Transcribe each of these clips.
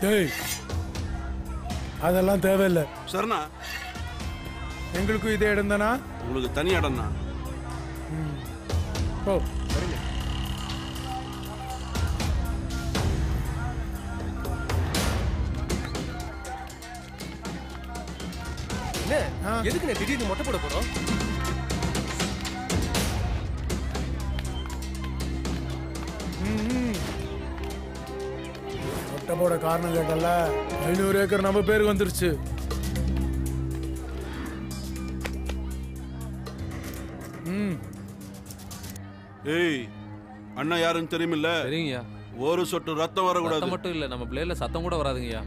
டேய் அதெல்லாம் தேவையில்லை சரிண்ணா எங்களுக்கும் இதே இடம் தானா உங்களுக்கு தனி இடம்ண்ணா ஓ என்ன எதுக்கு நான் திடீர்னு மொட்டை போட போறோம் மொட்டை போட காரணம் கேட்டல ஐநூறு ஏக்கர் நம்ம பேருக்கு வந்துருச்சு ம் ஏய் அண்ணா யாருன்னு தெரியுமில்ல சரிங்கய்யா ஒரு சொட்டு ரத்தம் வரக்கூடாது சத்தம் மட்டும் இல்ல நம்ம பிளேட்ல சத்தம் கூட வராதுங்கய்யா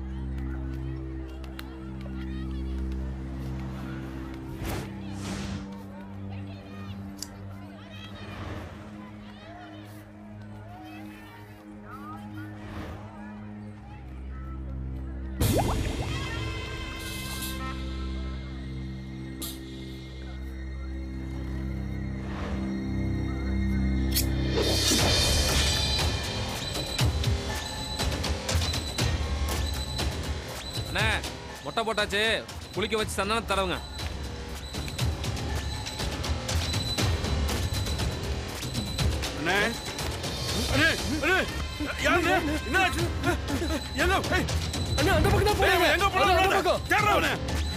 அண்ணே மொட்டை போட்டாச்சு குளிக்க வச்சு சந்தனம் தரவுங்க அண்ணே அண்ணே அண்ணே யாருண்ணே என்னாச்சு எங்க ஏய், அண்ணா அந்த பக்கம் தான் ஏய், போறாங்க எங்க அண்ணா, அந்த போறாங்க பக்கம் தேடுறா அவனை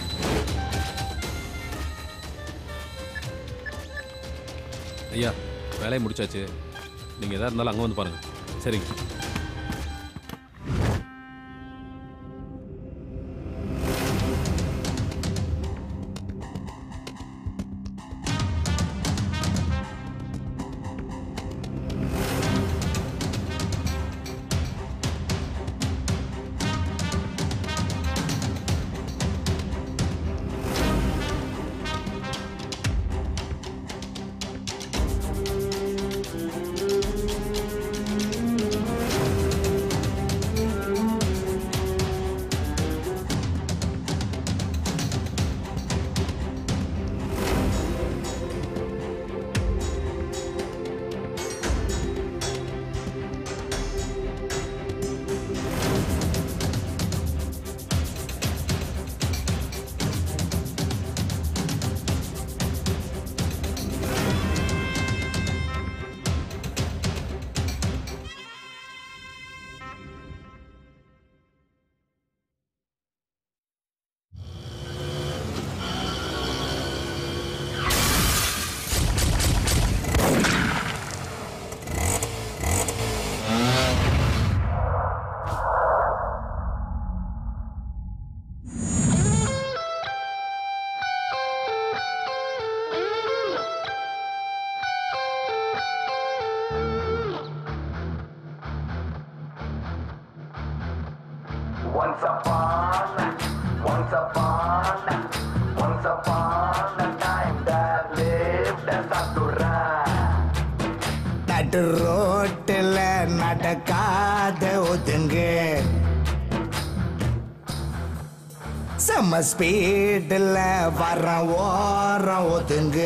ஐயா வேலையை முடிச்சாச்சு நீங்க எதா இருந்தாலும் அங்க வந்து பாருங்க சரிங்க Once upon, once upon, once upon a time that lived as Satura. நடு ரோட்டில் நடக்காத ஒதுங்கு செம்ம ஸ்பீடில் வர ஓரம் ஒதுங்கு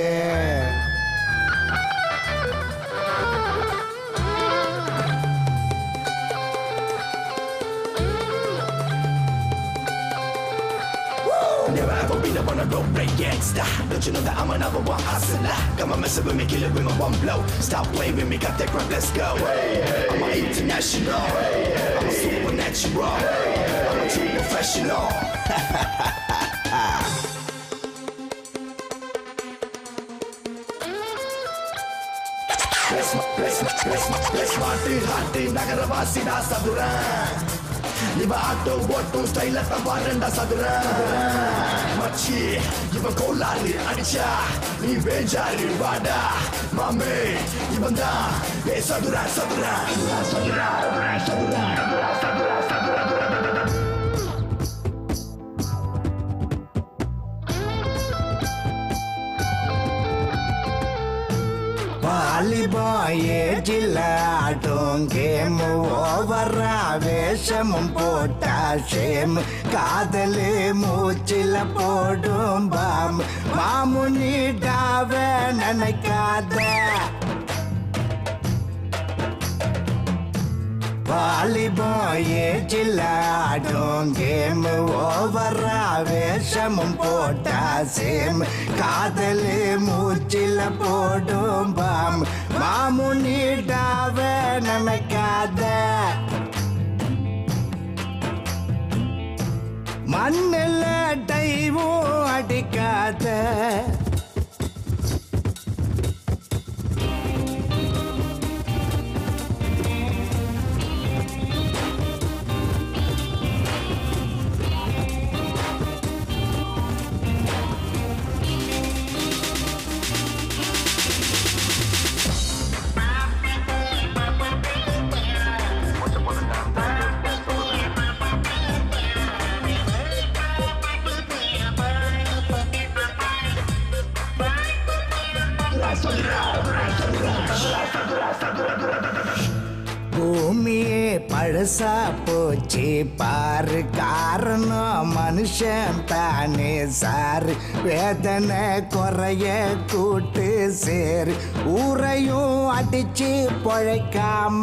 Never ever been up on a road break gangsta. Don't you know that I'm a number one hustler? Got my messing with me, kill it with my one blow. Stop playing with me, got that crap, let's go. I'm a international. I'm a supernatural. I'm a true professional. Bless my, bless my, bless my, bless my heart, heart, நகரவாசி நான் சதுரன் இவ auto ஓட்டும் ஸ்டைல தப்பாருண்டா சதுர மச்சி இவன் கோளாறு அடிச்சா நீ வேஞ்சாரு வாடா மாமே இவன் தான் ஏ சதுரா சதுரா சதுரா சதுரா சதுரா சதுரா சதுரா சதுரா வாலிபால் ஏஜில் ஆட்டும் கேம் ஓவரா வேஷமும் போட்டா ஷேம் காதலு மூச்சில் போடும் பாம் மாமுனிடாவ நினைக்காத வாலிபால் ஏஜில் ஆடும் கேம் ஓவரா வேஷமும் போட்டா சேம் காதலு மூச்சில போடும் பாம் மாமுனிடாவ நினைக்காத மண்ணில் டைவும் அடிக்காத பூமியே பழசா போச்சு பாரு காரணம் மனுஷன் தானே சாரு வேதனை குறைய கூட்டு சேரு ஊரையும் அடிச்சு பொழைக்காம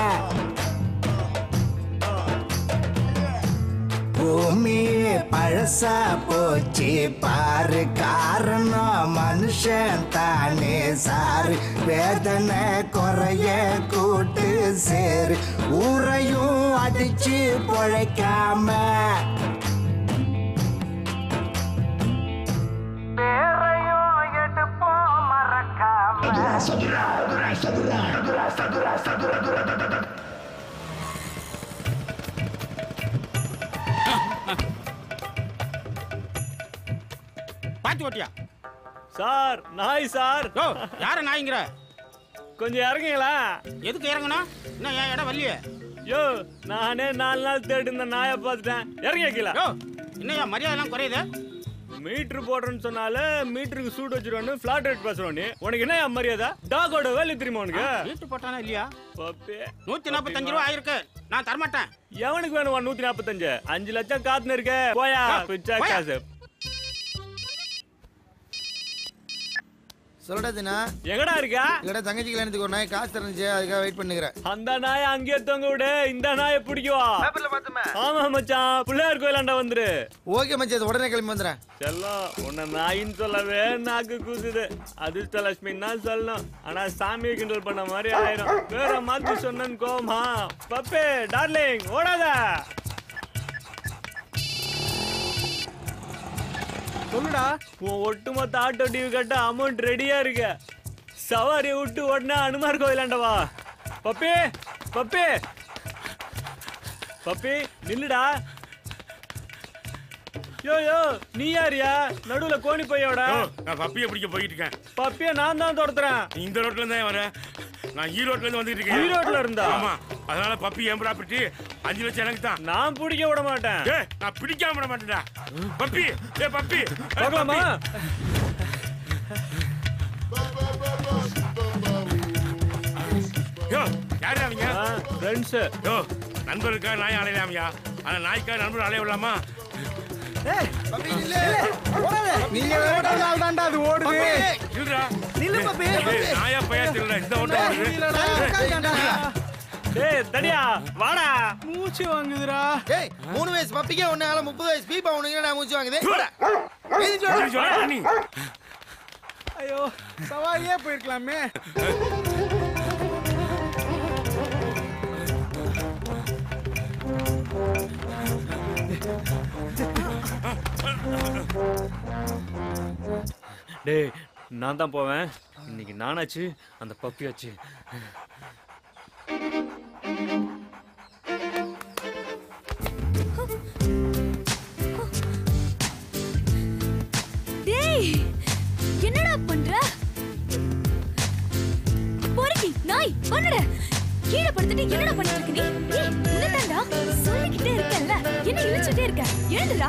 பூமியே பழசா போச்சு பாரு காரணம் மனுஷன் தானே சாரு வேதனை குறைய கூட்டு சேரு ஊரையும் அடிச்சு பொழைக்காம பாத்து ஓட்டியா சார் நாய் சார் யோ யார நாய்ங்கிற கொஞ்சம் இறங்குங்களா எதுக்கு இறங்கணும் இன்னும் என் இடம் வரலையே யோ நானே நாலு நாள் தேடி இந்த நாயை பார்த்துட்டேன் இறங்கி கீழே யோ இன்னும் மரியாதைலாம் குறையுது மீட்டர் போடுறேன்னு சொன்னால மீட்டருக்கு சூட் வச்சிருவானு ஃபிளாட் ரேட் பேசுறோம் நீ உனக்கு என்ன என் மரியாதை டாகோட வேலை தெரியுமா உனக்கு வீட்டு போட்டானா இல்லையா பப்பே நூத்தி நாற்பத்தஞ்சு ரூபா ஆயிருக்கு நான் தரமாட்டேன் எவனுக்கு வேணும் நூத்தி நாற்பத்தஞ்சு அஞ்சு லட்சம் காத்துன்னு இருக்க போயா ஆ, பிச்சா போயா. காசு சொல்லுடா தினா எங்கடா இருக்கா இல்லடா தங்கச்சி கல்யாணத்துக்கு ஒரு நாய் காசு இருந்துச்சு அதுக்காக வெயிட் பண்ணுகிறேன் அந்த நாயை அங்கேயே தொங்க விடு இந்த நாயை பிடிக்குவா ஆமா மச்சான் பிள்ளையார் கோயிலாண்டா வந்துரு ஓகே மச்சி அது உடனே கிளம்பி வந்துடுறேன் செல்லம் உன்னை நாயின்னு சொல்லவே நாக்கு கூசுது அதிர்ஷ்டலட்சுமின்னு தான் சொல்லணும் ஆனா சாமியை கிண்டல் பண்ண மாதிரி ஆயிரும் வேற மாத்தி சொன்னேன்னு கோமா பப்பே டார்லிங் ஓடாத சொல்லுடா உன் ஒட்டுமொத்த ஆட்டோ டிவி கட்ட அமௌண்ட் ரெடியா இருக்கு சவாரி விட்டு உடனே அனுமார் கோயிலாண்ட வா பப்பி பப்பி பப்பி நில்லுடா யோ யோ நீ யாரியா நடுவுல கோணி பையோட நான் பப்பியை பிடிக்க போயிட்டு இருக்கேன் பப்பிய நான் தான் துரத்துறேன் நீ இந்த ரோட்ல இருந்தா வரேன் நான் ஈரோட்ல இருந்து வந்துட்டு இருக்கேன் ஈரோட்ல இருந்தா? ஆமா அதனால பப்பி என் ப்ராப்பர்ட்டி அஞ்சு லட்சம் எனக்கு தான் நான் பிடிக்க விட மாட்டேன் ஏ நான் பிடிக்காம விட மாட்டேன்டா பப்பி ஏ பப்பி ஏ, பார்க்கலாமா பப்பி. யோ யாரு அவங்க ஃப்ரெண்ட்ஸ் யோ நண்பருக்காக நாய் அலையலாமையா ஆனா நாய்க்காக நண்பர் அலைய விடலாமா நீங்க வேற நாள் தான்டா அது ஓடுது இல்லடா நில்லு பப்பி. ஏய், நாயா பையா தெரியல இந்த ஓட்டம் ஓடுது டேய் தடியா வாடா மூச்சு வாங்குதுடா ஏய் மூணு வயசு பப்பிக்கே ஒண்ணு ஆள முப்பது வயசு பீப்பா உனக்கு நான் மூச்சு வாங்குது எழுந்திரிச்சு வாடா. சரி, சொல்றா நீ ஐயோ சவாரியே போயிருக்கலாமே டேய் நான் தான் போவேன் இன்னைக்கு நானாச்சு அந்த பப்பியாச்சு டேய் என்னடா பண்ற பொறுக்கி நாய் பண்ணுட கீழே படுத்துட்டு என்னடா பண்ணிட்டு இருக்க நீ ஏய் உன்னதாண்டா சொல்லிக்கிட்டே இருக்கல்ல என்ன இழுச்சிட்டே இருக்க எழுந்துடா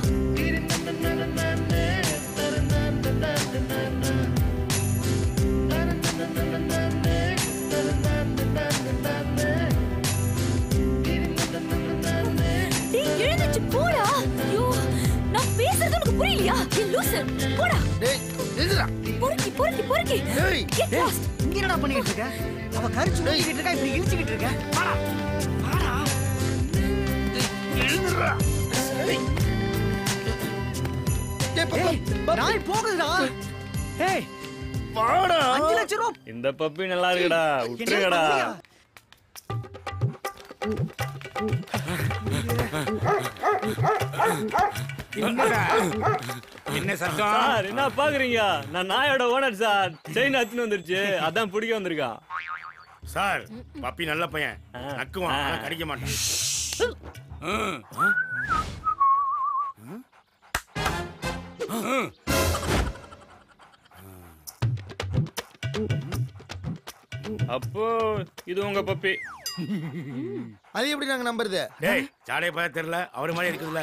டேய் எழுந்துச்சு போடா ஐயோ நான் பேசுறது உனக்கு புரியலையா நீ லூசு போடா டேய் எழுதுடா பொறுக்கி பொறுக்கி பொறுக்கி டேய் Get lost. இங்க என்னடா பண்ணிட்டு இருக்க அவ கரிச்சு ஊத்திக்கிட்டு இருக்கா இப்படி இழிச்சுக்கிட்டு இருக்க வாடா வாடா நாய் போகுதுடா ஏய் வாடா அஞ்சு லட்சம் ரூபா இந்த பப்பி நல்லா இருக்குடா விட்டுருங்கடா என்னடா என்ன சத்தம் சார் என்ன பாக்குறீங்க நான் நாயோட ஓனர் சார் செயின் அத்துன்னு வந்துருச்சு அதான் பிடிக்க வந்திருக்கான் சார் பப்பி நல்ல பையன் நக்குவான் ஆனா கடிக்க மாட்டான் ம். ம். ம். அப்போ இது உங்க பப்பி அது எப்படி நாங்க நம்புறது டேய் சாடைய பார்த்து தெரியல அவரு மாதிரி இருக்குதுல்ல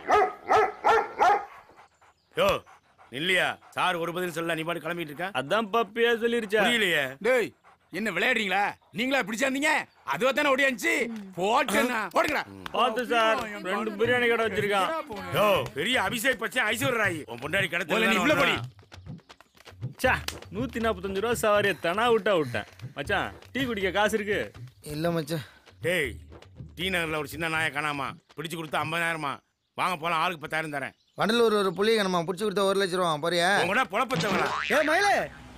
யோ இல்லையா சார் ஒரு பதில் சொல்ல நீ பாட்டு கிளம்பிட்டு இருக்க அதான் பப்பியா சொல்லிருச்சா புரியலையே டேய் என்ன விளையாடுறீங்களா நீங்களா பிடிச்சா இருந்தீங்க அதுவா தானே ஓடியாச்சு போட்டுண்ணா போடுங்கடா பார்த்து சார் ரெண்டு பிரியாணி கடை வச்சிருக்கான் யோ பெரிய அபிஷேக் பச்சை ஐஸ்வர்ய ராய் உன் பொண்டாடி முதல்ல நீ உள்ள போடி. கிடத்து சா நூத்தி நாற்பத்தஞ்சு ரூபா சவாரியை தனா விட்டா விட்டேன் மச்சான் டீ குடிக்க காசு இருக்கு இல்ல மச்சான் டேய் டி நகர்ல ஒரு சின்ன நாயை காணாமா பிடிச்சு கொடுத்து ஐம்பதாயிரமா வாங்க போலாம் ஆளுக்கு பத்தாயிரம் தரேன் வண்டலூர் ஒரு புளிய கணமா புடிச்சு கொடுத்த ஒரு லட்சம் ரூபா போறியா உங்களோட பொழப்பத்தவங்களா ஏ மயிலே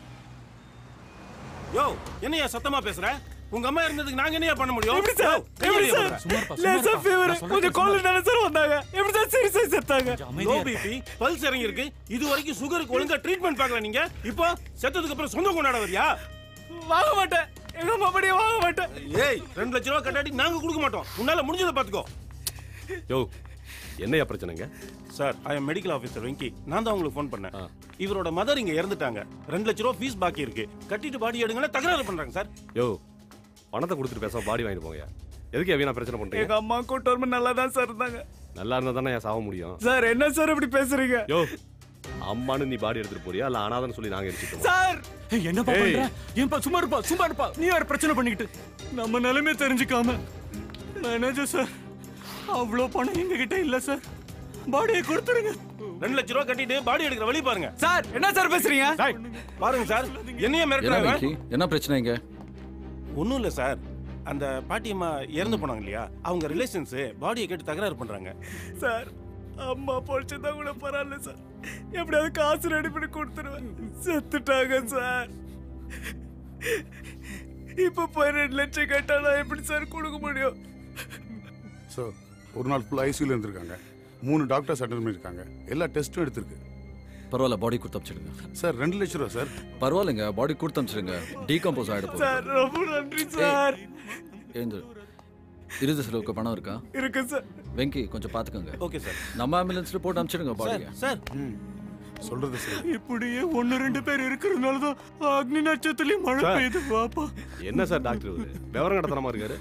யோ என்னையா சத்தமா பேசுற உங்க அம்மா இருந்ததுக்கு நாங்க என்னையா பண்ண முடியும் எப்படி சார்? யோ, எப்படி கையெழுதி சார்? போடுறேன். லேசா fever, கொஞ்சம் cold தானே சார் வந்தாங்க? எப்படி சார் serious ஆ செத்தாங்க? லோ பிபி பல்ஸ் இறங்கி இருக்கு இது வரைக்கும் சுகருக்கு ஒழுங்கா ட்ரீட்மெண்ட் பார்க்கல நீங்க இப்போ செத்ததுக்கு அப்புறம் சொந்தம் கொண்டாட வரியா வாங்க மாட்டேன் எங்க அம்மா படியே வாங்க மாட்டேன் ஏய் ரெண்டு லட்ச ரூபா கட்டாட்டி நாங்க கொடுக்க மாட்டோம் உன்னால முடிஞ்சதை பாத்துக்கோ யோ என்னையா பிரச்சனைங்க sir I am medical officer Venky நான் தான் உங்களுக்கு ஃபோன் பண்ணேன் இவரோட மதர் இங்க இறந்துட்டாங்க ரெண்டு லட்ச ரூபா ஃபீஸ் பாக்கி இருக்கு கட்டிட்டு பாடி எடுங்கன்னா தகராறு பண்றாங்க சார் யோ பணத்தை கொடுத்துட்டு பேசாம பாடி வாங்கிட்டு போங்கயா எதுக்கு வீணா பிரச்சனை எங்க பண்றீங்க அம்மா கூட்டு நல்லா தான் சார் இருந்தாங்க நல்லா இருந்தா தானே சாக முடியும் சார் என்ன சார் இப்படி பேசுறீங்க யோ அம்மானு நீ பாடி எடுத்துட்டு போறியா இல்ல அனாதன்னு சொல்லி நாங்க எடுத்துட்டோம் சார் என்னப்பா ஏய். பண்ற ஏன்பா சும்மா இருப்பா சும்மா இருப்பா நீ வேற பிரச்சனை பண்ணிக்கிட்டு நம்ம நிலைமை தெரிஞ்சுக்காம மேனேஜர் சார் அவ்வளோ பணம் எங்க கிட்ட இல்ல சார் பாடியை கொடுத்துருங்க ரெண்டு லட்ச ரூபா கட்டிட்டு பாடி எடுக்கிற வழி பாருங்க சார் என்ன சார் பேசுறீங்க பாருங்க சார் என்னைய என்ன மிரட்டுறாங்க வெங்கி என்ன பிரச்சனை இங்க ஒன்றும் இல்லை சார் அந்த பாட்டியம்மா இறந்து போனாங்க இல்லையா அவங்க ரிலேஷன்ஸ் பாடியை கேட்டு தகராறு பண்றாங்க சார் அம்மா பொழிச்சதா கூட பரவாயில்ல சார் எப்படியாவது காசு ரெடி பண்ணி கொடுத்துருவேன் செத்துட்டாங்க சார் இப்ப போய் ரெண்டு லட்சம் கேட்டாலும் எப்படி சார் கொடுக்க முடியும் சார் ஒரு நாள் ஃபுல் ஐசியூல இருந்திருக்காங்க மூணு டாக்டர்ஸ் அட்டன் பண்ணியிருக்காங்க எல்லா டெஸ்ட்டும் எடுத்திருக்கு பரவாயில்ல பாடி கொடுத்து அமிச்சிடுங்க சார் ரெண்டு லட்ச ரூபா சார் பரவாயில்லைங்க பாடி கொடுத்து அமிச்சிடுங்க டீகம்போஸ் ஆகிட சார் ரொம்ப நன்றி சார் ஏந்து இறுதி செலவுக்கு பணம் இருக்கா இருக்கு சார் வெங்கி கொஞ்சம் பார்த்துக்கோங்க ஓகே சார் நம்ம ஆம்புலன்ஸ்ல போட்டு அமிச்சிடுங்க பாடியை சார் சொல்றது சரி இப்படியே ஒன்னு ரெண்டு பேர் இருக்கிறதுனால தான் அக்னி நட்சத்திரத்துலயும் மழை சார். பெய்யுது வாப்பா என்ன சார் டாக்டர் இவரு விவரம் கடத்தனமா இருக்காரு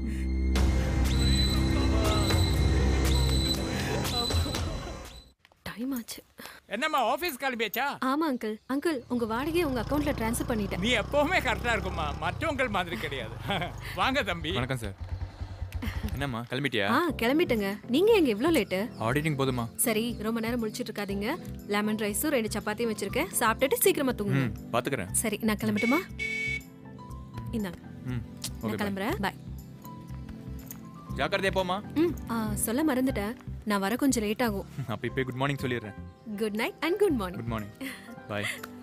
டைம் ஆச்சு என்னம்மா ஆபீஸ் கிளம்பியாச்சா ஆமா அங்கிள் அங்கிள் உங்க வாடகையை உங்க அக்கவுண்ட்ல ட்ரான்ஸ்ஃபர் பண்ணிட்டேன் நீ எப்பவுமே கரெக்டா இருக்குமா மற்றவங்க மாதிரி கிடையாது வாங்க தம்பி வணக்கம் சார் என்னம்மா கிளம்பிட்டியா ஆ கிளம்பிட்டேங்க நீங்க எங்க இவ்ளோ லேட்டு ஆடிட்டிங் போதுமா சரி ரொம்ப நேரம் முழிச்சிட்டு இருக்காதீங்க லெமன் ரைஸும் ரெண்டு சப்பாத்தியும் வச்சிருக்கேன் சாப்பிட்டுட்டு சீக்கிரமா தூங்குங்க ம் பாத்துக்கிறேன் சரி நான் கிளம்பட்டுமா இந்தாங்க ம் நான் ஓகே கிளம்புறேன் பாய் ஜாக்கிரதையா போமா ம் ஆ, சொல்ல மறந்துட்டேன் நான் வர கொஞ்சம் லேட் ஆகும் அப்ப இப்போ குட் மார்னிங் சொல்லிடுறேன் good night and good morning good morning bye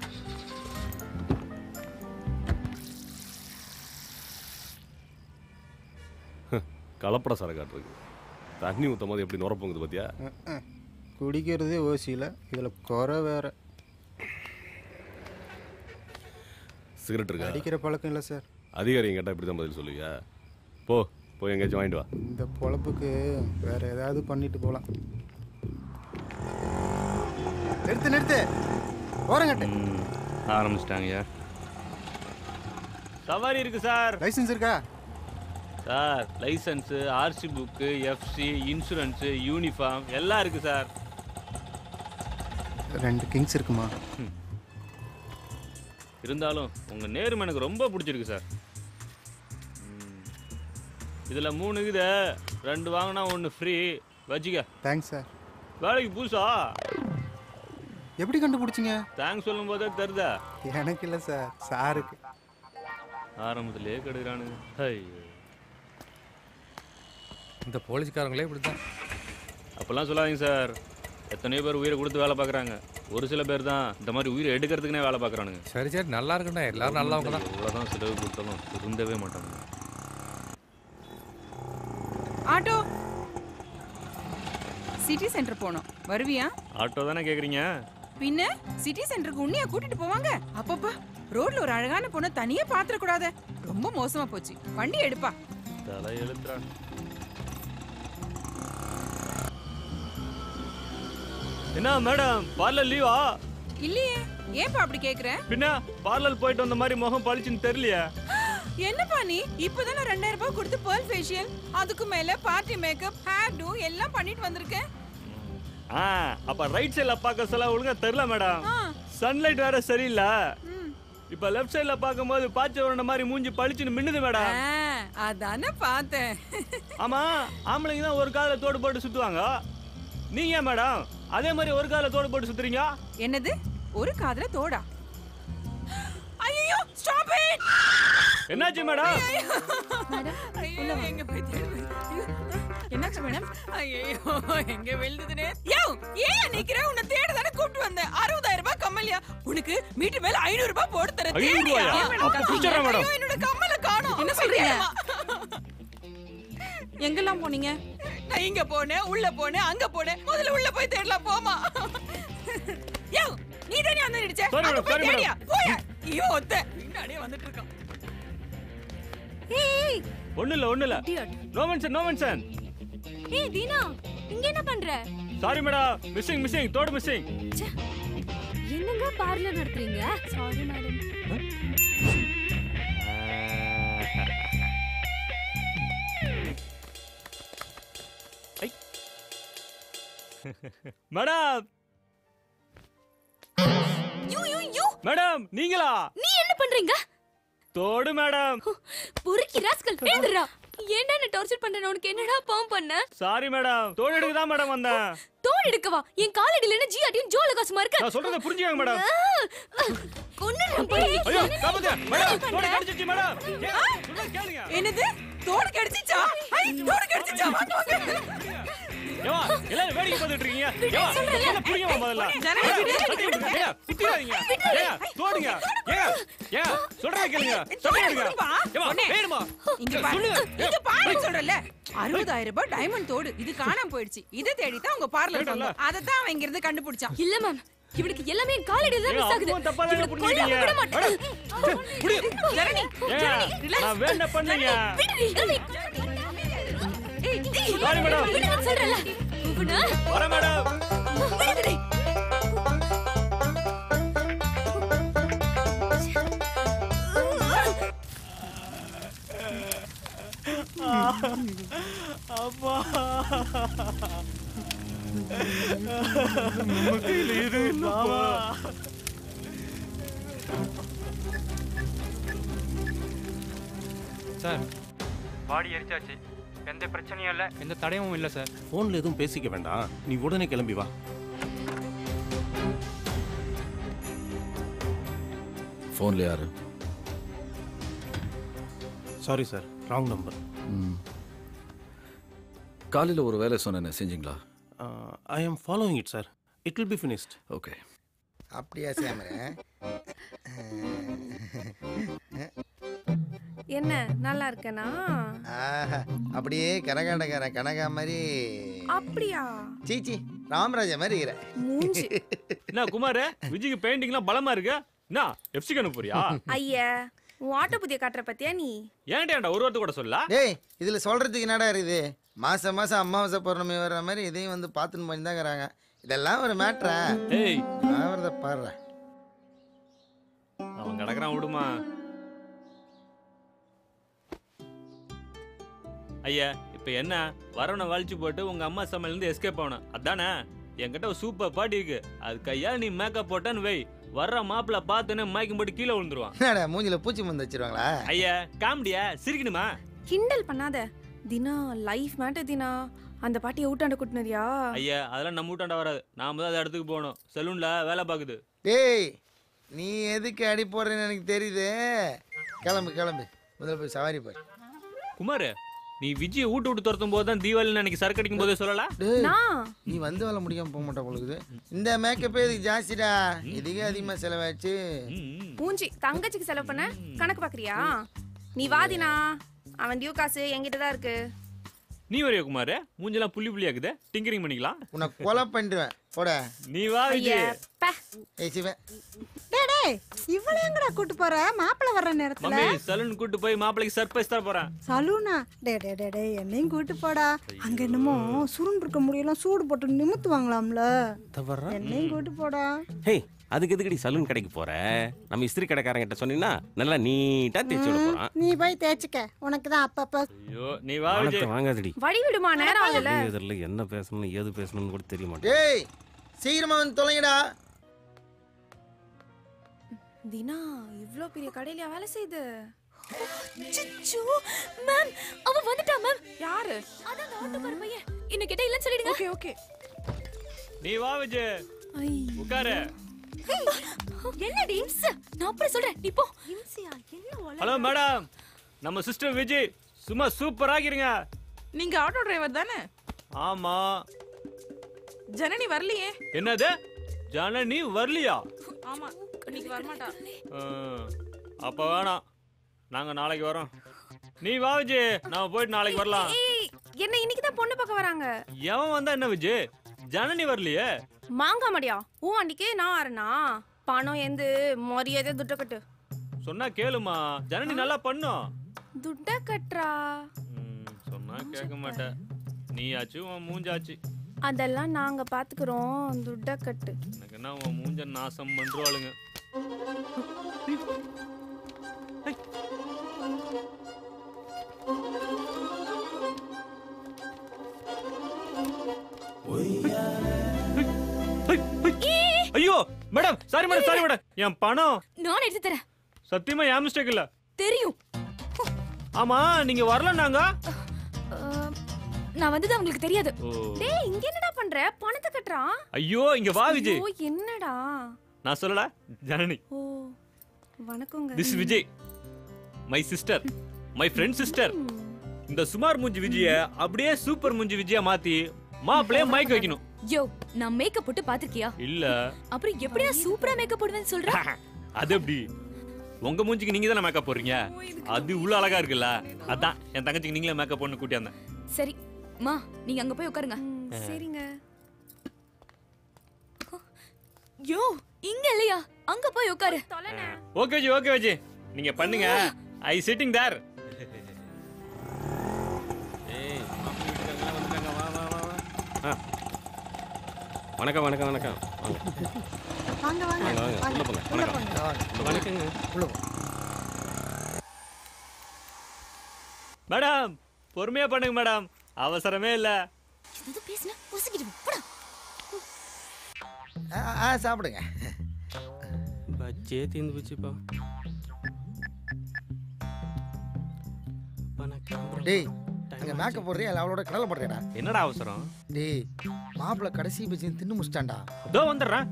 கலப்பட சரக்காட்டு இருக்கு தண்ணி ஊத்தும் போது எப்படி நுரப்போங்குது பாத்தியா குடிக்கிறதே ஓசியில் இதில் குறை வேற சிகரெட் இருக்கா அடிக்கிற பழக்கம் இல்லை சார் அதிகாரி கேட்டா இப்படி தான் பதில் சொல்லுவியா போ போய் எங்கேயாச்சும் வாங்கிட்டு வா இந்த பொழப்புக்கு வேற ஏதாவது பண்ணிட்டு போகலாம் நிறுத்து நிறுத்து ஓரங்கட்டு ஆரம்பிச்சிட்டாங்கய்யா சவாரி இருக்கு சார் லைசன்ஸ் இருக்கா sir license RC book FC insurance uniform எல்லாம் இருக்கு சார் ரெண்டு கிங்ஸ் இருக்குமா இருந்தாலும் உங்கள் நேர்மை எனக்கு ரொம்ப பிடிச்சிருக்கு சார் ம். இதுல மூணு இருக்குது ரெண்டு வாங்கினா ஒன்று ஃப்ரீ வச்சுக்க தேங்க்ஸ் சார் வேலைக்கு புதுசா எப்படி கண்டுபிடிச்சிங்க தேங்க்ஸ் சொல்லும் போதே தருதா எனக்கு இல்லை சார் சாருக்கு ஆரம்பத்திலே கெடுக்கிறானுங்க ஐயோ இந்த போலீஸ்காரங்களே இப்படிதான் அப்பெல்லாம் சொல்லாதீங்க சார் எத்தனையோ பேர் உயிரை கொடுத்து வேலை பார்க்குறாங்க ஒரு சில பேர் தான் இந்த மாதிரி உயிரை எடுக்கிறதுக்குனே வேலை பார்க்குறானுங்க சரி சரி நல்லா இருக்குண்ணா எல்லாரும் நல்லவங்க தான் இவ்வளோதான் செலவு கொடுத்தாலும் திருந்தவே மாட்டானுங்க ஆட்டோ சிட்டி சென்டர் போனோம் வருவியா ஆட்டோ தானே கேட்குறீங்க பின்ன சிட்டி சென்டருக்கு உன்னையா கூட்டிட்டு போவாங்க அப்பப்பா ரோட்ல ஒரு அழகான பொண்ணை தனியா பாத்திர கூடாத ரொம்ப மோசமா போச்சு வண்டி எடுப்பா தலை எழுத்துறான் என்ன மேடம் பார்லர் லீவா இல்லையே ஏன்பா அப்படி கேக்குற பின்ன பார்லர் போயிட்டு வந்த மாதிரி முகம் பளிச்சுன்னு தெரியலையா என்னப்பா நீ இப்பதானே ரெண்டாயிரம் ரூபாய் கொடுத்து பேர்ல் ஃபேஷியல் அதுக்கு மேல பார்ட்டி மேக்கப் ஹேர் டூ எல்லாம் பண்ணிட்டு வந்திருக்கேன் ஆ அப்ப ரைட் சைடுல பார்க்க சொல்ல ஒழுங்கா தெரியல மேடம் சன்லைட் வேற சரியில்லை இப்ப லெஃப்ட் சைடுல பார்க்கும்போது பாய்ச்ச உருண்ட மாதிரி மூஞ்சி பளிச்சுன்னு மின்னுது மேடம் ஆ, அதானே பார்த்தேன் ஆமா ஆம்பளைங்க தான் ஒரு கால தோடு போட்டு சுத்துவாங்க நீங்க ஏன் மேடம் அதே மாதிரி ஒரு கால தோடு போட்டு சுத்துறீங்க என்னது ஒரு காதுல தோடா ஐயோ ஸ்டாப் இட் என்னாச்சு மேடம் ஐயோ எங்க போய் தேடுவேன் ஐயோ, என்னாச்சு மேடம் ஐயோ எங்க விழுந்ததுனே யோ ஏன் நிக்கிற உன்னை தேட தானே கூப்பிட்டு வந்தேன் அறுபதாயிரம் ரூபாய் கம்மலியா உனக்கு மீட்டர் மேல ஐநூறு ரூபாய் போட்டு தரேன் ஐநூறு தேடியா? ரூபாயா? ஏன் மேடம் அப்ப கத்துறீங்க? பிடிச்சிடுறேன் மேடம். ஐயோ, என்னோட கம்மல காணோம் என்ன சொல்றீங்க? எங்கெல்லாம் போனீங்க நான் இங்க போனேன் உள்ள போனேன் அங்க போனேன் முதல்ல உள்ள போய் தேடலாம் போமா யோ நீ தானே அந்த நடிச்ச சரி அங்க மேடம், போய் சரி தேடியா மேடம். போயா இவன் ஒத்த பின்னாடியே வந்துட்டு இருக்கான் ஏய் ஒண்ணு இல்ல ஒண்ணு இல்ல நோ மென்ஷன் நோ மென்ஷன் ஏய் தீனா இங்க என்ன பண்ற சாரி மேடம் மிஸ்ஸிங் மிஸ்ஸிங் தோடு மிஸ்ஸிங் என்னங்க பார்லர் நடத்துறீங்க sorry madam madam you you you madam நீங்களா நீ என்ன பண்றீங்க தோடு மேடம் பொறுக்கி ராஸ்கல் எழுந்துடா ஏன்டா என்ன டார்ச்சர் பண்ற உனக்கு என்னடா பாவம் பண்ண சாரி மேடம் தோடு எடுக்க தான் மேடம் வந்தேன் தோடு எடுக்கவா என் காலடியில என்ன ஜிஆர்டியும் ஜோல காசுமா இருக்கு நான் சொல்றதை புரிஞ்சுக்கங்க மேடம் கொன்னுறேன் போய் ஐயோ காப்பாத்து மேடம் தோடு கடிச்சிச்சு மேடம் ஏன், சொல்றதை கேளுங்க என்னது தோடு கடிச்சிச்சா ஐ தோடு கடிச்சிச்சா வாங்க வாங்க ஏவா எல்லாரும் வேடிக்கை பார்த்துட்டு இருக்கீங்க ஏவா சொல்ல புரியுமா முதல்ல ஜனங்க, விடு, விடு, விடு. ஏங்க குத்திராதீங்க ஏங்க தோடுங்க ஏங்க ஏங்க சொல்றதை கேளுங்க சொல்லுங்க கொடுப்பா. ஏவா பொண்ணே. வேணுமா இங்க பாரு சொல்லுங்க இங்க பாரு சொல்றல அறுபதாயிரம் ரூபாய் டைமண்ட் தோடு இது காணாம போயிடுச்சு இதை தேடி தான் உங்க பார்லர் வந்தோம் அதை தான் அவன் இங்க இருந்து கண்டுபிடிச்சான் இல்ல மேம் இவனுக்கு எல்லாமே என் காலடியில தான் ஏங்க, மிஸ் ஆகுது அப்பவும் தப்பா தானே இவனை கொல்லாம புரிஞ்சுக்கிட்டீங்க. விட மாட்டேன் ஜனனி ஏங்க ஜனனி relax. நான் வேண்ட பண்ணீங்க விடுடி, ஜனனி. ஏய், ஏய், Sorry, madam. விடுங்கன்னு சொல்றேன்ல. இவனை வர மேடம் விடுடி. அப்பா நம்ம கையில எதுவும் இல்லப்பா. சார் பாடி எரிச்சாச்சு எந்த பிரச்சனையும் இல்லை எந்த தடையும் இல்லை சார் ஃபோன்ல எதுவும் பேசிக்க வேண்டாம் நீ உடனே கிளம்பி வா ஃபோனில் யாரு சாரி சார் ராங் நம்பர் ம் காலையில் ஒரு வேலை சொன்னேனே செஞ்சீங்களா I am following it sir it will be finished okay அப்படியா சேமரன் என்ன நல்லா இருக்கேனா ஆஹா, அப்படியே கரகாட்டக்காரன் கனகா மாதிரி அப்படியா சீச்சி ராமராஜா மாதிரி இருக்கிற மூஞ்சி என்ன குமார் விஜய்க்கு பெயிண்டிங்லாம் பலமா இருக்கு என்ன எஃப்சி கண்ணு போறியா ஐயா உன் ஆட்டோ புதிய காட்டுற பத்தியா நீ ஏன்டா ஒரு வார்த்தை கூட சொல்ல டேய் இதுல சொல்றதுக்கு என்னடா இருக்குது மாசம் மாசம் அமாவாசை பௌர்ணமி வர்ற மாதிரி இதையும் வந்து பார்த்துன்னு பண்ணி தான் இருக்கிறாங்க இதெல்லாம் ஒரு மேட்ரா ஏய் ஆவறத பாடுற அவன் கிடக்குறான் விடுமா ஐயா இப்போ என்ன வரவனை வலிச்சு போட்டு உங்க அம்மா சமையலேருந்து எஸ்கேப் ஆகணும் அதானே என்கிட்ட ஒரு சூப்பர் பாட்டி இருக்கு அது கையா நீ மேக்கப் போட்டான்னு வை வர்ற மாப்பிள்ள பார்த்தோன்னே மயக்கம் போட்டு கீழே விழுந்துருவான் என்னடா மூஞ்சில பூச்சி மருந்து வச்சிருவாங்களா ஐயா காமெடியா சிரிக்கணுமா கிண்டல் பண்ணாத தினா லைஃப் மேட்டர் தினா அந்த பாட்டியை ஊட்டாண்ட கூட்டினதியா ஐயா அதெல்லாம் நம்ம வீட்டாண்ட வராது நாம தான் அந்த இடத்துக்கு போகணும் சலூன்ல வேலை பார்க்குது டேய் நீ எதுக்கு அடி போடுறேன்னு எனக்கு தெரியுது கிளம்பு கிளம்பு முதல்ல போய் சவாரி போய் குமார் நீ விஜயை வீட்டு விட்டு துரத்தும் போது தான் தீபாவளி அன்னைக்கு சரக்கு அடிக்கும் போதே சொல்லல டேய், நான் நீ வந்து வேலை முடியாம போக மாட்டா பொழுது இந்த மேக்கப்பே இதுக்கு ஜாஸ்திடா இதுக்கே அதிகமா செலவாச்சு மூஞ்சி தங்கச்சிக்கு செலவு பண்ண கணக்கு பாக்குறியா நீ வாதினா அவன் டியூ காசு என்கிட்ட தான் இருக்கு நீ வரைய குமார் மூஞ்செல்லாம் புள்ளி புள்ளியாக்குது டிங்கரிங் பண்ணிக்கலாம் உன்னை கொலை பண்ணிடுவேன் போட நீ வா விஜய் ஏய் சிவன் டேய் டேய் இவ்வளவு எங்கடா கூட்டு போற மாப்பிள்ளை வர்ற நேரத்துல மம்மி சலூன் கூட்டு போய் மாப்பிளைக்கு சர்ப்ரைஸ் தர போறேன் சலூனா டே டே டே டே என்னையும் கூட்டு போடா அங்க என்னமோ சுருண்டு இருக்க முடியலாம் சூடு போட்டு நிமித்துவாங்களாம்ல என்னையும் கூட்டு போடா ஹே அதுக்கு எதுக்கடி சலூன் கடைக்கு போற நம்ம இஸ்திரி கடைக்காரங்கிட்ட சொன்னீங்கன்னா நல்லா நீட்டா தேய்ச்சி விட போறான் நீ போய் தேய்ச்சிக்க உனக்கு தான் அப்பப்ப ஐயோ நீ வா பணத்தை விஜய் வாங்காதடி வழி விடுமா நேரம் ஆகல இதில் என்ன பேசணும் ஏது பேசணும்னு கூட தெரிய மாட்டேன் டேய் சீக்கிரமா வந்து தொலைங்கடா தினா இவ்ளோ பெரிய கடையிலயா வேலை செய்யுது சிச்சு மேம் அவ வந்துட்டா மேம் யாரு அதான் அந்த ஆட்டோக்கார பையன் இன்னும் கேட்டா இல்லன்னு சொல்லிடுங்க ஓகே ஓகே நீ வா விஜய் உட்காரு என்னடி இம்ச நான் அப்புறம் சொல்றேன் நீ போ இம்சியா என்ன ஹலோ மேடம் நம்ம சிஸ்டர் விஜய் சும்மா சூப்பர் ஆகிருங்க நீங்க ஆட்டோ டிரைவர் தானே ஆமா ஜனனி வரலையே என்னது ஜனனி வரலையா ஆமா இன்னைக்கு வரமாட்டா ஆ, அப்ப வேணாம் நாங்க நாளைக்கு வரோம் நீ வா விஜய் நாம போயிட்டு நாளைக்கு வரலாம் ஏய் என்ன இன்னைக்கு தான் பொண்ணு பார்க்க வராங்க எவன் வந்தா என்ன விஜய் ஜனனி வரலையே மாங்கா மடியா ஊ வண்டிக்கு நான் வரனா பணம் எந்து மரியாதை துட்ட கட்டு சொன்னா கேளுமா ஜனனி நல்லா பண்ணும் துட்ட கட்டுறா ம், சொன்னா கேட்க மாட்டேன் நீயாச்சு உன் மூஞ்சாச்சு அதெல்லாம் நாங்க பாத்துக்கிறோம் துட்ட கட்டு எனக்கு என்ன உன் மூஞ்ச நாசம் பண்றாளுங்க ஐயோ madam sorry madam sorry madam என் பணம் நான் எடுத்து தரேன் சத்தியமா என் மிஸ்டேக் இல்ல தெரியும் ஆமா நீங்க வரல நாங்க அஹ், நான் வந்தது உங்களுக்கு தெரியாது ஓ. டேய் இங்க என்னடா பண்ற பணத்தை கட்டுறான் ஐயோ இங்க வா விஜய் ஐயோ, என்னடா நான் சொல்லல ஜனனி ஓ வணக்கங்க this Vijay my sister my friend sister இந்த சுமார் மூஞ்சி விஜய அப்படியே சூப்பர் மூஞ்சி விஜயா மாத்தி மாப்பிளைய மைக் வைக்கணும் யோ நான் மேக்கப் போட்டு பாத்திருக்கியா இல்ல அப்புறம் எப்படி நான் சூப்பரா மேக்கப் போடுவேன்னு சொல்றேன் அது எப்படி உங்க மூஞ்சிக்கு நீங்க தானே மேக்கப் போடுறீங்க அது உள்ள அழகா இருக்குல்ல அதான் என் தங்கச்சிக்கு நீங்களே மேக்கப் பண்ணு கூட்டி வந்தேன் சரி மா நீங்க அங்க போய் உட்காருங்க சரிங்க யோ இங்க இல்லையா அங்க போய் உட்காரு ஓகே விஜய் ஓகே விஜய் நீங்க பண்ணுங்க ஐ சிட்டிங் தேர் ஆ. வணக்கம் வணக்கம் வணக்கம் வாங்க வாங்க வாங்க வாங்க வாங்க உள்ள போங்க வணக்கம் வணக்கங்க உள்ள மேடம் பொறுமையா பண்ணுங்க மேடம் அவசரமே இல்ல எது பேசினா பொசுக்கிட்டு போடா ஆ, ஆ சாப்பிடுங்க பச்சே தீர்ந்து போச்சுப்பா டேய் அங்க மேக்கப் போடுறியா இல்ல அவளோட கடலை போடுறியாடா என்னடா அவசரம் டேய் மாப்பிள்ள கடைசி பச்சி தின்னு முடிச்சிட்டான்டா இதோ வந்துடுறேன்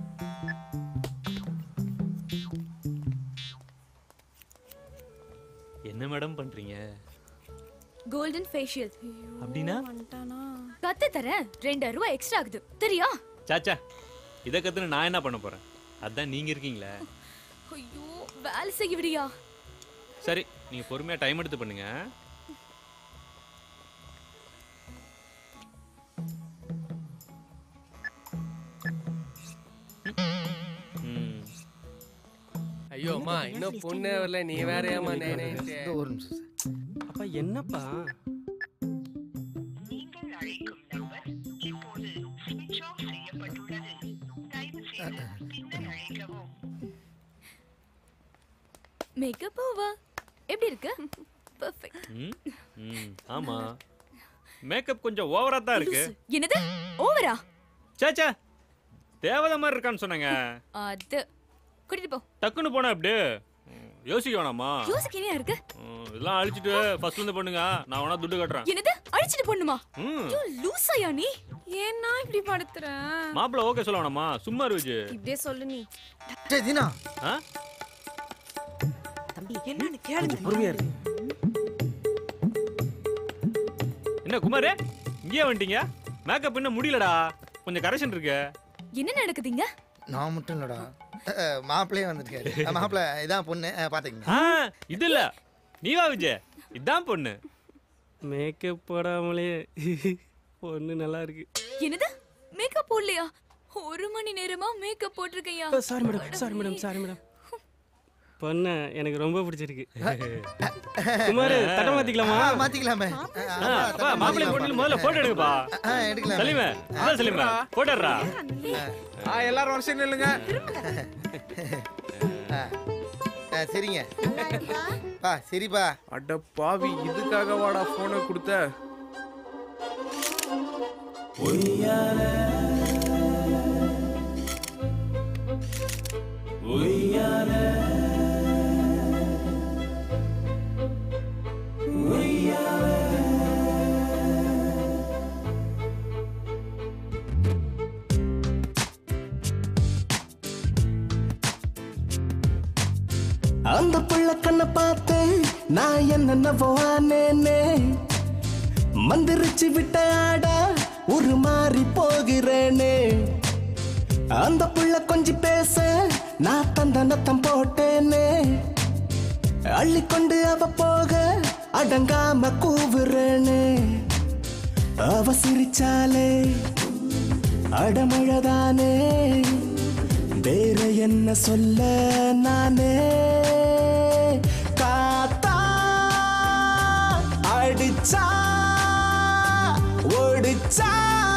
என்ன மேடம் பண்றீங்க கோல்டன் ஃபேஷியல் அப்படின்னா கத்து தரேன் ரெண்டாயிரம் ரூபாய் எக்ஸ்ட்ரா ஆகுது தெரியா சாச்சா இதை கத்துன்னு நான் என்ன பண்ண போறேன் அதான் நீங்க இருக்கீங்களே ஐயோ வேலை செய்ய விடியா சரி நீங்க பொறுமையா டைம் எடுத்து பண்ணுங்க ம். ஐயோ அம்மா இன்னும் பொண்ணே வரல நீ வேற ஏமா நேனே ஒரு நிமிஷம் அப்பா என்னப்பா மேக்கப் ஓவா எப்படி இருக்கு பெர்ஃபெக்ட் ம் ம் ஆமா மேக்கப் கொஞ்சம் ஓவரா தான் இருக்கு என்னது ஓவரா சாச்சா தேவதை மாதிரி இருக்கான்னு சொன்னாங்க அது கூட்டிட்டு போ டக்குன்னு போனா எப்படி ம், யோசிக்க வேணாமா யோசிக்க என்ன இருக்கு ம், இதெல்லாம் அழிச்சிட்டு ஃபர்ஸ்ட்ல இருந்து பண்ணுங்க நான் வேணா துட்டு கட்டுறேன் என்னது அழிச்சிட்டு போணுமா ம் ஐயோ லூசாயா நீ ஏன்னா இப்படி படுத்துற மாப்பிள்ள ஓகே சொல்ல வேணாமா சும்மா இரு விஜய் இப்படியே சொல்லு நீ டேய் தீனா ஆ தம்பி என்னன்னு கேளுங்க பொறுமையா இருக்கு என்ன குமாரே இங்கேயே வந்துட்டீங்க மேக்கப் இன்னும் முடியலடா கொஞ்சம் கரெக்ஷன் இருக்கு என்ன நடக்குதுங்க நான் மட்டும் இல்லடா மாப்பிள்ளையே வந்துருக்காரு மாப்பிள்ளை இதான் பொண்ணு அஹ், பாத்துக்கங்க ஆ இது இல்ல நீ வா விஜய் இதான் பொண்ணு மேக்கப் போடாமலே பொண்ணு நல்லா இருக்கு என்னது மேக்கப் போடலையா ஒரு மணி நேரமா மேக்கப் போட்டிருக்கையா sorry madam sorry madam sorry madam பொண்ணு எனக்கு ரொம்ப பிடிச்சிருக்கு குமார் தட்ட மாத்திக்கலாமா ஆ, மாத்திக்கலாமே ஆ, அப்பா, மாப்பிள்ளை பொண்ணு முதல்ல போட்டோ எடுங்கப்பா எடுக்கலாம் சலீமே அதான் சலீமே போட்டோடுறா ஆ எல்லாரும் வருஷம் நில்லுங்க சரிங்க பா சரிப்பா அட பாவி இதுக்காக வாடா போனை கொடுத்த அந்த புள்ள கண்ணை பார்த்து நான் என்னென்னவோ ஆனேனே மந்திரிச்சு விட்ட ஆடா ஒரு மாறி போகிறேனே அந்த புள்ள கொஞ்சி பேச நான் தந்த நத்தம் போட்டேனே அள்ளிக்கொண்டு அவ போக அடங்காம கூவுறேனே அவ சிரிச்சாலே அடமழதானே வேற என்ன சொல்ல நானே காத்தா அடிச்சா ஓடிச்சா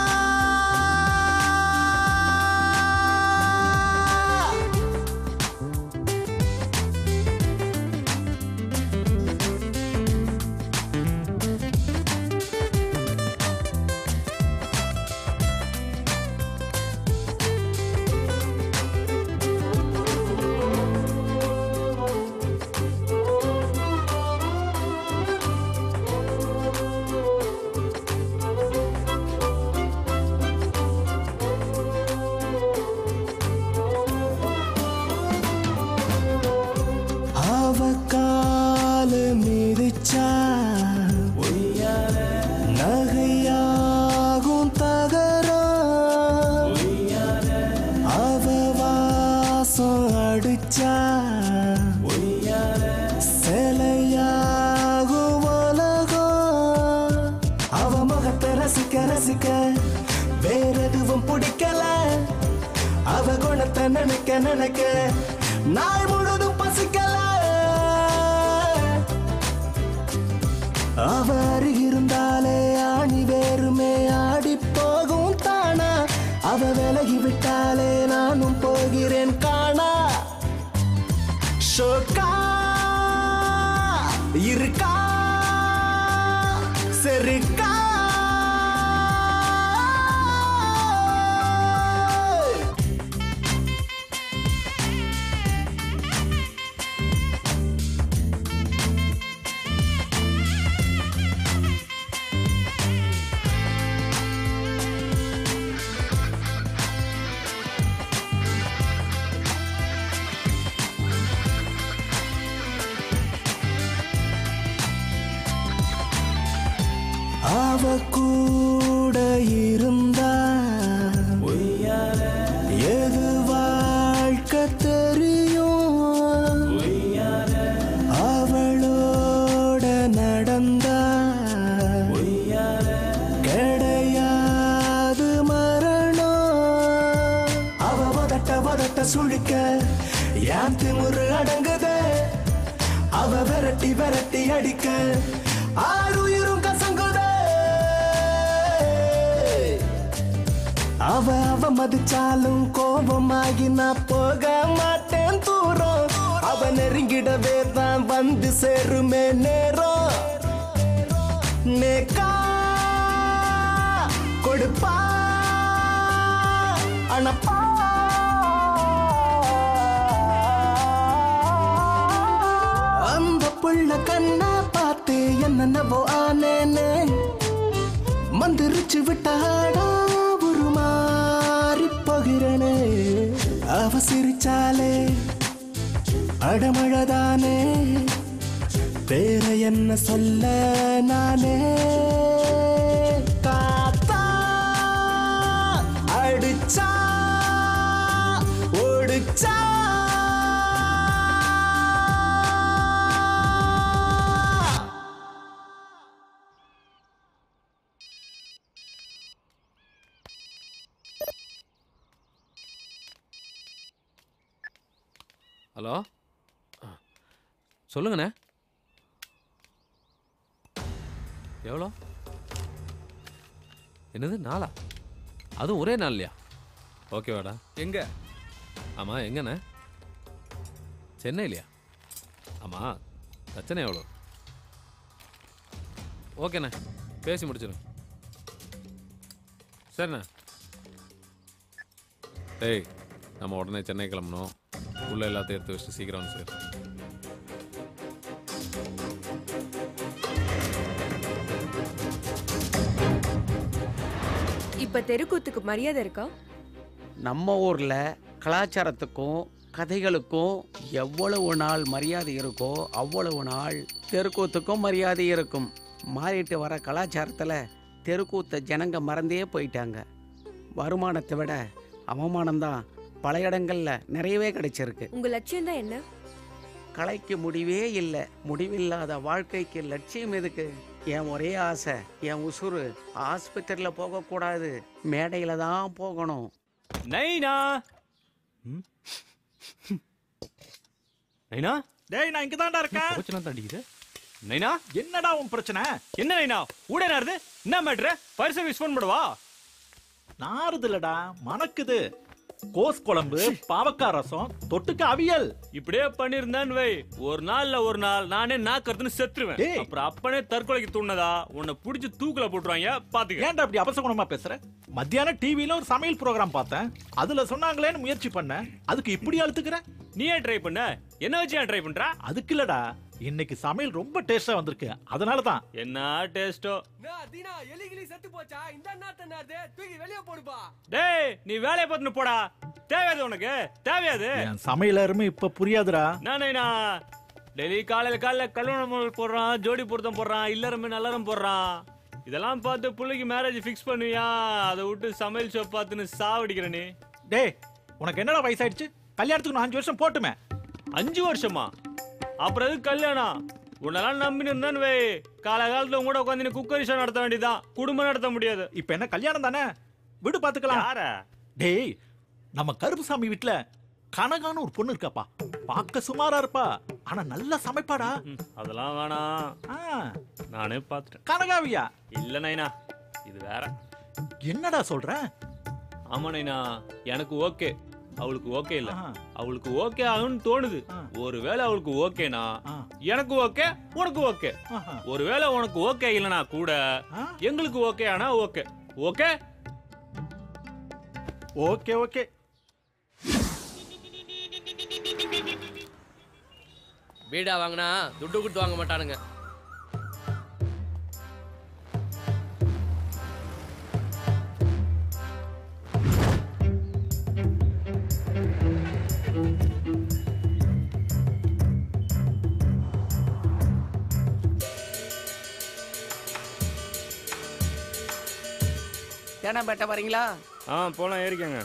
அவ கால மிதிச்சா நகையாகும் தகரம் அவ வாசம் அடிச்சா சிலையாகும் உலகம் அவ முகத்தை ரசிக்க ரசிக்க வேற எதுவும் பிடிக்கல அவ குணத்தை நினைக்க நினைக்க நாள் முழுதும் பசிக்கல அவ அருகிருந்தாலே ஆணி வேறுமே ஆடி போகும் தானா அவ விலகி விட்டாலே நானும் போகிறேன் காணா ஷோக்கா இருக்கா சரிக்கா அவ கூட இருந்தா எது வாழ்க்கை தெரியும் அவளோட நடந்தா கிடையாது மரணம் அவ வதட்ட வதட்ட சுழிக்க ஏன் திமுரு அடங்குதே அவ விரட்டி விரட்டி அடிக்க ஆறுயிரும் கசங்குதே அவ அவ மதிச்சாலும் கோபமாகி நான் போக மாட்டேன் தூரம் அவ நெருங்கிடவே தான் வந்து சேருமே நேரம் நேக்கா கொடுப்பா அணப்பா அந்த புள்ள கண்ணா பார்த்து என்னென்னவோ ஆனேனே மந்திரிச்சு விட்டாடா ஒரு மாறி போகிறேனே அவ சிரிச்சாலே அடமழதானே வேற என்ன சொல்ல நானே ஓடிச்சா ஓடிச்சா ஹலோ சொல்லுங்கண்ணே எவ்வளோ என்னது நாளா அதுவும் ஒரே நாள்லையா ஓகேவாடா எங்க ஆமாம் எங்கண்ணே சென்னையிலையா ஆமாம் பிரச்சனை எவ்வளோ ஓகேண்ணே பேசி முடிச்சிடும் சரிண்ணே டேய் நம்ம உடனே சென்னை கிளம்பணும் உள்ள எல்லாத்தையும் எடுத்து வச்சுட்டு சீக்கிரம் வந்து சேரு இப்ப தெருக்கூத்துக்கு மரியாதை இருக்கா நம்ம ஊர்ல கலாச்சாரத்துக்கும் கதைகளுக்கும் எவ்வளவு நாள் மரியாதை இருக்கோ அவ்வளவு நாள் தெருக்கூத்துக்கும் மரியாதை இருக்கும் மாறிட்டு வர கலாச்சாரத்துல தெருக்கூத்த ஜனங்க மறந்தே போயிட்டாங்க வருமானத்தை விட அவமானம்தான் பல இடங்கள்ல நிறையவே கிடைச்சிருக்கு உங்க லட்சியம் தான் என்ன கலைக்கு முடிவே இல்லை முடிவில்லாத வாழ்க்கைக்கு லட்சியம் எதுக்கு என் ஒரே ஆசை என் உசுறு ஆஸ்பத்திரியில் போகக்கூடாது மேடையில் தான் போகணும் நைனா நைனா டேய் நான் இங்க தான்டா இருக்கேன் பிரச்சனை தாண்டிக்குது நைனா என்னடா உன் பிரச்சனை என்ன நைனா ஊடே நாருது என்ன மேட்ரு ஃபயர் சர்வீஸ் ஃபோன் பண்ணுவா நாறுது இல்லடா மணக்குது கோஸ் குழம்பு பாவக்காய் ரசம் தொட்டுக்க அவியல் இப்படியே பண்ணிருந்தான்னு வை ஒரு நாள்ல ஒரு நாள் நானே நாக்கறதுன்னு செத்துருவேன் அப்புறம் அப்பனே தற்கொலைக்கு தூண்டதா உன்னை புடிச்சு தூக்குல போட்டுருவாங்க பாத்துக்க ஏன்டா அப்படி அபசகுணமா பேசுற மத்தியானம் டிவில ஒரு சமையல் ப்ரோக்ராம் பார்த்தேன் அதுல சொன்னாங்களேன்னு முயற்சி பண்ணேன் அதுக்கு இப்படி அழுத்துக்கிற நீ ஏன் ட்ரை பண்ண என்ன வச்சு ஏன் ட்ரை பண்ற அதுக்கு இல்லடா இன்னைக்கு சமையல் ரொம்ப டேஸ்டா வந்திருக்கு அதனால தான் என்ன டேஸ்டோ தீனா எலி கிளி செத்து போச்சா இந்த நாத்த நாத்து தூக்கி வெளிய போடுப்பா டேய் நீ வேலையை பார்த்துன்னு போடா தேவையாது உனக்கு தேவையாது என் சமையல் அருமை இப்ப புரியாதுடா நானேனா டெய்லி காலையில காலையில கல்யாணம் போடுறான் ஜோடி பொருத்தம் போடுறான் இல்லறமே நல்லறம் போடுறான் இதெல்லாம் பார்த்து பிள்ளைக்கு மேரேஜ் ஃபிக்ஸ் பண்ணுவியா அதை விட்டு சமையல் ஷோ பார்த்துன்னு சாவடிக்கிற நீ டேய் உனக்கு என்னடா வயசாயிடுச்சு கல்யாணத்துக்கு நான் அஞ்சு வருஷம் போட்டுமே அஞ்சு வருஷமா அப்புறம் எதுக்கு கல்யாணம் உன்னெல்லாம் நம்பின்னு இருந்தான்னு வை காலகாலத்துல உங்க கூட உட்காந்து குக்கரி ஷோ நடத்த வேண்டியதான் குடும்பம் நடத்த முடியாது இப்ப என்ன கல்யாணம் தானே விடு பாத்துக்கலாம் யார டேய் நம்ம கருப்புசாமி வீட்ல கனகான்னு ஒரு பொண்ணு இருக்காப்பா பார்க்க சுமாரா இருப்பா ஆனா நல்லா சமைப்பாடா அதெல்லாம் வேணாம் நானே பார்த்துட்டேன் கனகாவியா இல்ல நைனா இது வேற என்னடா சொல்ற ஆமா நைனா எனக்கு ஓகே அவளுக்கு ஓகே இல்ல அவளுக்கு ஓகே ஆகும்னு தோணுது ஒருவேளை அவளுக்கு ஓகேனா எனக்கு ஓகே உனக்கு ஓகே ஒருவேளை உனக்கு ஓகே இல்லனா கூட எங்களுக்கு ஓகே ஆனா ஓகே ஓகே ஓகே ஓகே வீடா வாங்கினா துட்டு கொடுத்து வாங்க மாட்டானுங்க தேனாம்பேட்டை வரீங்களா ஆ போலாம் ஏறிக்கங்க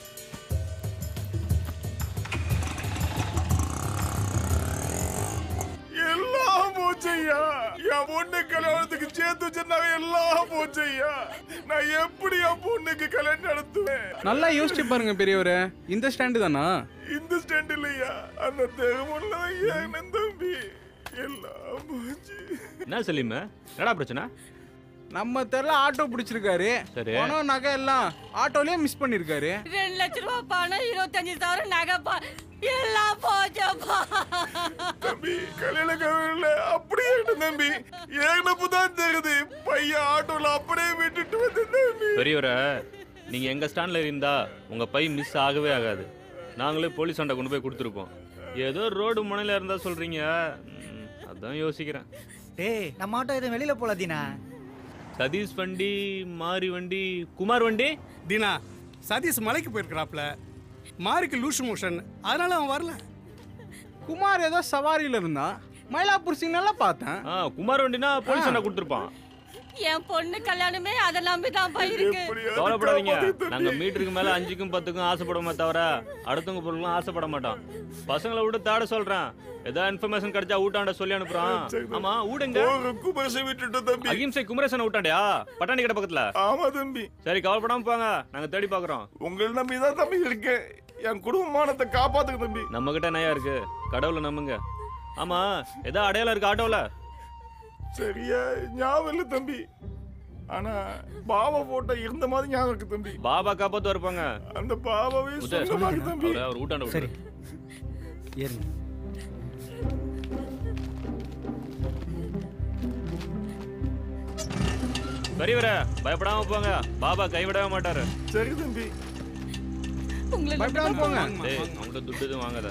எல்லாம் போச்சையா என் பொண்ணு கல்யாணத்துக்கு சேர்த்து வச்சிருந்தாங்க எல்லாம் போச்சையா நான் எப்படி என் பொண்ணுக்கு கல்யாணம் நடத்துவேன் நல்லா யோசிச்சு பாருங்க பெரியவரே இந்த ஸ்டாண்டு தானா இந்த ஸ்டாண்ட் இல்லையா அந்த தேகமுள்ள ஏன் தம்பி எல்லாம் போச்சு என்ன சலீம் என்னடா பிரச்சனை நம்ம தெருல ஆட்டோ பிடிச்சிருக்காரு சரி. பணம் நகை எல்லாம் ஆட்டோலயே மிஸ் பண்ணிருக்காரு ரெண்டு லட்ச ரூபா பணம் இருபத்தஞ்சு சவரம் நகைப்பா எல்லாம் போச்சப்பா தம்பி கல்யாண கவரில் அப்படியே இருக்கு தம்பி ஏகனப்பு தான் தெரியுது பையன் ஆட்டோல அப்படியே விட்டுட்டு வந்து தம்பி பெரியவர நீங்க எங்க ஸ்டாண்ட்ல இருந்தா உங்க பை மிஸ் ஆகவே ஆகாது நாங்களே போலீஸ் சண்டை கொண்டு போய் கொடுத்துருப்போம் ஏதோ ரோடு முனையில இருந்தா சொல்றீங்க ம், அதான் யோசிக்கிறேன் டேய் நம்ம ஆட்டோ எதுவும் வெளியில போல தீனா சதீஷ் வண்டி மாரி வண்டி குமார் வண்டி தீனா சதீஷ் மலைக்கு போயிருக்கிறாப்ல மாருக்கு லூஸ் மோஷன் அதனால அவன் வரல குமார் ஏதோ சவாரியில இருந்தான் மயிலாப்பூர் சிக்னல்ல பார்த்தேன் ஆ குமார் வண்டினா போலீஸ் சண்டை கொடுத்துருப்பான் என் பொண்ணு கல்யாணமே அதை நம்பி தான்ப்பா இருக்கு கவலைப்படாதீங்க நாங்க மீட்டருக்கு மேல அஞ்சுக்கும் பத்துக்கும் ஆசைப்படுவோமே தவிர அடுத்தவங்க பொருளும் ஆசைப்பட மாட்டோம் பசங்களை விட்டு தாட சொல்றேன் ஏதாவது இன்ஃபர்மேஷன் கிடைச்சா ஊட்டாண்ட சொல்லி அனுப்புறான் ஆமா ஊடுங்க குமரசை விட்டுட்டு தம்பி அகிம்சை குமரேசன் ஊட்டாண்டியா பட்டாணி கடை பக்கத்துல ஆமா தம்பி சரி கவலைப்படாம போங்க நாங்க தேடி பாக்குறோம் உங்களை நம்பி தான் தம்பி இருக்கேன் என் குடும்பமானத்தை காப்பாத்துங்க தம்பி நம்ம கிட்ட நயா இருக்கு கடவுளை நம்புங்க ஆமா ஏதோ அடையாளம் இருக்கு ஆட்டோல சரியா ஞாபகம் இல்ல தம்பி ஆனா பாபா போட்டோ இருந்த மாதிரி ஞாபகம் இருக்கு தம்பி பாபா காப்பாத்து இருப்பாங்க அந்த பாபாவே முத்து, சொந்தமாக்கு தம்பி அவரை அவர் ஊட்டாண்ட விட்டுரு. ஏறுங்க பெரியவரே பயப்படாம போங்க பாபா கைவிடவே மாட்டாரு சரி தம்பி உங்களை பயப்படாம போங்க டேய் அவங்கள்ட்ட துட்டு எதுவும் வாங்காத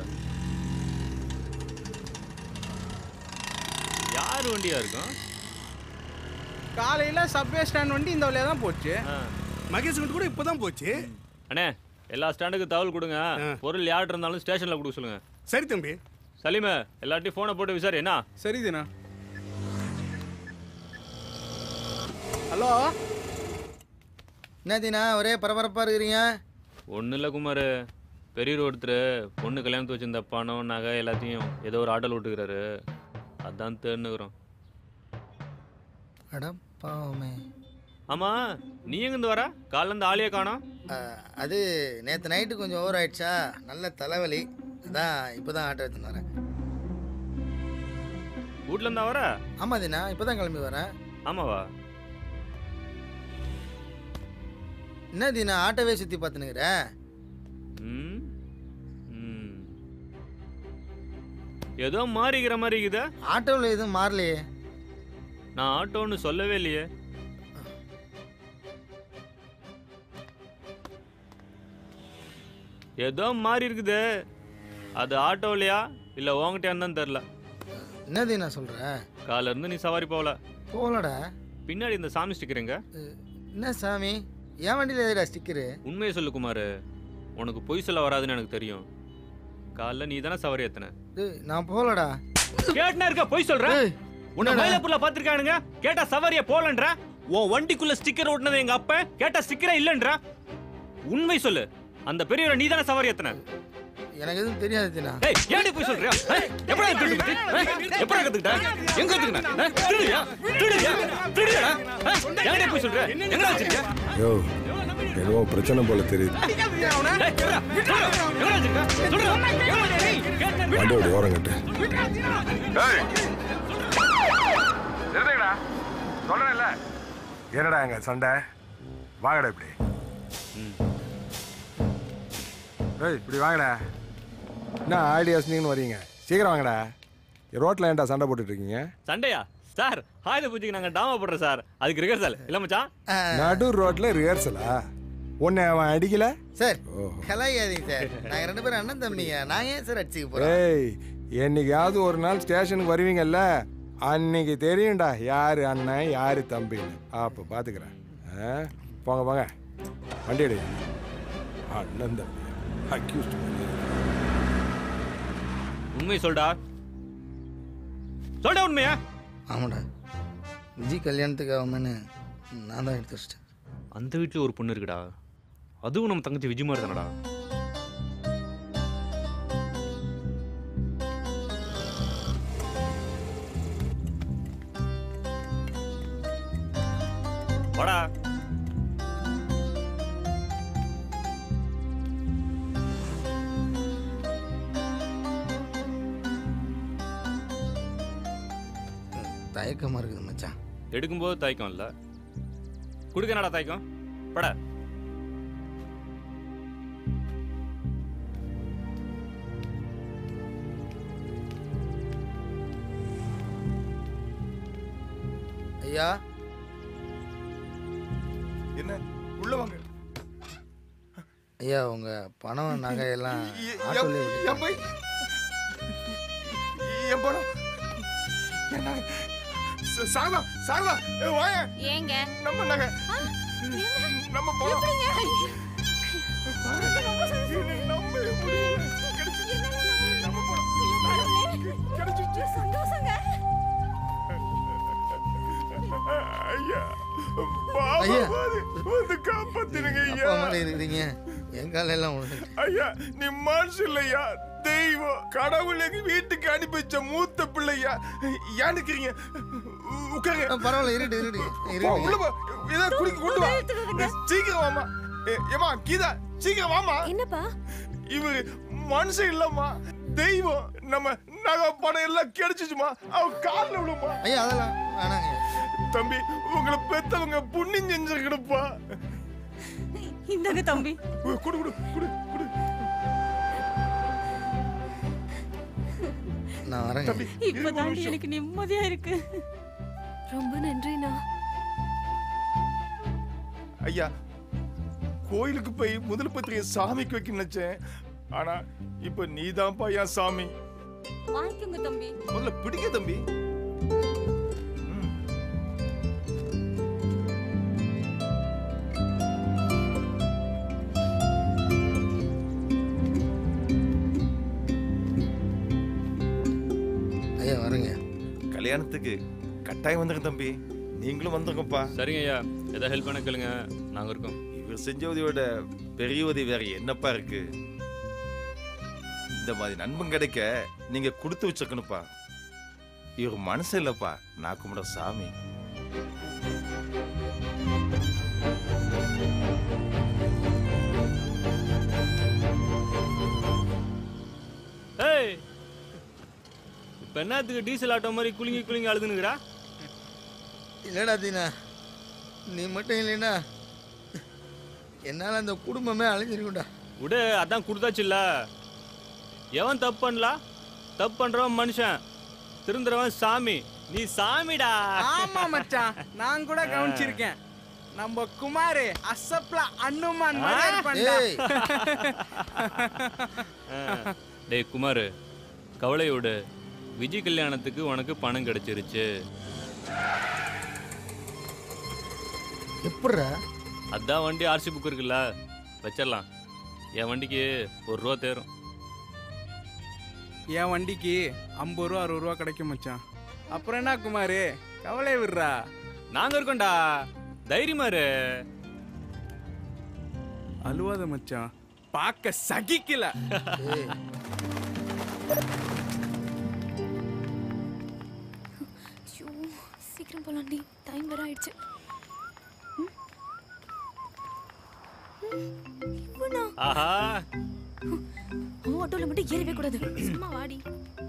யார் வண்டியா இருக்கும் காலையில சப்வே ஸ்டாண்ட் வண்டி இந்த வழியா தான் போச்சு மகேஷ் கிட்ட கூட இப்பதான் போச்சு அண்ணே எல்லா ஸ்டாண்டுக்கு தகவல் கொடுங்க பொருள் யார்கிட்ட இருந்தாலும் ஸ்டேஷன்ல கொடுக்க சொல்லுங்க சரி தம்பி சலீமே எல்லார்ட்டையும் போனை போட்டு விசாரி என்ன சரி தினா ஹலோ என்ன தீனா ஒரே பரபரப்பா இருக்கிறீங்க ஒன்றும் இல்லை குமார் பெரியவர் ஒருத்தர் பொண்ணு கல்யாணத்து வச்சிருந்த பணம் நகை எல்லாத்தையும் ஏதோ ஒரு ஆட்டோல விட்டுக்கிறாரு அதான் தேர்னுக்குறோம் அட பாவமே ஆமா நீ எங்கேருந்து வர காலைல இருந்து ஆளையே காணோம் அஹ், அது நேற்று நைட்டு கொஞ்சம் ஓவர் ஆயிடுச்சா நல்ல தலைவலி அதான் இப்போ தான் ஆட்டோ எடுத்துன்னு வரேன் வீட்ல இருந்தா வர ஆமாம் தீனா இப்போ தான் கிளம்பி வரேன் ஆமாவா என்ன தீனா ஆட்டோவே சுற்றி பார்த்துனுக்குற ம் ம். ஏதோ மாறிக்கிற மாதிரி இருக்குதா ஆட்டோவில் எதுவும் மாறலையே நான் ஆட்டோன்னு சொல்லவே இல்லையே ஏதோ மாறி இருக்குது அது ஆட்டோலையா இல்ல உங்ககிட்ட தான் தெரில என்ன தீனா சொல்கிற காலைல இருந்து நீ சவாரி போகல போகலடா பின்னாடி இந்த சாமி ஸ்டிக்கருங்க என்ன சாமி என் வண்டியில் எதுடா ஸ்டிக்கரு உண்மையை சொல்லு குமார் உனக்கு பொய் சொல்ல வராதுன்னு எனக்கு தெரியும் காலைல நீ தானே சவாரி ஏத்தன நான் போகலடா கேட்டுனா இருக்க பொய் சொல்ற உன்னை மயிலாப்பூர்ல பாத்திருக்கானுங்க கேட்டா சவாரிய போலன்ற உன் வண்டிக்குள்ள ஸ்டிக்கர் ஓட்டுனது எங்க அப்ப கேட்டா ஸ்டிக்கரே இல்லன்ற உண்மை சொல்லு அந்த பெரியவரை நீ தானே சவாரி ஏத்தன எனக்கு எதுவும் தெரியாது தீனா ஏய் ஏன்டி போய் சொல்றியா ஏய், எப்படா இது திருட்டு புத்தி? ஏய், எப்படா கத்துக்கிட்ட எங்க கத்துக்கிட்ட ஏய், திருடுறியா திருடுறியா திருடுறியா ஏய், ஏன்டி போய் சொல்ற எங்கடா வச்சிருக்க யோ என்னவோ பிரச்சனை போல தெரியுது ஏய், சொல்றா, சொல்றா, எங்கடா வச்சிருக்க சொல்றா வண்டியோட ஓரங்கட்டு நிறுத்துங்கடா சொல்றேன்ல என்னடா எங்க சண்டை வாங்கடா இப்படி ஏய் இப்படி வாங்கடா என்ன ஆடி அசனிங்கன்னு வரீங்க சீக்கிரம் வாங்கடா ரோட்ல ஏன்டா சண்டை போட்டுட்டு இருக்கீங்க சண்டையா சார் ஆயுத பூஜைக்கு நாங்க டாமா போடுறோம் சார் அதுக்கு ரிஹர்சல் இல்ல மச்சான் நடு ரோட்ல ரிஹர்சலா உன்னை அவன் அடிக்கல சார் கலாயாதீங்க சார் நாங்கள் ரெண்டு பேரும் அண்ணன் தம்பிங்க நான் ஏன் சார் அடிச்சுக்க போகிறேன் ஏய் என்னைக்காவது ஒரு நாள் ஸ்டேஷனுக்கு வருவீங்கல்ல அன்னைக்கு தெரியும்டா யாரு அண்ணன் யாரு தம்பின்னு அப்போ பார்த்துக்கிறேன் ஆ? போங்க போங்க வண்டி எடு அண்ணன் தம்பி அக்யூஸ்ட் உண்மை சொல்டா சொல்டா உண்மையா ஆமாடா விஜய் கல்யாணத்துக்கு ஆகும்னு நான் தான் எடுத்து வச்சிட்டேன் அந்த வீட்டுல ஒரு பொண்ணு இருக்குடா அதுவும் நம்ம தங்கச்சி விஜய் மாதிரி தானடா வாடா தயக்கமாக இருக்குது மச்சான் எடுக்கும்போது தயக்கம் இல்ல குடுக்க என்னடா தயக்கம் பட ஐயா என்ன உள்ள வாங்க ஐயா உங்க பணம் நகை எல்லாம் எ- ஆட்டோலே என் என் பை என் பணம் என்ன ச- சாரதா சாரதா ஏ, வாங்க ஏங்க நம்ம நகை நம்ம பணம் நம்பவே முடியல. கிடைச்சிச்சு. நம்ம பணம். கிடைச்சிச்சு. சந்தோஷங்க ஐயா காலில் இருக்கிறீங்க என் கால எல்லாம் உழுது ஐயா நீ மனுஷ இல்லையா தெய்வம் கடவுள் எங்க வீட்டுக்கு அனுப்பி வச்ச மூத்த பிள்ளையா ஏன் நிக்கிறீங்க உ- உட்காருங்க பரவாயில்ல இருட்டு இருட்டு போ, உள்ள போ இதை குடிக்க கொண்டு வா சீக்கிரம் வாமா ஏ- ஏம்மா கீதா சீக்கிரம் வாமா என்னப்பா இவரு மனுஷன் இல்லம்மா தெய்வம் நம்ம நகை பணம் எல்லாம் கிடைச்சிச்சுமா அவ காலில் விழுமா ஐயா அதெல்லாம் வேணாங்க தம்பி உங்களை பெத்தவங்க புண்ணியம் செஞ்சிருக்கணுப்பா இந்தாங்க தம்பி குடு குடு குடு குடு நான் வரேங்க இப்பதாண்டி எனக்கு நிம்மதியா இருக்கு ரொம்ப நன்றிண்ணா ஐயா கோயிலுக்கு போய் முதல் பத்திரிகை சாமிக்கு வைக்க நினைச்சேன் ஆனா இப்ப நீதான்ப்பா என் சாமி வாங்கிக்கோங்க தம்பி முதல்ல பிடிக்க தம்பி ஐயா வரேங்க கல்யாணத்துக்கு கட்டாயம் வந்துங்க தம்பி நீங்களும் வந்துருங்கப்பா சரிங்க ஐயா எதாவது ஹெல்ப் பண்ண கேளுங்க நாங்க இருக்கோம் இவர் செஞ்ச உதவியோட பெரிய உதவி வேற என்னப்பா இருக்கு இந்த மாதிரி நண்பன் கிடைக்க நீங்க கொடுத்து வச்சிருக்கணும்ப்பா இவர் மனசு இல்லப்பா நான் கும்பிட சாமி ஏய் இப்போ என்னத்துக்கு டீசல் ஆட்டோ மாதிரி குலுங்கி குலுங்கி அழுதுனுக்குறா இல்லடா தீனா நீ மட்டும் இல்லைன்னா என்னால் அந்த குடும்பமே அழிஞ்சிருக்கும்டா விடு அதான் கொடுத்தாச்சுல்ல எவன் தப்பு பண்ணலாம் தப்பு பண்றவன் மனுஷன் திருந்துறவன் சாமி நீ சாமிடா ஆமா மச்சான் நான் கூட கவனிச்சிருக்கேன் நம்ம குமாரு அசப்ல அண்ணுமான் மாதிரி இருப்பான்டா. ஏய். ஆ. டேய் குமார் கவலை விடு விஜய் கல்யாணத்துக்கு உனக்கு பணம் கிடைச்சிருச்சு எப்பட்றா அதான் வண்டி ஆர்சி புக் இருக்குல்ல வச்சிடலாம் என் வண்டிக்கு ஒரு ரூபா தேரும் என் வண்டிக்கு ஐம்பது ரூபா அறுபது ரூபா கிடைக்கும் மச்சான் அப்புறம் என்ன குமாரு கவலை விடுறா நாங்க இருக்கோம்டா தைரியமா இரு அழுவாத மச்சான் பார்க்க சகிக்கல ஐயோ சீக்கிரம் போலாண்டி டைம் வேற ஆயிடுச்சு ம்? ம், இவனா ஆஹா அவன் ஆட்டோல மட்டும் ஏறவே கூடாது சும்மா வாடி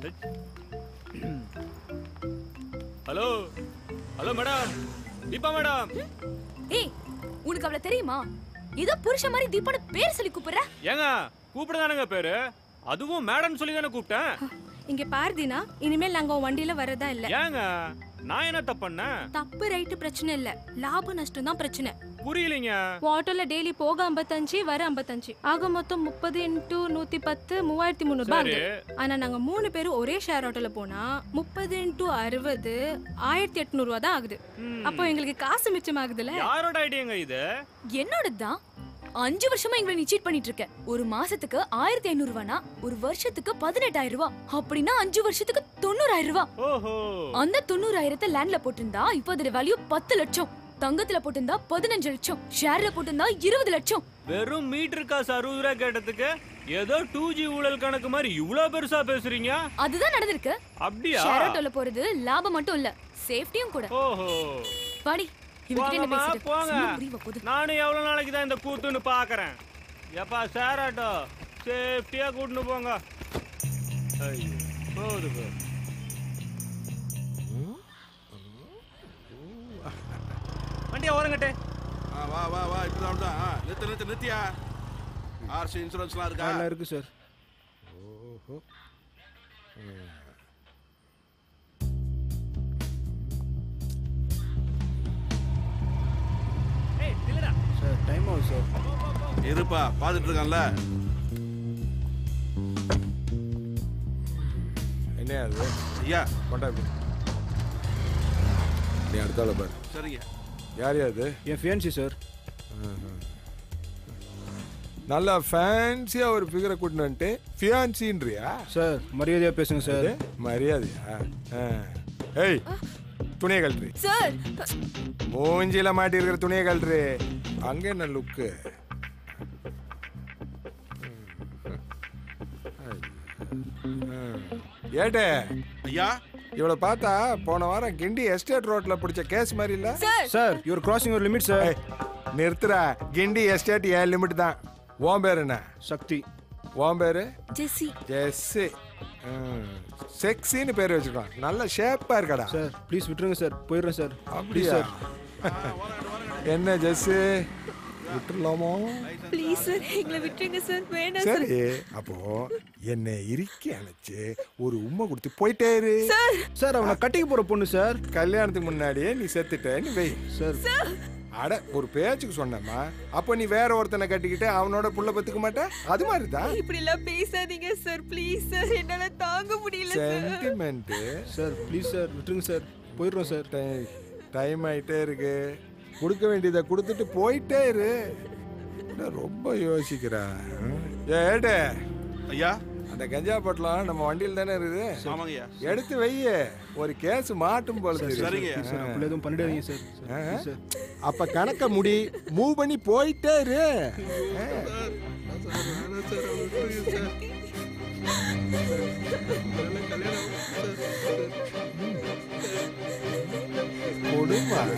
hello hello madam Deepa madam ஏய் உனக்கு அவள தெரியுமா ஏதோ புருஷ மாதிரி தீபான பேர் சொல்லி கூப்பிடுற ஏங்க கூப்பிடுதானுங்க பேரு அதுவும் மேடம் சொல்லி தானே கூப்பிட்டேன் இங்க பாருதினா இனிமேல் நாங்க உன் வண்டியில வரதா இல்ல ஏங்க நான் என்ன தப்பு பண்ணேன் தப்பு ரைட்டு பிரச்சனை இல்ல லாப நஷ்டம் தான் பிரச்சனை புரியலைங்க உன் ஆட்டோல டெய்லி போக ஐம்பத்தஞ்சு வர ஐம்பத்தஞ்சு ஆக மொத்தம் முப்பது இன்டூ நூத்தி பத்து மூவாயிரத்தி முந்நூறு ரூபாய் சரி. ஆகுது. ஆனா நாங்க மூணு பேரும் ஒரே ஷேர் ஆட்டோல போனா முப்பது இன்டூ அறுபது ஆயிரத்தி எட்நூறு ரூபா தான் ஆகுது அப்போ எங்களுக்கு காசு மிச்சமாகுதுல யாரோட ஐடியாங்க இது என்னோடதுதான் அஞ்சு வருஷமா எங்களை நீ சீட் பண்ணிட்டு இருக்க ஒரு மாசத்துக்கு ஆயிரத்தி ஐநூறு ரூபானா ஒரு வருஷத்துக்கு பதினெட்டாயிரம் ரூபாய் அப்படின்னா அஞ்சு வருஷத்துக்கு தொண்ணூறாயிரம் ரூபாய் ஓஹோ அந்த தொண்ணூறாயிரத்தை லேண்ட்ல போட்டிருந்தா இப்போ அதோட வேல்யூ பத்து லட்சம் தங்கத்துல போட்டிருந்தா பதினஞ்சு லட்சம் ஷேர்ல போட்டிருந்தா இருபது லட்சம் வெறும் மீட்டர் காசு அறுபது ரூபா கேட்டதுக்கு ஏதோ டூ ஜி ஊழல் கணக்கு மாதிரி இவ்வளவு பெருசா பேசுறீங்க அதுதான் நடந்திருக்கு அப்படியா ஷேர் ஆட்டோல போறது லாபம் மட்டும் இல்ல சேஃப்டியும் கூட ஓஹோ பாடி இவகிட்ட என்ன போங்கம்மா, பேசிட்டு போங்க சும்மா புரியவா போகுது நானும் எவ்வளவு நாளைக்கு தான் இந்த கூத்துன்னு பாக்குறேன் எப்பா ஷேர் ஆட்டோ சேஃப்டியா கூட்டின்னு போங்க ஐயோ, போகுது போகுது வண்டியா ஓரங்கட்டு ஆ, வா வா வா இப்பதான் தான் நிறுத்து நிறுத்து நிறுத்தியா ஆர்சி இன்சூரன்ஸ்லாம் இருக்கா எல்லாம் இருக்கு சார் ஓஹோ சார் டைம் ஆகும் சார் இருப்பா பார்த்துட்டு இருக்கான்ல என்ன அது ஐயா கொண்டா இப்படி. நீ அடுத்தால பாரு சரிங்க யார் அது என் ஃபியான்சி சார் நல்லா ஃபேன்சியாக ஒரு ஃபிகரை கூட்டின்னு வந்துட்டு ஃபியான்சின்றியா சார் மரியாதையா பேசுங்க சார் அது மரியாதையா ஆ. ஏய் துணியை கழட்டுறி சார் மூஞ்சில மாட்டி இருக்கிற துணியை கழட்டுறி அங்க என்ன லுக்கு ஏட்டே ஐயா இவளை பார்த்தா போன வாரம் கிண்டி எஸ்டேட் ரோட்ல பிடிச்ச கேஸ் மாதிரி இல்ல sir your crossing your limit sir நிறுத்துறா கிண்டி எஸ்டேட் ஏன் லிமிட் தான் ஓன் பேர் என்ன சக்தி ஓன் பேரு ஜெஸ்ஸி ஜெஸ்ஸி செக்ஸின்னு பேர் வச்சிருக்கான் நல்ல ஷேப்பா இருக்கடா சார் ப்ளீஸ் விட்டுருங்க சார் போயிடுறேன் சார் அப்படியா சார் என்ன ஜெஸ்ஸு விட்டுலாமோ ப்ளீஸ் சார் எங்களை விட்டுருங்க சார் வேண்டாம் சார் சரி அப்போ என்னை இறுக்கி அணைச்சு ஒரு உம்மை கொடுத்து போயிட்டே இரு சார் சார் அவனை கட்டிக்க போற பொண்ணு சார் கல்யாணத்துக்கு முன்னாடியே நீ செத்துட்டேன்னு வை சார் அட ஒரு பேச்சுக்கு சொன்னம்மா அப்போ நீ வேற ஒருத்தனை கட்டிக்கிட்டு அவனோட புள்ள பத்துக்க மாட்ட அது மாதிரி தான் இப்படி எல்லாம் பேசாதீங்க சார் ப்ளீஸ் சார் என்னால தாங்க முடியல sir sentiment sir please sir விட்டுருங்க சார் போயிடுறோம் சார் டைம் ஆயிட்டே இருக்கு கொடுக்க வேண்டியதை கொடுத்துட்டு போயிட்டே இரு என்ன ரொம்ப யோசிக்கிறா ஏ ஏட்டே ஐயா அந்த கஞ்சா பொட்டலம் நம்ம வண்டியில் தானே இருக்குது ஆமாங்கய்யா. எடுத்து வைய ஒரு கேஸ் மாட்டும் போல சார், தெரியுது. சரிங்கய்யா. சார், அப்படி எதுவும் பண்ணிடாதீங்க சார். ஆ, சார், சார். அப்ப கணக்க முடி மூவ் பண்ணி போயிட்டே இரு ஆ. கொடுமா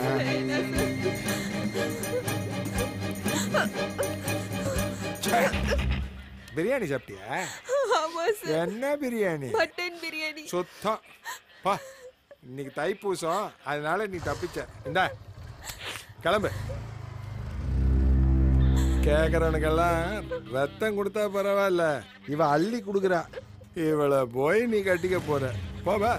ச்சே. பிரியாணி சாப்பிட்டியா ஆமா சார் என்ன பிரியாணி மட்டன் பிரியாணி சுத்தம் பா இன்னைக்கு தைப்பூசம் அதனால நீ தப்பிச்ச இந்தா கிளம்பு கேக்குறவனுக்கெல்லாம் ரத்தம் கொடுத்தா பரவாயில்ல இவ அள்ளி கொடுக்குறா இவளை போய் நீ கட்டிக்க போற போவா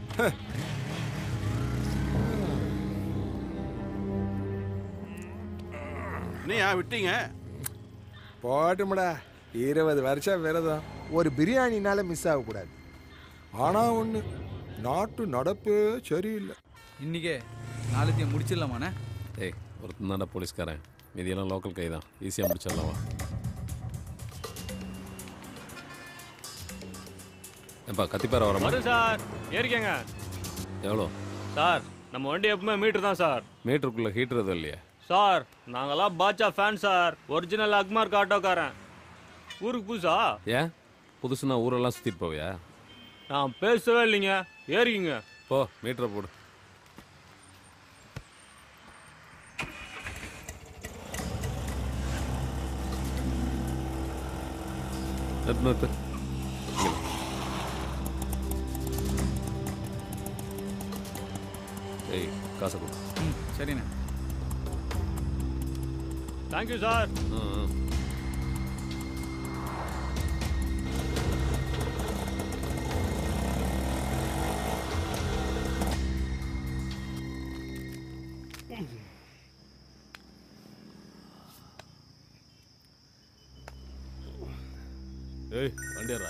என்னையா விட்டீங்க போட்டுமுடா இருபது வருஷம் விரதம் ஒரு பிரியாணினால மிஸ் ஆகக்கூடாது ஆனா ஒன்று நாட்டு நடப்பு சரியில்லை இன்னைக்கே நாளைக்கு முடிச்சிடலாமாண்ணே ஏய் ஒருத்தன் தானே போலீஸ்காரன் மீதியெல்லாம் லோக்கல் கை தான் ஈஸியாக முடிச்சிடலாம் வா ஏப்பா கத்திப்பார வர வரும் சார் ஏறிக்கங்க எவ்வளோ சார் நம்ம வண்டி எப்பவுமே மீட்டர் தான் சார் மீட்டருக்குள்ளே ஹீட்டர் எதுவும் இல்லையா சார் நாங்கெல்லாம் Baasha fan sir original Agmark ஆட்டோக்காரன் ஊருக்கு புதுசா ஏன் புதுசுனா ஊரெல்லாம் சுற்றிட்டு போவியா நான் பேசவே இல்லைங்க ஏறிக்கிங்க போ மீட்டரை போடு நிறுத்து நிறுத்து இங்க வா. ஏய் காசை கொடு ம் சரிண்ணே தேங்க்யூ சார் ஆ ஆ. ஏய் வண்டியறா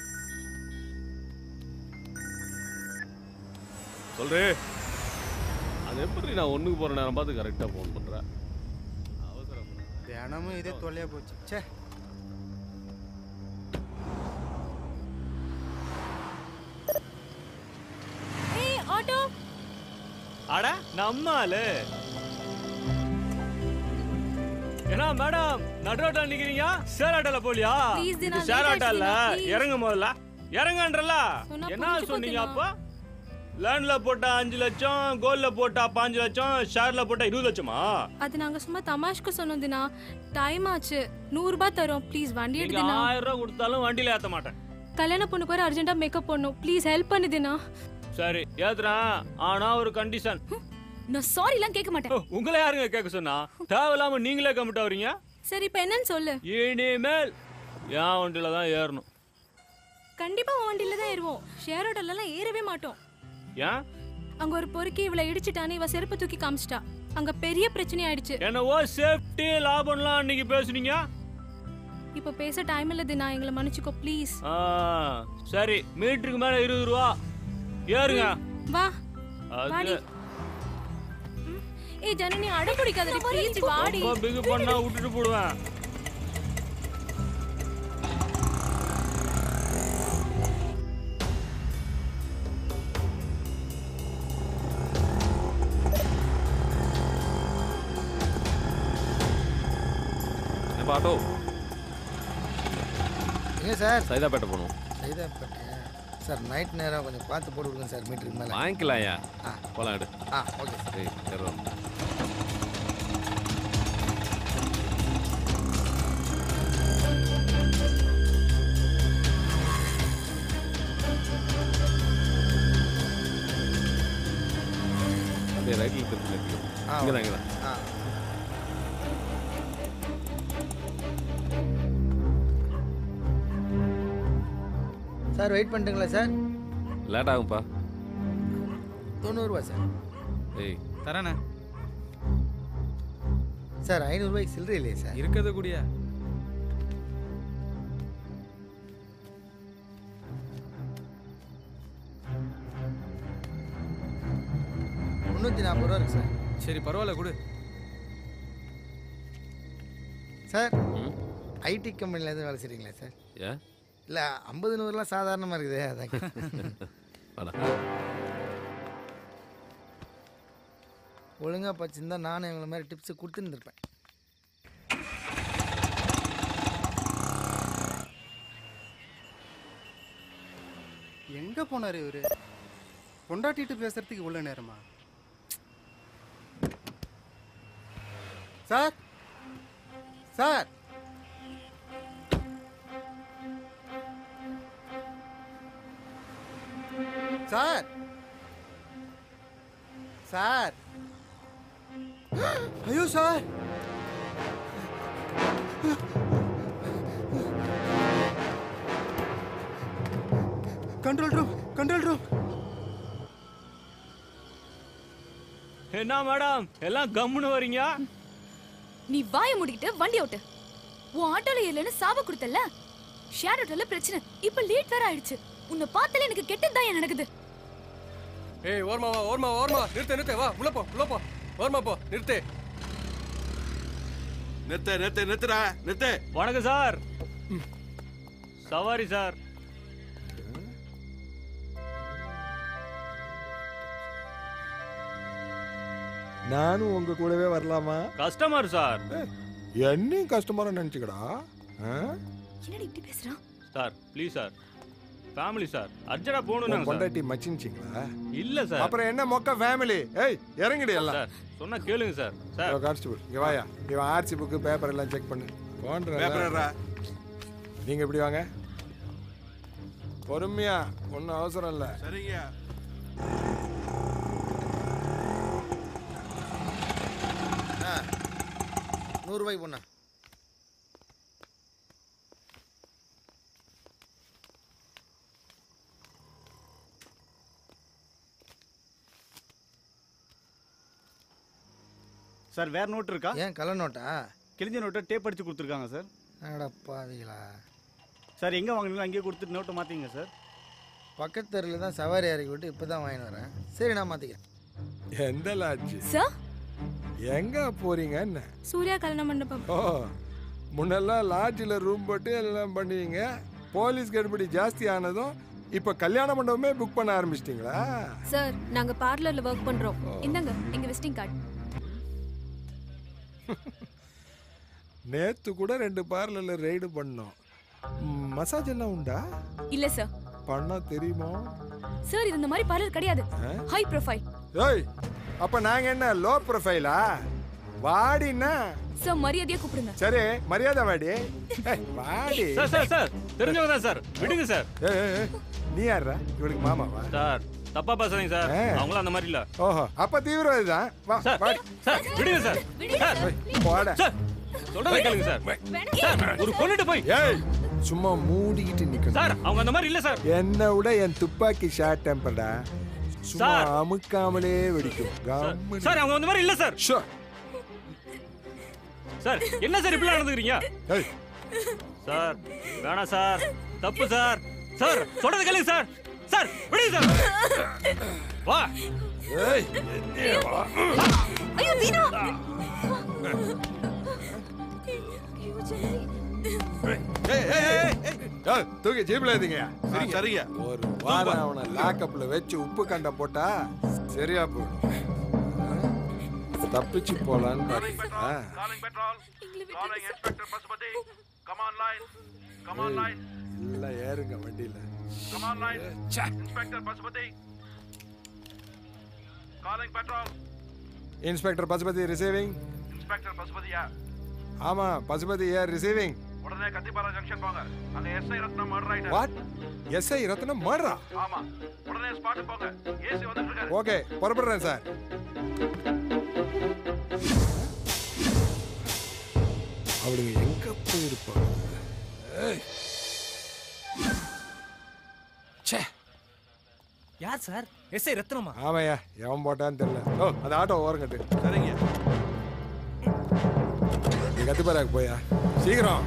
சொல்றே அது எப்படி நான் ஒண்ணுக்கு போற நேரம் பார்த்து கரெக்டா ஃபோன் பண்றேன் தினமும் இதே தொல்லையா போச்சு ச்சே ஏய் ஆட்டோ அட நம்ம ஆளு ஏன்னா மேடம் நடுரோட்டா நிக்கிறீங்க சேர் ஆட்டோல போலியா Please, இது தினா, சேர் late ஆட்டோ இல்ல ஆயிடுச்சு, please. இறங்க முதல்ல இறங்கன்றல சொன்னா என்ன புரிஞ்சுக்கோ, சொன்னீங்க தினா. அப்போ லேண்ட்ல போட்டா அஞ்சு லட்சம் கோல்ட்ல போட்டா பாஞ்சு லட்சம் ஷேர்ல போட்டா இருபது லட்சமா அது நாங்க சும்மா தமாஷ்க்கு சொன்னோம் தினா டைம் ஆச்சு நூறு ரூபாய் தரோம் ப்ளீஸ் வண்டி நீங்க எடுத்துனா ஆயிரம் ரூபாய் கொடுத்தாலும் வண்டியில ஏத்த மாட்டேன் கல்யாண பொண்ணுக்கு வேற அர்ஜென்ட்டா மேக்கப் பண்ணும் ப்ளீஸ் ஹெல்ப் பண்ணுதுனா சரி ஏத்துறேன் ஆனா ஒரு கண்டிஷன் நான் சாரிலாம் கேட்க மாட்டேன் உங்களை யாருங்க கேட்க சொன்னா தேவையில்லாம நீங்களே கம்மிட்டா வரீங்க சரி இப்ப என்னன்னு சொல்லு இனிமேல் என் வண்டியில தான் ஏறணும் கண்டிப்பா உன் வண்டியில தான் ஏறுவோம் ஷேர் ஆட்டோல எல்லாம் ஏறவே மாட்டோம் ஏன் அங்க ஒரு பொறுக்கி இவளை இடிச்சிட்டான்னு இவ செருப்பு தூக்கி காமிச்சிட்டா அங்க பெரிய பிரச்சனை ஆயிடுச்சு என்னவோ சேஃப்டி லாபம்லாம் அன்னைக்கு பேசுனீங்க இப்ப பேச டைம் இல்ல தினா எங்களை மன்னிச்சுக்கோ ப்ளீஸ் ஆ, சரி மீட்டருக்கு மேல இருபது ரூபா ஏறுங்க வா அது வாடி ஏய் ஜனனி அட பிடிக்காதடி ப்ளீஸ் வாடி ரொம்ப பிகு பண்ணா விட்டுட்டு போடுவேன் ஏப்பா ஆட்டோ ஏங்க சார் சைதாப்பேட்டை போகணும் சைதாப்பேட்டையா சார் நைட் நேரம் கொஞ்சம் பார்த்து போட்டு விடுங்க சார் மீட்டருக்கு மேலே வாங்கிக்கலாம்யா ஆ. போலாம் எடு ஆ ஓகே சார் ஏய் ஏறுறோம். அப்படியே ரைட்டில் திருப்பி நிறுத்திக்கோ. ஆ, இங்கதான் ஓகே. இங்கதான் ஆ சார் வெயிட் பண்ணிட்டுங்களா சார் லேட் ஆகும்ப்பா தொண்ணூறுரூவா சார் ஏய் தரேண்ணே சார் ஐநூறுரூவாய்க்கு சில்லறை இல்லையே சார் இருக்கிறது கூடிய முந்நூற்றி நாற்பது ரூபா இருக்கு சார் சரி பரவாயில்ல கொடு சார் ஐடி கம்பெனியில் எதுவும் வேலை செய்கிறீங்களா சார் ஏன் இல்லை ஐம்பது நூறுலாம் சாதாரணமாக இருக்குது அதான் வாடா. ஒழுங்காக பச்சிருந்தா நானும் இவங்கள மாதிரி டிப்ஸ் கொடுத்துருந்துருப்பேன் எங்க போனாரு இவரு பொண்டாட்டிட்டு பேசுறதுக்கு இவ்வளவு நேரமா சார் சார் சார் சார் ஐயோ sir control room control room என்ன மேடம் எல்லாம் கம்முன்னு வரீங்க நீ வாய மூடிக்கிட்டு வண்டி ஓட்டு உன் ஆட்டோல ஏறலன்னு சாப கொடுத்தல ஷேர் ஆட்டோல பிரச்சனை இப்ப லேட் வேற ஆயிடுச்சு உன்னை பார்த்தாலே எனக்கு கெட்டதான் என் நடக்குது ஏய் ஓர்மா வா ஓர்மா ஓர்மா நிறுத்து நிறுத்து வா உள்ள போ உள்ள போ ஓர்மா போ நிறுத்து நிறுத்து நிறுத்து நிறுத்துடா நிறுத்து வணக்கம் சார் சவாரி சார் நானும் உங்க கூடவே வரலாமா கஸ்டமர் சார் என்னையும் கஸ்டமரா நினைச்சுக்கடா ஆ? என்னடி இப்படி பேசுறான் sir please sir family sir அர்ஜென்டா உன் போகணும் சார் பொண்டாட்டி மச்சின்ச்சிங்களா இல்ல சார் அப்புறம் என்ன மொக்க ஃபேமிலி ஏய் இறங்கிடு எல்லாம் சார் சொன்னா கேளுங்க சார் சார் கான்ஸ்டபிள் இங்க வாயா இவன் ஆர்சி புக்கு பேப்பர் எல்லாம் செக் பண்ணு Paper போன்ற எடுடா. நீங்க எப்படி வாங்க பொறுமையா ஒன்றும் அவசரம் இல்லை சரிங்க ஆ நூறுரூபாய்க்கு பொண்ணா சார் வேற நோட் இருக்கா ஏன் கலர் நோட்டா கிழிஞ்ச நோட்டை டேப் அடிச்சு கொடுத்துருக்காங்க சார் அடப்பாவீங்களா சார் எங்கே வாங்கினீங்களோ அங்கேயே கொடுத்துட்டு நோட்டை மாற்றிங்க சார் பக்கத்து தெருவில் தான் சவாரி இறக்கி விட்டு இப்போ தான் வாங்கிட்டு வரேன் சரி நான் மாற்றிக்கிறேன் எந்த லாட்ஜ் சார் எங்க போறீங்க என்ன சூர்யா கல்யாண மண்டபம் ஓ முன்னெல்லாம் லாட்ஜில் ரூம் போட்டு எல்லாம் பண்ணுவீங்க போலீஸ் கடுபடி ஜாஸ்தி ஆனதும் இப்போ கல்யாண மண்டபமே புக் பண்ண ஆரம்பிச்சிட்டிங்களா சார் நாங்க பார்லர்ல ஒர்க் பண்றோம் இந்தாங்க எங்க விசிட்டிங் கார்டு நேத்து கூட ரெண்டு பார்லர்ல ரெய்டு பண்ணோம் ம், மசாஜ் எல்லாம் உண்டா இல்ல சார் பண்ணா தெரியுமா சார் இது இந்த மாதிரி பார்லர் கிடையாது ஆ? ஹை ப்ரொஃபைல் ஏய் அப்ப நாங்க என்ன லோ ப்ரொஃபைலா வாடின்னா சார் மரியாதையா கூப்பிடுங்க சரி மரியாதை வாடி ஏய், வாடி சார் சார் சார் தெரிஞ்சவங்க தான் சார் விடுங்க சார் ஏய், ஏய், ஏய், நீ யாரா இவளுக்கு மாமாவா சார் தப்பா பேசாதீங்க சார் ஆ. அவங்களும் அந்த மாதிரி இல்ல ஓஹோ அப்ப தீவிரவாதி தான் வா சார் வாடி சார் விடுங்க சார் சார் ஏய், போடா சார் சொல்றதை கேளுங்க சார் சார் ஒரு கொண்டுட்டு போய் ஏய் சும்மா மூடிக்கிட்டு நிக்கணும் சார் அவங்க அந்த மாதிரி இல்ல சார் என்னை விட என் துப்பாக்கி ஷார்ட் டெம்பர்டா சும்மா சார். அமுக்காமலே வெடிக்கும் கம்முனு. சார் அவங்க அந்த மாதிரி இல்ல சார் ஷோ. சார் என்ன சார் இப்படி நடந்துக்கிறீங்க ஏய், சார் வேணாம் சார் தப்பு சார் சார் சொல்றது கேளுங்க சார் சார் விடுங்க சார் வா ஏய், என்னைய வா. ஐயோ வீணா ஏய், தூக்கி ஜீப்ல ஏத்துங்க ஆ, சரிங்க ஒரு வாரம் அவனை லாக்கப்ல வச்சு உப்பு கண்ட போட்டா சரியா போயிடும் தப்பிச்சு போலான்னு பாத்தீங்களா? ஏய், எல்லாம் ஏறுங்க வண்டியில inspector Pasupathi calling patrol inspector Pasupathi receiving inspector பசுபதியா ஆமா பசுபதி ஏர் ரிசீவிங் உடனே கத்திப்பாரா ஜங்ஷன் போங்க அங்க எஸ்ஐ ரத்னம் மர்டர் ஆயிட்டாரு வாட் எஸ்ஐ ரத்னம் மர்டரா ஆமா உடனே ஸ்பாட் போங்க ஏசி வந்துட்டு இருக்காரு ஓகே புறப்படுறேன் சார் அவளுங்க எங்க போயிருப்பாங்க ஏய். ச்சே யார் சார் எஸ்ஐ ரத்னமா ஆமாய்யா எவன் போட்டான்னு தெரியல ஓ அந்த ஆட்டோ ஓரங்கட்டு சரிங்க நீ கத்துப்பாராக்கு போயா சீக்கிரம்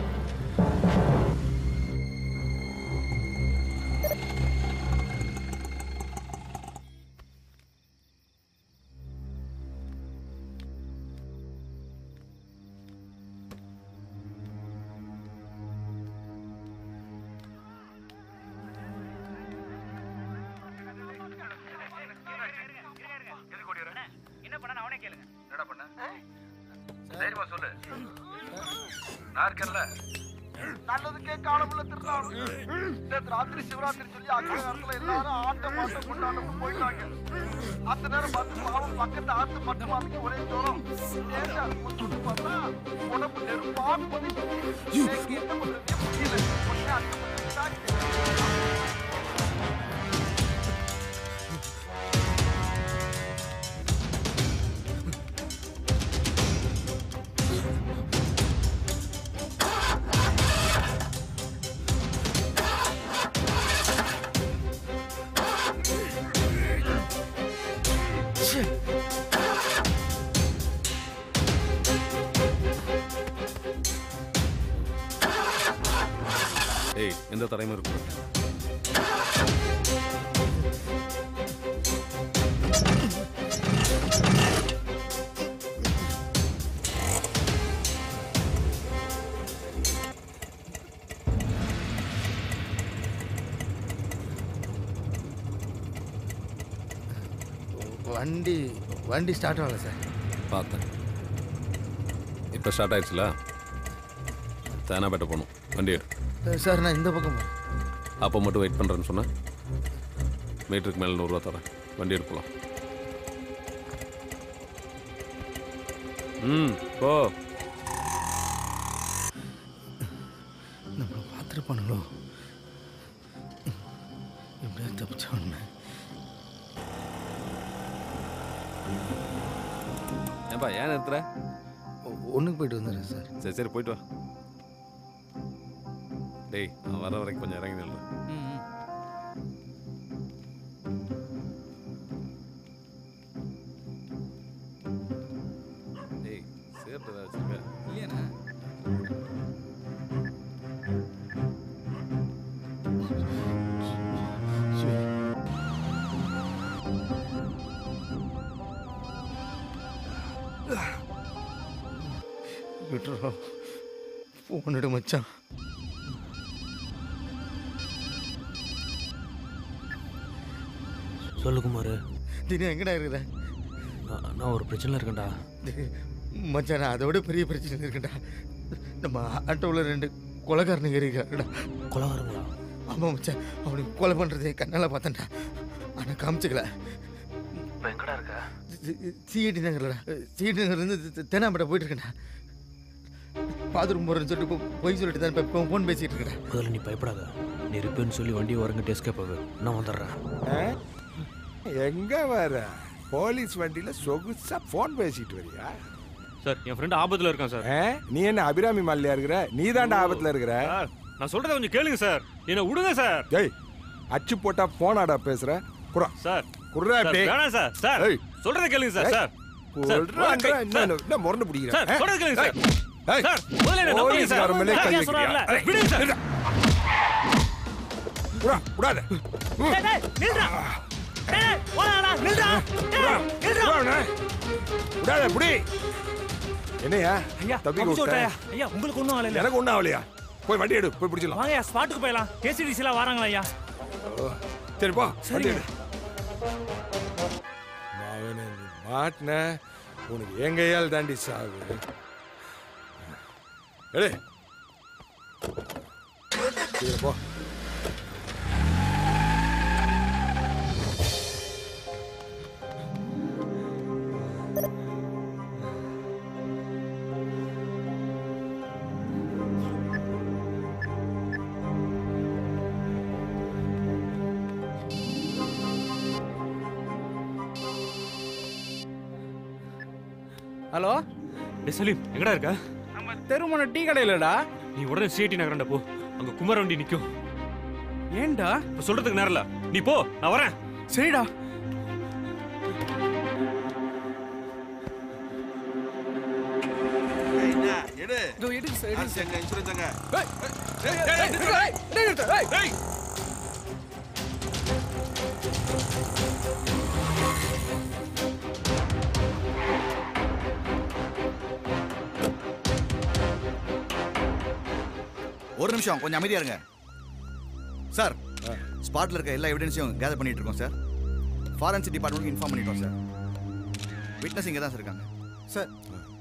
என்ன பண்ண அவனே கேளுங்க என்னடா பண்ண தைரியமா சொல்லு நான் இருக்கேன்ல நல்லதுக்கே காலமுள்ள திருநாள் நேத்து ராத்திரி சிவராத்திரி சொல்லி அக்கறை நேரத்துல எல்லாரும் ஆட்டம் பாட்டம் கொண்டாட்டம் போயிட்டாங்க அந்த நேரம் பார்த்து பாவம் பக்கத்து ஆத்து மட்டும் அதுக்கு ஒரே ஜோரம் ஏண்டா முத்துட்டு பார்த்தா உடம்பு நெருப்பா கொதிச்சு எனக்கு என்ன பண்றதே புரியல உடனே அந்த ஏய் எந்த தடையும் இருக்கும் வண்டி வண்டி ஸ்டார்ட் ஆகல சார் பார்த்தேன் இப்போ ஸ்டார்ட் ஆயிடுச்சுல தேனாப்பேட்டை போகணும் வண்டி எடு சார் நான் இந்த பக்கம் போறேன். அப்போ மட்டும் வெயிட் பண்ணுறேன்னு சொன்னேன் மீட்டருக்கு மேலே நூறுரூவா தரேன் வண்டி எடுக்கலாம் ம் போ நம்மளை பார்த்துருப்பானுங்களோ எப்படியா தப்பிச்சவன ஏன்பா ஏன் நிறுத்துற ஒன்றுக்கு போயிட்டு வந்துடுறேன் சார் சரி சரி போயிட்டு வா டேய் நான் வர வரைக்கும் கொஞ்சம் இறங்கி நில்லு டேய் சேர்த்து ஏதாவது வச்சுக்க இல்லையாண்ணா விட்டுறோம் ஃபோனிடு மச்சான் சொல்லு குமார் தினம் எங்கடா இருக்கிற நான் நான் ஒரு பிரச்சனை இருக்கேன்டா டேய், மச்சான் நான் அதை விட பெரிய பிரச்சனை இருக்குடா நம்ம ஆட்டோவில் ரெண்டு கொலைக்காரனுங்க இருக்காருடா கொலகாரங்களா ஆமாம் மச்சான் அவனுக்கு கொலை பண்ணுறதே கண்ணால் பார்த்தேன்டா ஆனால் காமிச்சிக்கல இப்போ எங்கடா இருக்க சிஐடி நகர்லடா சிஐடி நகர்லேருந்து தேனாம்பேட்டை போயிட்டு இருக்கேன்டா பாத்ரூம் போகிறேன்னு சொல்லிட்டு போ- பொய் சொல்லிட்டு தான் இப்போ ஃபோன் பேசிகிட்டு இருக்கேன்டா முதல்ல நீ பயப்படாத நீ இருப்பேன்னு சொல்லி வண்டி வரங்கிட்டு எஸ்கேப் ஆகு நான் வந்துடுறேன் ஆ? எங்க வர போலீஸ் வண்டியில சொகுசா போன் பேசிட்டு வரியா சார் என் ஃப்ரெண்ட் ஆபத்துல இருக்கான் சார் ஆ? நீ என்ன அபிராமி மாலியா இருக்கிற நீ தாண்டா ஆபத்துல இருக்கிற நான் சொல்றத கொஞ்சம் கேளுங்க சார் என்ன விடுங்க சார் டேய் அச்சு போட்டா போனாடா பேசுற குறா சார் குர்ரா சார், டேய் வேணாம் சார் சார் ஏய். சொல்றத கேளுங்க சார் ஏய். சார் சார், சொல்றான்ற சார், என்ன என்ன முரண்டு பிடிக்கிற சார், சொல்றத கேளுங்க சார். ஏய். சார், முதல்ல என்ன நம்புங்க சார். போலீஸ்காரன் மேலே கை ஐயா வைக்கிறியா? சொல்றாருல, ஏய், விடுங்க சார். குறா, விடாத. டேய், டேய், நில்றா. டேய், டேய், போடாதடா, நில்றா. டேய், நில்றா. குறா அவனை. விடாத, புடி. என்னய்யா ஐயா, தப்பிக்க அமுச்சு விட்ட? விட்டாயா? ஐயா, உங்களுக்கு ஒண்ணும் ஆகலைல? எனக்கு ஒண்ணும் ஆகலையா போய் வண்டி எடு போய் பிடிச்சிடலாம் வாங்கய்யா ஸ்பாட்டுக்கு போயிடலாம் கேசிடிசி எல்லாம் வராங்களா ஐயா ஓ, சரி போ வண்டி சரிங்க. எடு மகனே, நீ மாட்டின உனக்கு எங்கையால் தாண்டி சாவு எடு சீக்கிரம் போ ஹலோ டே சலீம் எங்கடா இருக்க நம்ம தெருமன டீ கடையிலடா நீ உடனே சிஐடி நகரண்டா போ அங்க குமார வண்டி நிக்கும் ஏன்டா இப்ப சொல்றதுக்கு நேரம் இல்ல நீ போ நான் வரேன் சரிடா என்ன எடு இதோ எடுங்க சார், எடுங்க அரிசி எங்க இன்சூரன்ஸ் எங்க ஒரு நிமிஷம் கொஞ்சம் அமைதியா இருங்க சார் ஸ்பாட்ல இருக்க எல்லா எவிடன்ஸையும் கேதர் பண்ணிட்டு இருக்கோம் சார் ஃபாரன்சிக் டிபார்ட்மெண்ட்டுக்கு இன்ஃபார்ம் பண்ணிட்டோம் சார் விட்னஸ் இங்கே தான் சார் இருக்காங்க சார்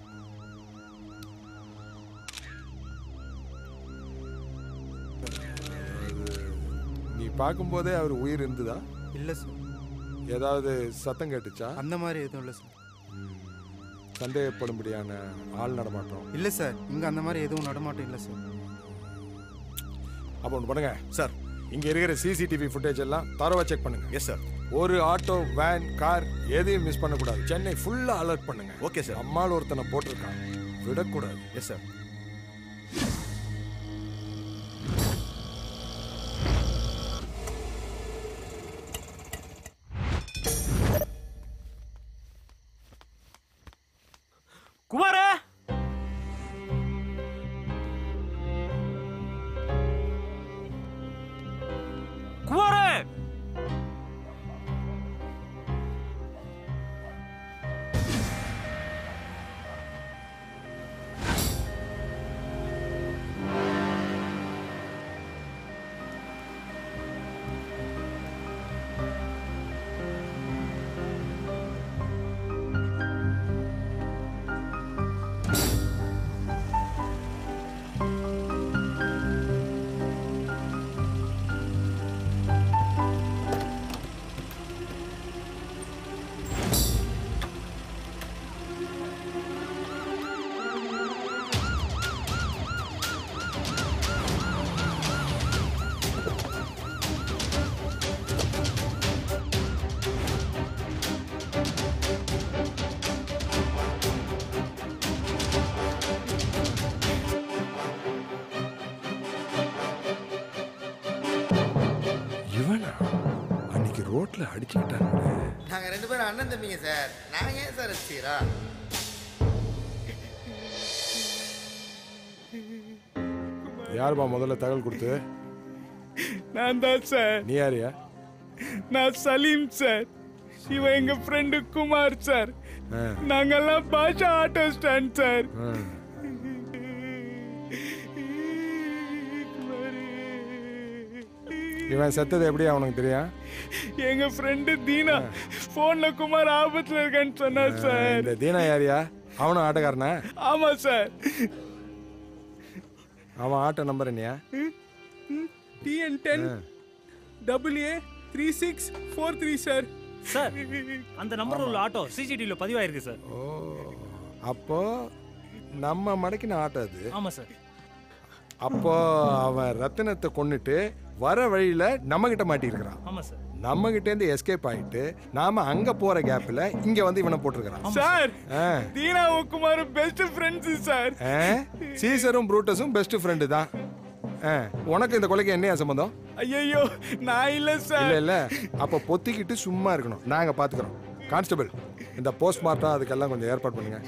நீ பார்க்கும்போதே அவர் உயிர் இருந்துதா இல்லை சார் ஏதாவது சத்தம் கேட்டுச்சா அந்த மாதிரி எதுவும் இல்லை சார் சந்தேகப்படும்படியான ஆள் நடமாட்டம் இல்லை சார் இங்கே அந்த மாதிரி எதுவும் நடமாட்டம் இல்லை சார் அப்போ ஒன்று பண்ணுங்க சார் இங்க இருக்கிற சிசிடிவி ஃபுட்டேஜ் எல்லாம் தரவா செக் பண்ணுங்க எஸ் சார் ஒரு ஆட்டோ வேன் கார் எதையும் மிஸ் பண்ணக்கூடாது சென்னை ஃபுல்லா அலர்ட் பண்ணுங்க ஓகே சார் அம்மாள் ஒருத்தனை போட்டிருக்கான் விடக்கூடாது எஸ் சார் குமார குமார இவனா அன்னைக்கு ரோட்ல அடிச்சுக்கிட்டாங்க நாங்க ரெண்டு பேரும் அண்ணன் தம்பிங்க சார் நாங்க ஏன் சார் ரசிக்கிறா யாருப்பா முதல்ல தகவல் கொடுத்து நான் தான் சார் நீ யாரியா நான் சலீம் சார் இவன் எங்க ஃப்ரெண்டு குமார் சார் ஆ. நாங்கெல்லாம் பாஷா ஆட்டோ ஸ்டாண்ட் சார் ஆ. இவன் செத்தது எப்படி அவனுக்கு தெரியும் எங்க ஃப்ரெண்டு தீனா போன்ல குமார் ஆபத்துல இருக்கான்னு சொன்னார் ஆ, சார் இந்த தீனா யாரியா அவனும் ஆட்டக்காரனா ஆமா சார் அவன் ஆட்டோ நம்பர் என்னையா TN ten double A three six four three sir sir அந்த நம்பர்ல உள்ள ஆட்டோ சிசிடிவில பதிவாயிருக்கு சார் அப்போ நம்ம மடக்கின ஆட்டோ அது ஆமா சார் அப்போ அவன் ரத்தினத்தை கொன்னுட்டு வர வழியில நம்ம கிட்ட மாட்டியிருக்கிறான் ஆமா சார் நம்ம கிட்ட இருந்து எஸ்கேப் ஆயிட்டு நாம அங்க போற கேப்ல இங்க வந்து இவனை போட்டிருக்கிறான் சார் ஆ. தீனாவும் குமாரும் பெஸ்ட் ஃப்ரெண்ட்ஸ் சார் ஆ? சீசரும் ப்ரூட்டஸும் பெஸ்ட் ஃப்ரெண்டு தான் ஆ, உனக்கு இந்த கொலைக்கு என்னையா சம்மந்தம் ஐயோ நான் இல்ல இல்ல சார் இல்ல அப்ப பொத்திக்கிட்டு சும்மா இருக்கணும் நாங்க பாத்துக்கிறோம் கான்ஸ்டபிள் இந்த போஸ்ட்மார்ட்டம் அதுக்கெல்லாம் கொஞ்சம் ஏற்பாடு பண்ணுங்க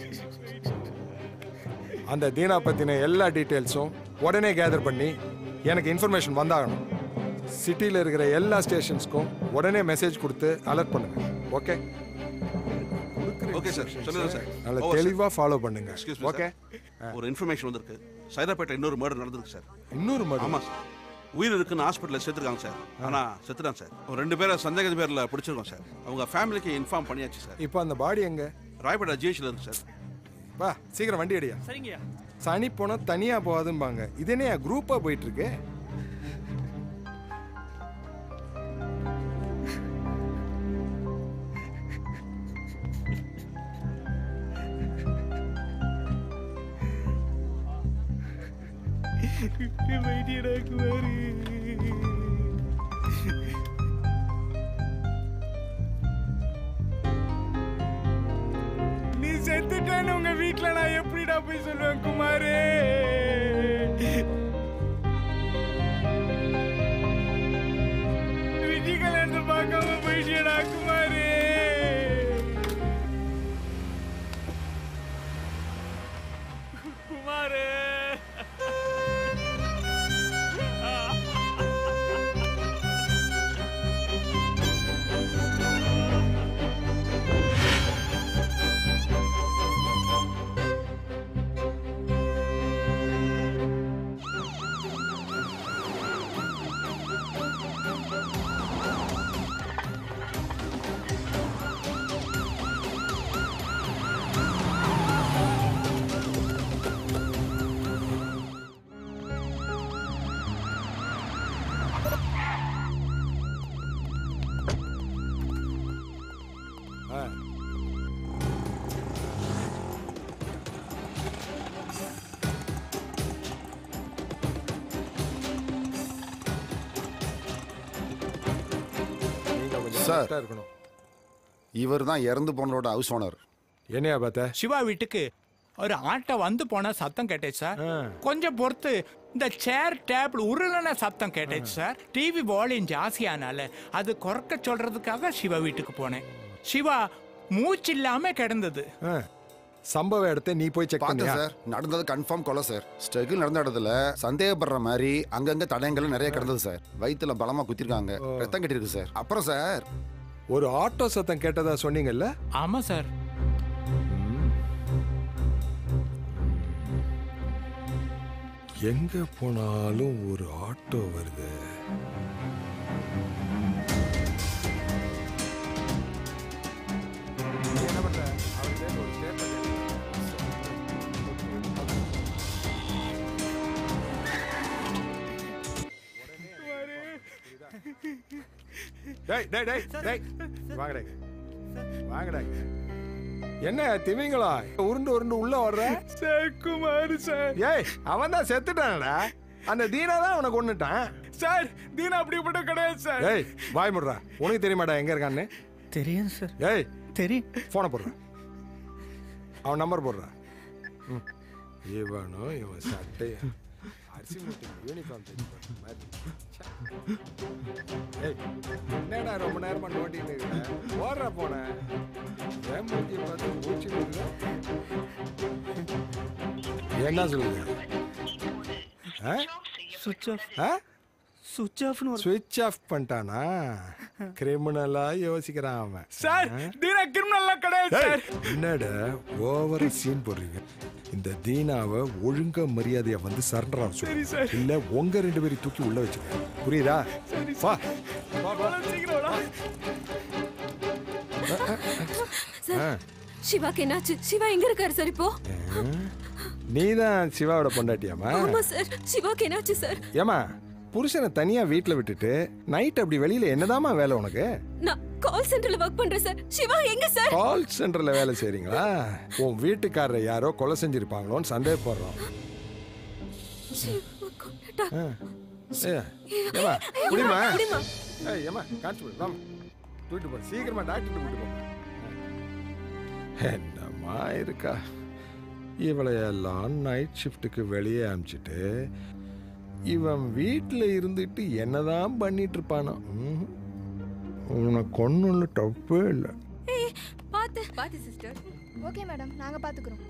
அந்த தீனா பத்தின எல்லா டீட்டெயில்ஸும் உடனே கேதர் பண்ணி எனக்கு இன்ஃபர்மேஷன் வந்தாகணும் சிட்டியில் இருக்கிற எல்லா ஸ்டேஷன்ஸ்க்கும் உடனே மெசேஜ் கொடுத்து அலர்ட் பண்ணுங்க ஓகே ஓகே சார் சொல்லுங்க சார் நல்ல Over, sir. தெளிவா ஃபாலோ பண்ணுங்க Excuse me, ஓகே sir. ஒரு இன்ஃபர்மேஷன் வந்திருக்கு சைதாப்பேட்டை இன்னொரு மர்டர் நடந்திருக்கு சார் இன்னொரு murder? ஆமா சார் உயிர் இருக்குன்னு ஹாஸ்பிட்டலில் சேர்த்துருக்காங்க சார் ஆனா செத்துட்டாங்க சார் ஒரு ரெண்டு பேரை சந்தேக பேர்ல பிடிச்சிருக்கோம் சார் அவங்க ஃபேமிலிக்கு இன்ஃபார்ம் பண்ணியாச்சு சார் இப்போ அந்த பாடி எங்க ராயப்பேட்டை ஜிஹெச்ல இருக்கு சார் வா சீக்கிரம் வண்டி அடியா சரிங்கய்யா சனி போனா தனியா போகாதும்பாங்க இது என்னையா குரூப்பா போயிட்டு இருக்கு வைத்தியடா குமாரு நீ செத்துட்டேன்னு உங்க வீட்ல நான் எப்படிடா போய் சொல்லுவேன் குமாரு விஜய் கல்யாணத்தை பார்க்காம போயிட்டியடா குமாரு குமாரு ஆ நீங்க கொஞ்சம் சார். correct ஆ இருக்கணும் இவர் தான் இறந்து போனோட ஹவுஸ் ஓனர் என்னையா பார்த்த சிவா வீட்டுக்கு ஒரு ஆட்டோ வந்து போன சத்தம் கேட்டுச்சு சார் கொஞ்சம் பொறுத்து இந்த சேர் டேபிள் உருளன சத்தம் கேட்டுச்சு சார் டிவி வால்யூம் ஜாஸ்தியானால அது குறைக்க சொல்றதுக்காக சிவா வீட்டுக்கு போனேன் சிவா மூச்சு இல்லாம கிடந்தது ஆ. சம்பவ இடத்தை நீ போய் செக் பார்த்தேன் பண்ணியா சார் நடந்தது கன்ஃபார்ம் கொலை சார் ஸ்ட்ரகிள் நடந்த இடத்துல சந்தேகப்படுற மாதிரி அங்கங்க தடயங்கள் நிறைய கிடந்தது சார் வயித்துல பலமா குத்திருக்காங்க ரத்தம் கட்டிருக்கு சார் அப்புறம் சார் ஒரு ஆட்டோ சத்தம் கேட்டதா சொன்னீங்கல்ல ஆமா சார் எங்க போனாலும் ஒரு ஆட்டோ வருது டேய் டேய் டேய் டேய் வாங்கடா இங்க. வாங்கடா இங்க. என்ன திமிங்களா உருண்டு உருண்டு உள்ள வர்ற சார் குமார் சார் ஏய் அவன் தான் செத்துட்டானடா அந்த தீனா தான் அவனை கொன்னுட்டான் சார் தீனா அப்படிப்பட்ட கிடையாது சார் ஏய் வாய் முடுறா உனக்கு தெரியுமாடா எங்க இருக்கான்னு தெரியும் சார் ஏய் தெரியும் போனை போடுறா அவன் நம்பர் போடுறா ம். இவனும் இவன் சட்டைய அரிசி மூட்டை யூனிஃபார்ம் தைச்சு போட்ட மாதிரி ச்சே. ஏய் என்னடா ரொம்ப நேரமா நோண்டிட்டு இருக்க ஓடுறா போன ஏன் மூஞ்சி பார்த்து மூச்சு விடுற என்ன சொல்லுங்க ஆ சுவிட்ச் ஆஃப் ஆ சுவிட்ச் ஆஃப்னு சுவிட்ச் ஆஃப் பண்ணிட்டானா கிரிமினலா யோசிக்கிறான் அவன் சார் ஆ? தீனா கிரிமினல்லாம் கிடையாது ஏய், சார் என்னடா ஓவரா சீன் போடுறீங்க இந்த தீனாவை ஒழுங்கா மரியாதையா வந்து சரண்டரா சரி, சார். சொல்லு இல்ல உங்க ரெண்டு பேரும் தூக்கி உள்ள வச்சுக்க புரியுதா சரி வா சார் சீக்கிரம் வாடா. ஆ. சிவாக்கு என்னாச்சு சிவா எங்க இருக்காரு சார் இப்போ நீதான் சிவாவோட பொண்டாட்டியாமா ஆமா சார் சிவாக்கு என்னாச்சு சார் ஏமா புருஷனை தனியா வீட்ல விட்டுட்டு நைட் அப்படி வெளியில என்னதாம்மா வேலை உனக்கு நான் கால் சென்டர்ல ஒர்க் பண்றேன் சார் சிவா எங்க சார் கால் சென்டர்ல வேலை செய்றீங்களா உன் வீட்டுக்காரரை யாரோ கொலை செஞ்சிருப்பாங்களோன்னு சந்தேகப்படுறோம் சிவா கொன்னுட்டா. ஆ. ஏய், ஏம்மா, குடிம்மா. குடிம்மா. ஏய், ஏம்மா, கான்ஸ்டபிள், வாம்மா. தூக்கிட்டு போ. சீக்கிரமா டாக்டர் கூட்டிட்டு போ என்னம்மா இருக்கா இவளை எல்லாம் நைட் ஷிஃப்ட்டுக்கு வெளியே அனுப்பிச்சிட்டு இவன் வீட்டில் இருந்துட்டு என்னதான் பண்ணிட்டு இருப்பானோ ம்ஹும். உனக்கு ஒன்றும் தப்பே இல்லை ஏய் பாத்து பாத்து சிஸ்டர் ஓகே மேடம் நாங்க பாத்துக்கிறோம்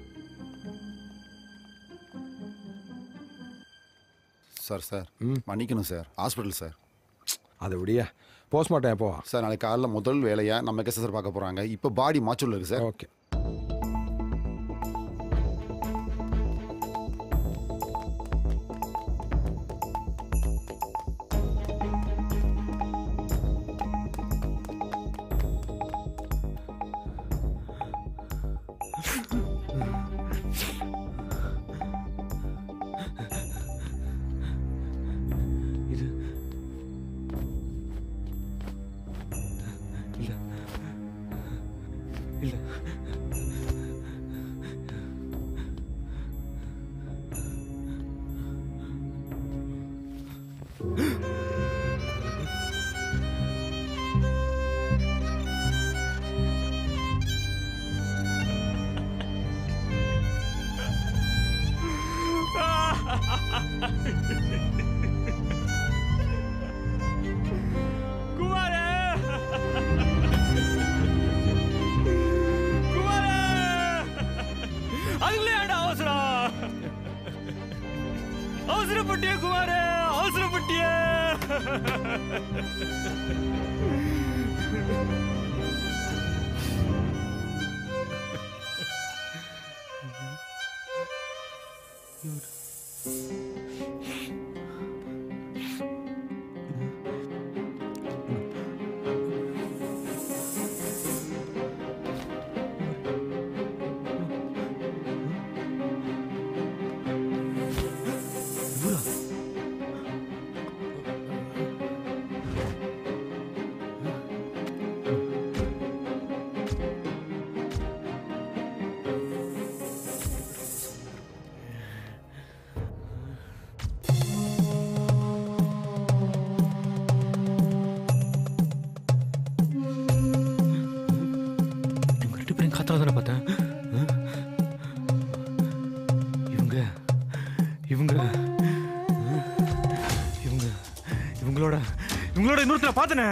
சார் சார் மன்னிக்கணும் சார் ஹாஸ்பிட்டல் சார் அதை விடியா போஸ்ட்மார்ட்டம் எப்போ சார் நாளைக்கு காலைல முதல் வேலையா நம்ம எங்கே சார் பார்க்க போகிறாங்க இப்போ பாடி மாச்சூரில் இருக்கு சார் ஓகே இல்ல குமார குமார அதுக்குள்ள ஏன்டா அவசரம் அவசரப்பட்டிய குமார அவசரப்பட்டிய இவங்க ரெண்டு பேரும் காத்தால தானே பார்த்தேன் ஆ? இவங்க இவங்க ஆ? இவங்க இவங்களோட இவங்களோட இன்னொருத்தர பார்த்தனே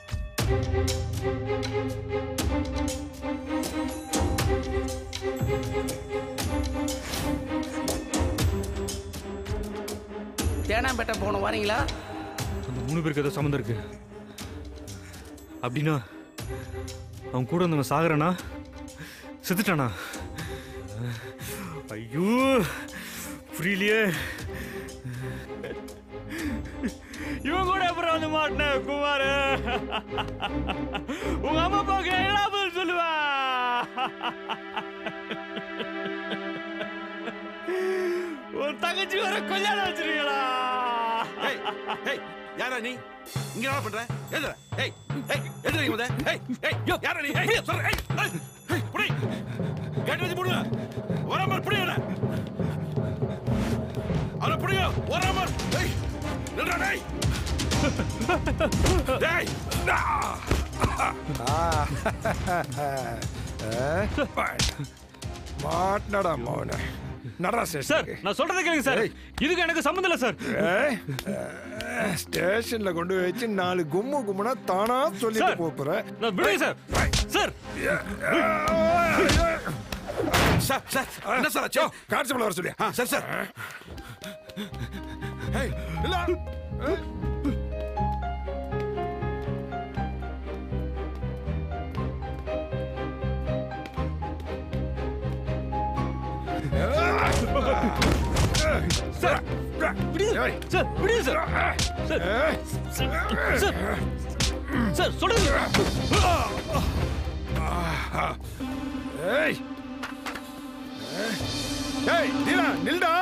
தேனாம்பேட்டை போகணும் வரீங்களா அந்த மூணு பேருக்கு ஏதோ சம்மந்தம் இருக்கு அப்படின்னா அவன் கூட இருந்தவன் சாகுறானா செத்துட்டானா ஐயோ புரியலையே இவன் கூட அப்புறம் வந்து மாட்டின குமார உங்க அம்மா அப்பாவுக்கு என்ன பதில் சொல்லுவா உன் தங்கச்சி வர கல்யாணம் வச்சிருக்கீங்களா ஏய் ஏய் யாரா நீ இங்க என்ன பண்ற எதுல ஏய் ஏய் எதுல நீ வந்த ஏய் ஏய் யாரா நீ ஏய் சொல்ற ஏய் ஏய், ஏய் புடி கேட் வச்சு புடுங்க வராம புடி அவன அவன புடிங்க வராம ஏய் நில்றா டேய் டேய் மாட்டினடா மௌன நடரா சார் நான் சொல்றதை கேளுங்க சார் இதுக்கு எனக்கு சம்மந்தம் இல்லை சார் ஸ்டேஷன்ல கொண்டு போய் வச்சு நாலு கும்மு கும்முனா தானா சொல்லிட்டு போறேன் நான் விடுங்க சார் சார் சார் சார் என்ன சார் ஆச்சு கான்ஸ்டபிள் வர சொல்லியா சார் சார் ஏய் இல்ல ஏய். சார் விடுங்க சார் விடுங்க சார் சார் சார் சார் சொல்லுங்க ஏய் ஏய் நீலா நில்டா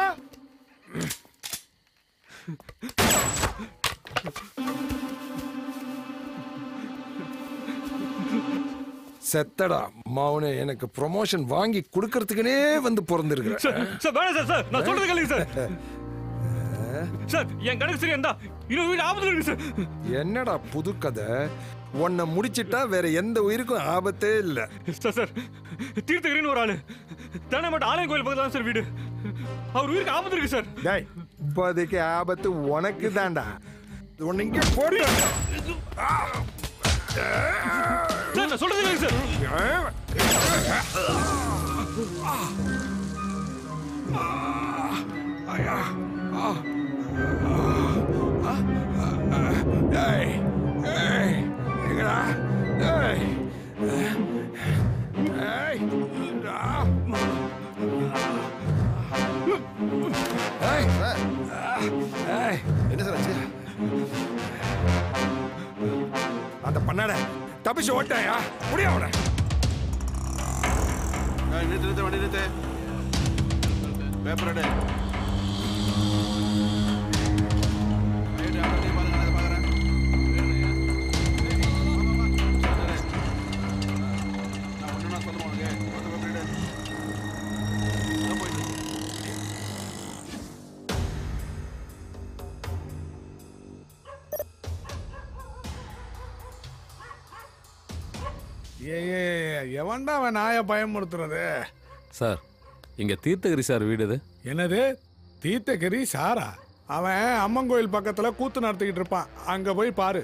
செத்தடா மௌனே எனக்கு ப்ரொமோஷன் வாங்கி கொடுக்கறதுக்குனே வந்து பிறந்திருக்கிற சார் சார் வேணாம் சார் சார் நான் சொல்றது கேளுங்க சார் சார் என் கணக்கு சரியா இருந்தா இன்னொரு வீடு ஆபத்துல இருக்கு சார் என்னடா புது கதை உன்னை முடிச்சிட்டா வேற எந்த உயிருக்கும் ஆபத்தே இல்ல சார் சார் தீர்த்தகிரின்னு ஒரு ஆளு தானே மட்டும் ஆலயம் கோயில் பக்கத்துல தான் சார் வீடு அவர் உயிருக்கு ஆபத்து இருக்கு சார் டேய் இப்போதைக்கு ஆபத்து உனக்கு தான்டா உன்னை இங்க போடு சார் நான் சொல்றது கேளுங்க சார் டேய் ஏய் எங்கடா டேய் ஏய் டா. ஏய் ஏய் என்ன சார் ஆச்சு அந்த பண்ணாட தப்பிச்சு ஓட்டாயா முடியும் அவனை ஏய், நிறுத்து நிறுத்து வண்டி நிறுத்து பேப்பர் எடு எடு, அப்படியே பாருங்க, நான் இதை பார்க்கறேன். நான் ஒண்ணுன்னா சொல்லுமா உனக்கு? மொத்த பேப்பர் எடு. இதோ போயிட்டு. ஏ ஏ எவன்டா அவன் நாயை பயமுறுத்துறது சார் இங்க தீர்த்தகிரி சார் வீடு இது என்னது தீர்த்தகிரி சாரா அவன் அம்மன் கோயில் பக்கத்துல கூத்து நடத்திக்கிட்டு இருப்பான் அங்க போய் பாரு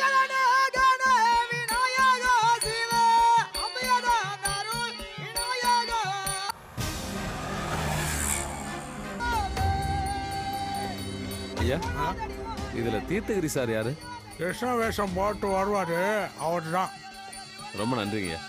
ஐயா இதுல தீர்த்தகிரி சார் யாரு கிருஷ்ண வேஷம் போட்டு வருவாரு அவர் தான் ரொம்ப நன்றிங்க ஐயா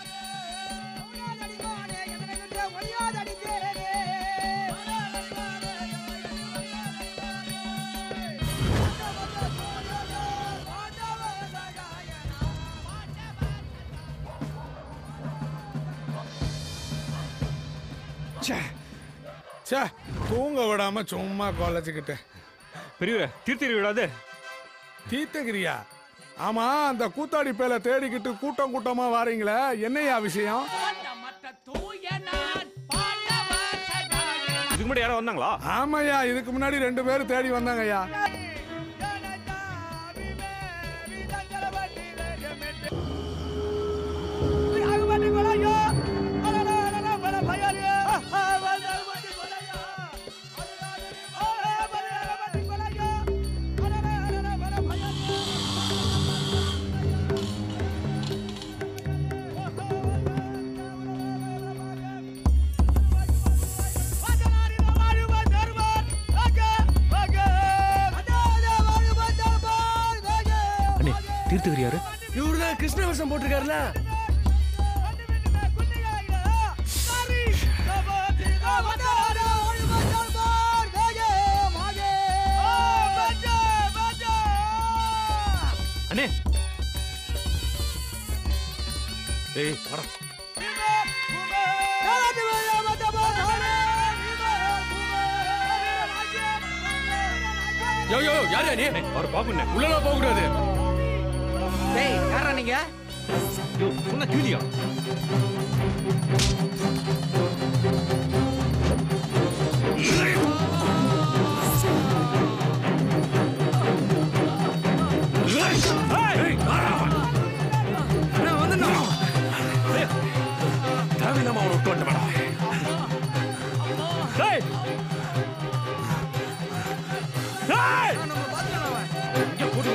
சே தூங்க விடாம சும்மா கொலைச்சிக்கிட்டு பெரியவரே தீர்த்தகிரி விடாது தீர்த்தகிரியா ஆமா அந்த கூத்தாடி பேல தேடிக்கிட்டு கூட்டம் கூட்டமா வாரீங்களே என்னையா விஷயம் இதுக்கு முன்னாடி யாரோ வந்தாங்களா ஆமாய்யா இதுக்கு முன்னாடி ரெண்டு பேரும் தேடி வந்தாங்கய்யா அண்ணே தீர்த்தகிரி யாரு இவருதான் கிருஷ்ண வேஷம் போட்டிருக்காருல அண்ணே ஏய் வாடா யோ யோ யாரு நீ அவர் பாக்குண்ணே உள்ளலாம் போக கூடாது டேய் யாரா நீங்க யோ சொன்ன கீழியா தேவையில்லாம அவனை விட்டு வந்துட்டு வேணாம் டேய் டேய் இங்க போடு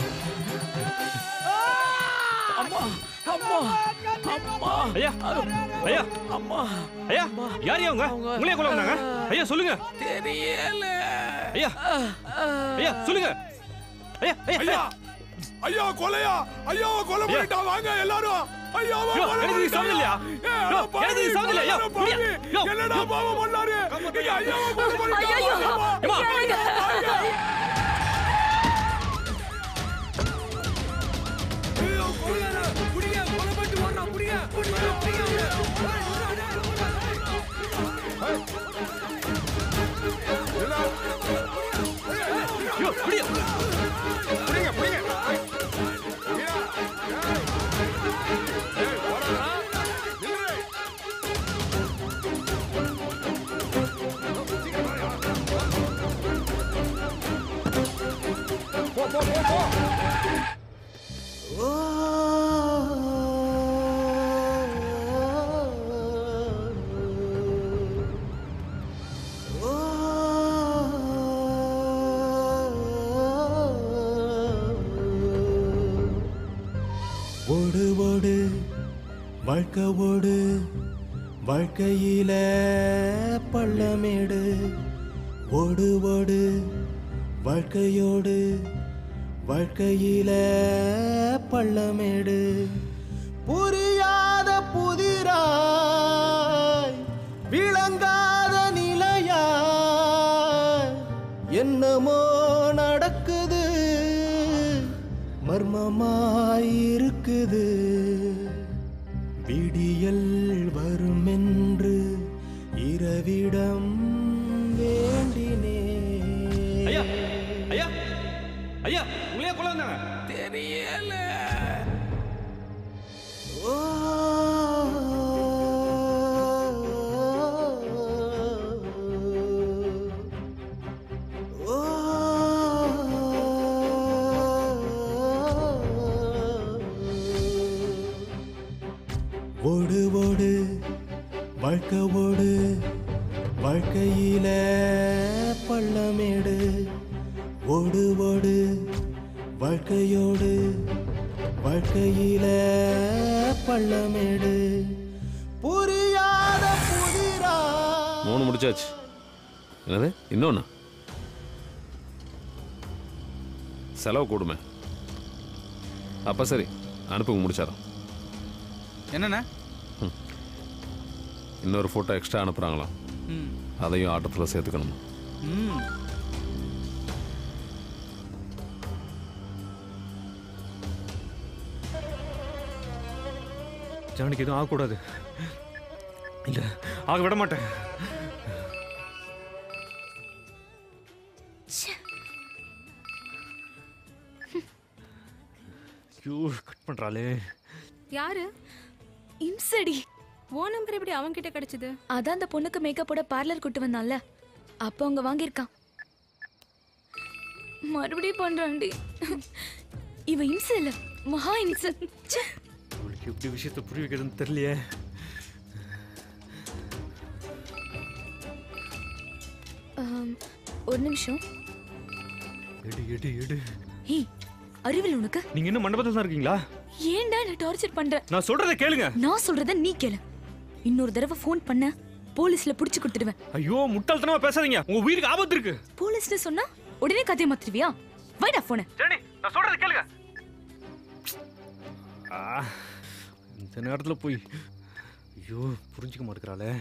அம்மா அம்மா அம்மா ஐயா ஐயா அம்மா ஐயா யார் அவங்க உங்களே கொள்ள வந்தாங்க ஐயா சொல்லுங்க தெரியல ஐயா ஐயா சொல்லுங்க ஐயா ஐயா ஐயா கொலையா ஐயா கொலை பண்ணிட்டா வாங்க எல்லாரும் ஐயா யோ, எனக்கு இது சம்மந்தம் இல்லையா? யோ, எனக்கு இது சம்மந்தம் இல்லையா? யோ, முடியா? யோ, என்னடா யோ. பாவம் பண்ணாரு ஐயா ஐயாவை கொலை பண்ணிட்டா ஐயையோ. வாங்கம்மா. ஏம்மா. வாங்க. ஐயோ கொலையாரா புடிங்க கொலை பண்ணிட்டு வரணும் புடிங்க புடிங்க புடிங்க யோ, முடியா? புடிங்க புடிங்க போ போ போ போ ஓடு ஓடு வாழ்க்கை ஓடு வாழ்க்கையில பள்ளமேடு ஓடு ஓடு வாழ்க்கையோடு வாழ்க்கையில பள்ளமேடு புரியாத புதிராய் விளங்காத நிலையாய் என்னமோ நடக்குது மர்மமாயிருக்குது விடியல் வரும் என்று இரவிடம் வேண்டினே ஐயா ஐயா ஐயா உங்களே கொள்ள வந்தாங்க தெரியல ஓடு ஓடு வாழ்க்கை ஓடு வாழ்க்கையில பள்ளமேடு ஓடு ஓடு வாழ்க்கையோடு வாழ்க்கையில பள்ளமேடு புரியாத புதிரா மூணு முடிச்சாச்சு என்னது இன்னொன்று செலவு கூடுமே அப்போ சரி அனுப்புங்க முடிச்சாரோம் என்னண்ணே இன்னொரு ஃபோட்டோ எக்ஸ்ட்ரா அனுப்புகிறாங்களாம் ம் அதையும் ஆட்டத்தில் சேர்த்துக்கணும் ம் ஜானுக்கு எதுவும் ஆகக்கூடாது இல்லை ஆக விட மாட்டேன் ஐயோ கட் பண்ணுறாளே யாரு இம்சடி ஓ நம்பர் எப்படி அவன் கிட்ட கிடைச்சது அதான் அந்த பொண்ணுக்கு மேக்கப் போட பார்லர் கூட்டு வந்தான்ல அப்போ அவங்க வாங்கியிருக்கான் மறுபடியும் பண்றான்டி இவ இம்ச இல்ல மகா இம்ச ச்சே. உங்களுக்கு எப்படி விஷயத்தை புரிய வைக்கிறதுன்னு தெரியலையே ஆம், ஒரு நிமிஷம் எடு எடு எடு ஹே அறிவில் உனக்கு நீங்க என்ன மண்டபத்தில் தான் இருக்கீங்களா ஏன்டா என்ன டார்ச்சர் பண்ற நான் சொல்றதை கேளுங்க நான் சொல்றத நீ கேளு இன்னொரு தடவை ஃபோன் பண்ண போலீஸ்ல புடிச்சு கொடுத்துடுவேன் ஐயோ முட்டாள்தனமா பேசாதீங்க உங்க உயிருக்கு ஆபத்து இருக்கு போலீஸ்ல சொன்னா உடனே கதையை மாத்திருவியா வைடா போன ஜெனி நான் சொல்றதை கேளுங்க ஆ, இந்த நேரத்துல போய் ஐயோ புரிஞ்சுக்க மாட்டேங்கிறாளே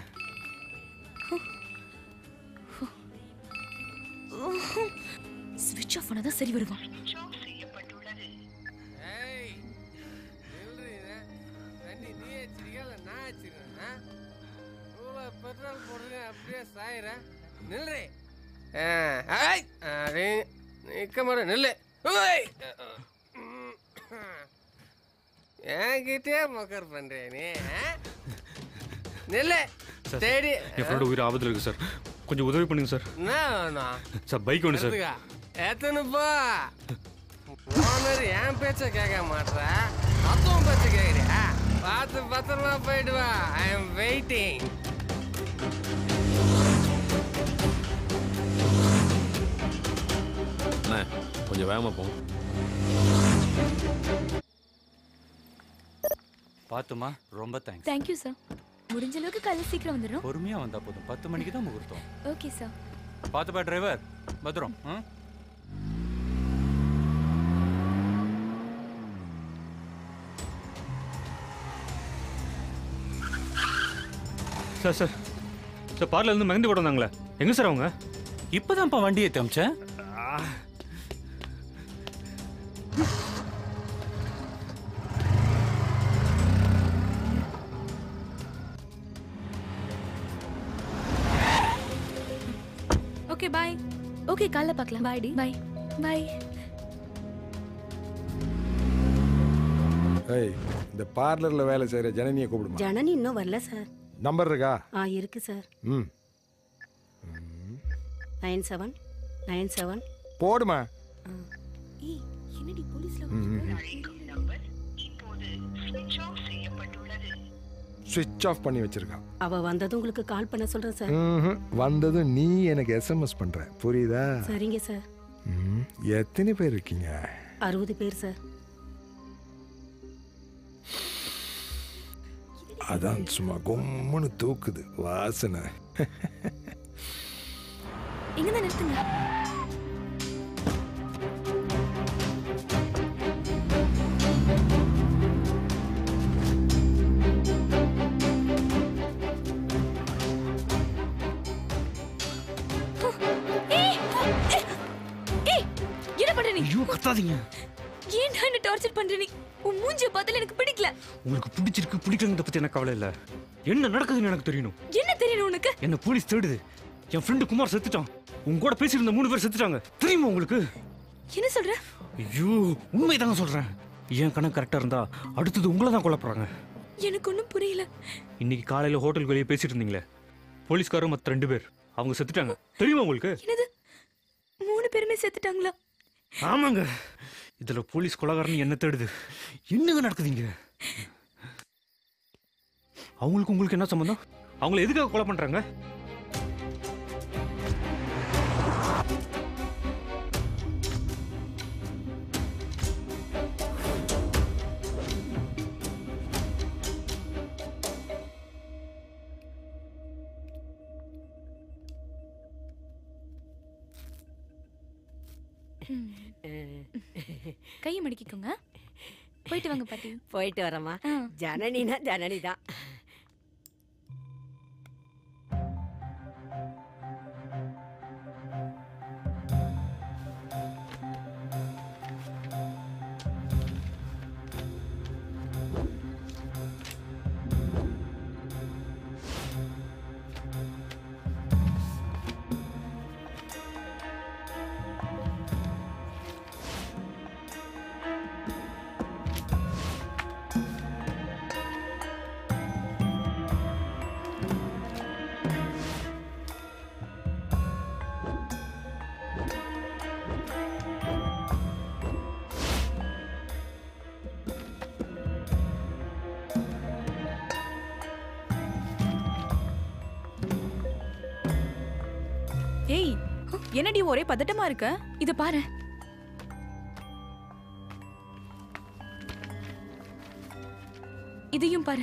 ஸ்விட்ச் ஆஃப் பண்ணாதான் சரி வருவான் வண்டி நீ வச்சிருக்கியா இல்லை நான் வச்சிருக்கேன் இவ்வளோ பெட்ரோல் போடுறேன் அப்படியே சாயிறேன் நில்றே அப்படியே நிற்க மாட்டேன் நில்லு ஓய். என்கிட்டயே மொக்கர் பண்றேன் நீ ஆ? நில்லு சார், தேடி என் ஃப்ரெண்ட் உயிர் ஆபத்துல இருக்கு சார் கொஞ்சம் உதவி பண்ணுங்க சார் என்ன வேணும் சார் பைக் வேணும் சார் எடுத்துக்க. எத்தனை போ ஓனர் என் பேச்ச கேட்க மாட்ற மத்தவன் பேச்ச கேக்குறியா பார்த்து பத்திரமா போயிட்டு வா ஐ எம் வெயிட்டிங் அண்ணே கொஞ்சம் வேகமாக போங்க பார்த்துமா ரொம்ப தேங்க்ஸ் தேங்க்யூ சார் முடிஞ்ச அளவுக்கு காலையில் சீக்கிரம் வந்துடும் பொறுமையா வந்தா போதும் பத்து மணிக்கு தான் முகூர்த்தம் ஓகே சார் பார்த்துப்பா டிரைவர் பத்திரம் ம் சார் சார் சார் பார்லர் இருந்து மெகந்தி போட வந்தாங்களே எங்க சார் அவங்க இப்போதான்ப்பா வண்டியை தமிச்சேன் ஓகே பாய் ஓகே காலைல பார்க்கலாம் பாய் டி பாய் பாய் ஏய் இந்த பார்லர்ல வேலை செய்யற ஜனனியை கூப்பிடுமா ஜனனி இன்னும் வரல சார் நம்பர் இருக்கா ஆ இருக்கு சார் ம் நைன் செவன் நைன் செவன் போடுமா ஏய் என்னடி போலீஸ்ல சுவிட்ச் ஆஃப் பண்ணி வச்சிருக்கா அவ வந்ததும் உங்களுக்கு கால் பண்ண சொல்றேன் சார் ம்ஹும். வந்ததும் நீ எனக்கு எஸ்எம்எஸ் பண்ற புரியுதா சரிங்க சார் ம். எத்தனை பேர் இருக்கீங்க அறுபது பேர் சார் அதான் சும்மா கும்முன்னு தூக்குது வாசனை இங்க தான் நிறுத்துங்க ஏய், ஏய், ஏய், என்ன பண்ற நீ ஐயோ கத்தாதீங்க ஏன்டா என்ன டார்ச்சர் பண்ற நீ உன் மூஞ்சிய பார்த்தால எனக்கு பிடிக்கல உங்களுக்கு பிடிச்சிருக்கு பிடிக்கலங்கிறத பத்தி எனக்கு கவலை இல்ல என்ன நடக்குதுன்னு எனக்கு தெரியணும் என்ன தெரியணும் உனக்கு என்ன போலீஸ் தேடுது என் ஃப்ரெண்டு குமார் செத்துட்டான் உங்க கூட பேசியிருந்த மூணு பேர் செத்துட்டாங்க தெரியுமா உங்களுக்கு என்ன சொல்ற ஐயோ உண்மைதாங்க சொல்றேன் என் கணக்கு கரெக்டா இருந்தா அடுத்தது உங்களை தான் கொல்ல போறாங்க எனக்கு ஒன்றும் புரியல இன்னைக்கு காலையில ஹோட்டலுக்கு வெளியே பேசிட்டு இருந்தீங்களே போலீஸ்காரர் மத்த ரெண்டு பேர் அவங்க செத்துட்டாங்க தெரியுமா உங்களுக்கு என்னது மூணு பேருமே செத்துட்டாங்களா ஆமாங்க இதுல போலீஸ் கொலகாரன் என்ன தேடுது என்னங்க நடக்குதுங்க அவங்களுக்கு உங்களுக்கு என்ன சம்பந்தம் அவங்கள எதுக்காக கொலை பண்றாங்க கையை மடிக்கிக்கோங்க போயிட்டு வாங்க பாட்டி போயிட்டு வரேம்மா ஜனனினா ஜனனி தான் ஏய் என்னடி ஒரே பதட்டமா இருக்க இத பாரு இதையும் பாரு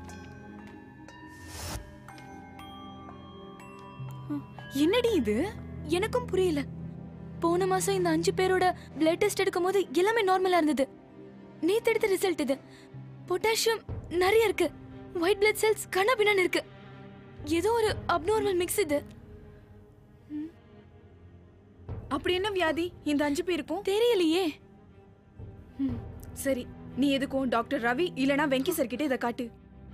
என்னடி இது எனக்கும் புரியல போன மாசம் இந்த அஞ்சு பேரோட பிளட் டெஸ்ட் எடுக்கும்போது எல்லாமே நார்மலா இருந்தது நேத்து எடுத்த ரிசல்ட் இது பொட்டாசியம் நிறைய இருக்கு ஒயிட் பிளட் செல்ஸ் கண்ணபின்னு இருக்கு ஏதோ ஒரு அப்நார்மல் மிக்ஸ் இது அப்படி என்ன வியாதி இந்த அஞ்சு பேருக்கும் தெரியலையே ம், சரி நீ எதுக்கும் டாக்டர் ரவி இல்லனா வெங்கி சார் கிட்ட இதை காட்டு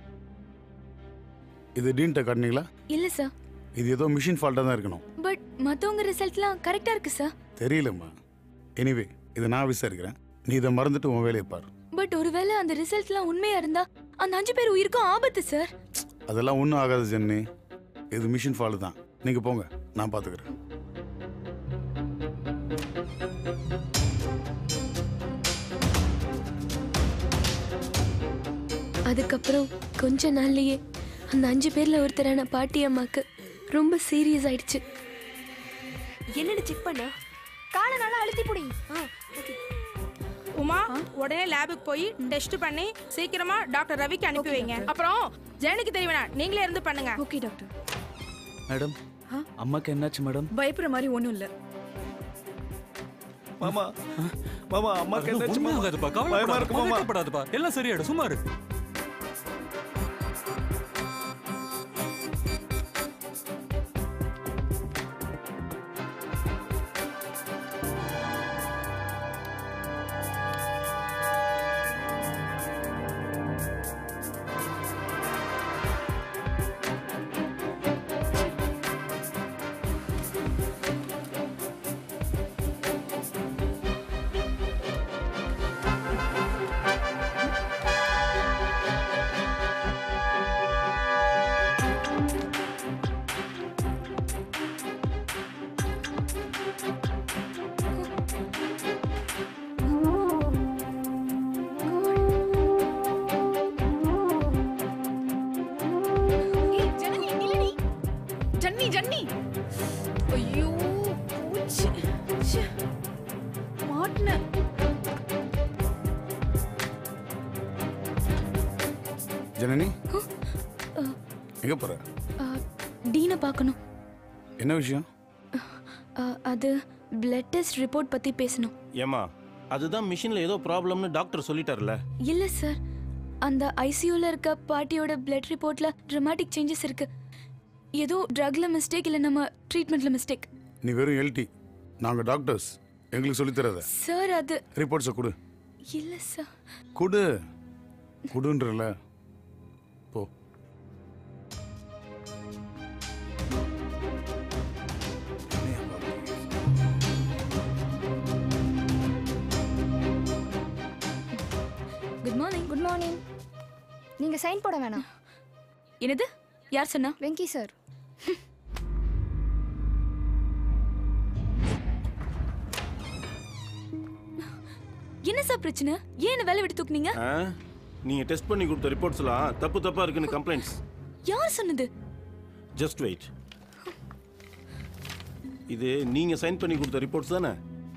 இது டீன்ட்ட காட்டினீங்களா இல்ல சார் இது ஏதோ மிஷின் ஃபால்ட்டாக தான் இருக்கணும் பட் மத்தவங்க ரிசல்ட்லாம் கரெக்டா இருக்கு சார் தெரியலம்மா எனிவே இதை நான் விசாரிக்கிறேன் நீ இதை மறந்துட்டு உன் வேலையை பாரு பட் ஒருவேளை அந்த ரிசல்ட்லாம் உண்மையா இருந்தா அந்த அஞ்சு பேர் உயிருக்கும் ஆபத்து சார் அதெல்லாம் ஒன்றும் ஆகாது ஜென்னி இது மிஷின் ஃபால்ட் தான் நீங்கள் போங்க நான் பார்த்துக்கிறேன் அதுக்கப்புறம் கொஞ்ச நாள்லயே அந்த அஞ்சு பேர்ல ஒருத்தரான பாட்டி அம்மாக்கு ரொம்ப சீரியஸ் ஆயிடுச்சு என்னடி செக் பண்ண காலை நல்லா அழுத்தி புடி உமா உடனே லேபுக்கு போய் டெஸ்ட் பண்ணி சீக்கிரமா டாக்டர் ரவிக்கு அனுப்பி வைங்க அப்புறம் ஜெயனுக்கு தெரிய வேணாம் நீங்களே இருந்து பண்ணுங்க ஓகே டாக்டர் மேடம் அம்மாக்கு என்னாச்சு மேடம் பயப்படுற மாதிரி ஒண்ணும் இல்ல மாமா மாமா அம்மாக்கு அதெல்லாம் என்னாச்சு ஒண்ணும் மாமா? ஆகாதுப்பா, பயமா கவலைப்படாத, இருக்கு மாமா பதட்டப்படாதப்பா. எல்லாம் சரியாயிடும் சும்மா இரு ஏய் ஜனனி நில்லடி ஜன்னி ஜன்னி ஐயோ பூச்சி ச்சே. மாட்டுன ஜனனி எங்கே போகிற டீனை பார்க்கணும் என்ன விஷயம் அஹ், அது பிளட் டெஸ்ட் ரிப்போர்ட் பத்தி பேசணும் ஏமா அதுதான் மிஷின்ல ஏதோ ப்ராப்ளம்னு டாக்டர் சொல்லிட்டார்ல இல்ல சார் அந்த ஐசியூல இருக்க பாட்டியோட பிளட் ரிப்போர்ட்ல ட்ரமாட்டிக் சேஞ்சஸ் இருக்கு ஏதோ ட்ரக்ல மிஸ்டேக் இல்ல நம்ம ட்ரீட்மெண்ட்ல மிஸ்டேக் நீ வெறும் எல்டி நாங்கள் டாக்டர்ஸ் எங்களுக்கு சொல்லித் தராத சார் அது ரிப்போர்ட்ஸை கொடு இல்ல சார் கொடு கொடுன்றல போ குட் மார்னிங் குட் மார்னிங் நீங்க சைன் போட வேணாம் என்னது யார் சொன்னா வெங்கி சார் என்ன சார் பிரச்சனை ஏன் என்ன வேலை விட்டு தூக்குனீங்க ஆ? நீங்க டெஸ்ட் பண்ணி கொடுத்த ரிப்போர்ட்ஸ்லாம் தப்பு தப்பா இருக்குன்னு கம்ப்ளைண்ட்ஸ் யார் சொன்னது ஜஸ்ட் வெயிட் இது நீங்க சைன் பண்ணி கொடுத்த ரிப்போர்ட்ஸ் தானே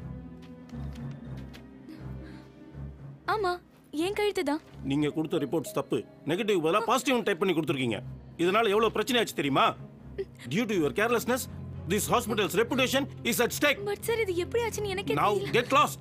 ஆமா ஏன் கழுத்து தான் நீங்க கொடுத்த ரிப்போர்ட்ஸ் தப்பு நெகட்டிவ் பதிலா பாசிட்டிவ் டைப் பண்ணி கொடுத்துருக்கீங்க இதனால எவ்வளவு பிரச்சனை ஆச்சு தெரியுமா due to your carelessness this hospital's reputation is at stake but sir இது எப்படி ஆச்சுன்னு எனக்கே நவ தெரியல கெட் லாஸ்ட்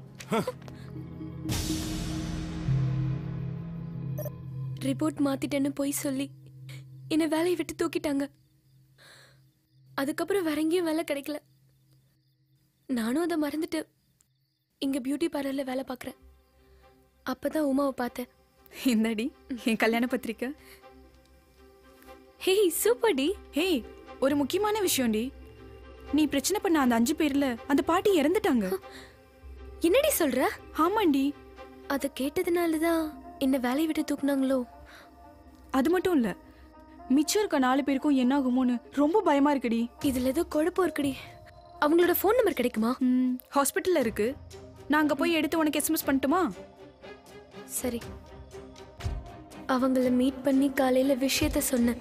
ரிப்போர்ட் மாத்திட்டேன்னு போய் சொல்லி என்னை வேலையை விட்டு தூக்கிட்டாங்க அதுக்கப்புறம் வேற எங்கேயும் வேலை கிடைக்கல நானும் அதை மறந்துட்டு இங்க பியூட்டி பார்லர்ல வேலை பார்க்குறேன் அப்பதான் உமாவை பார்த்தேன் இந்தாடி என் கல்யாண பத்திரிக்கை ஹேய் சூப்பர் டி ஹேய் ஒரு முக்கியமான விஷயம்டி நீ பிரச்சனை பண்ண அந்த அஞ்சு பேர்ல அந்த பாட்டி இறந்துட்டாங்க என்னடி சொல்ற ஆமாண்டி அதை கேட்டதுனால தான் என்ன வேலையை விட்டு தூக்குனாங்களோ அது மட்டும் இல்ல மிச்சம் இருக்க நாலு பேருக்கும் என்ன ஆகுமோன்னு ரொம்ப பயமா இருக்குடி இதுல ஏதோ குழப்பம் இருக்குடி அவங்களோட ஃபோன் நம்பர் கிடைக்குமா ஹாஸ்பிட்டல்ல இருக்கு நான் அங்க போய் எடுத்து உனக்கு எஸ்எம்எஸ் பண்ணட்டுமா சரி அவங்கள மீட் பண்ணி காலையில விஷயத்த சொன்னேன்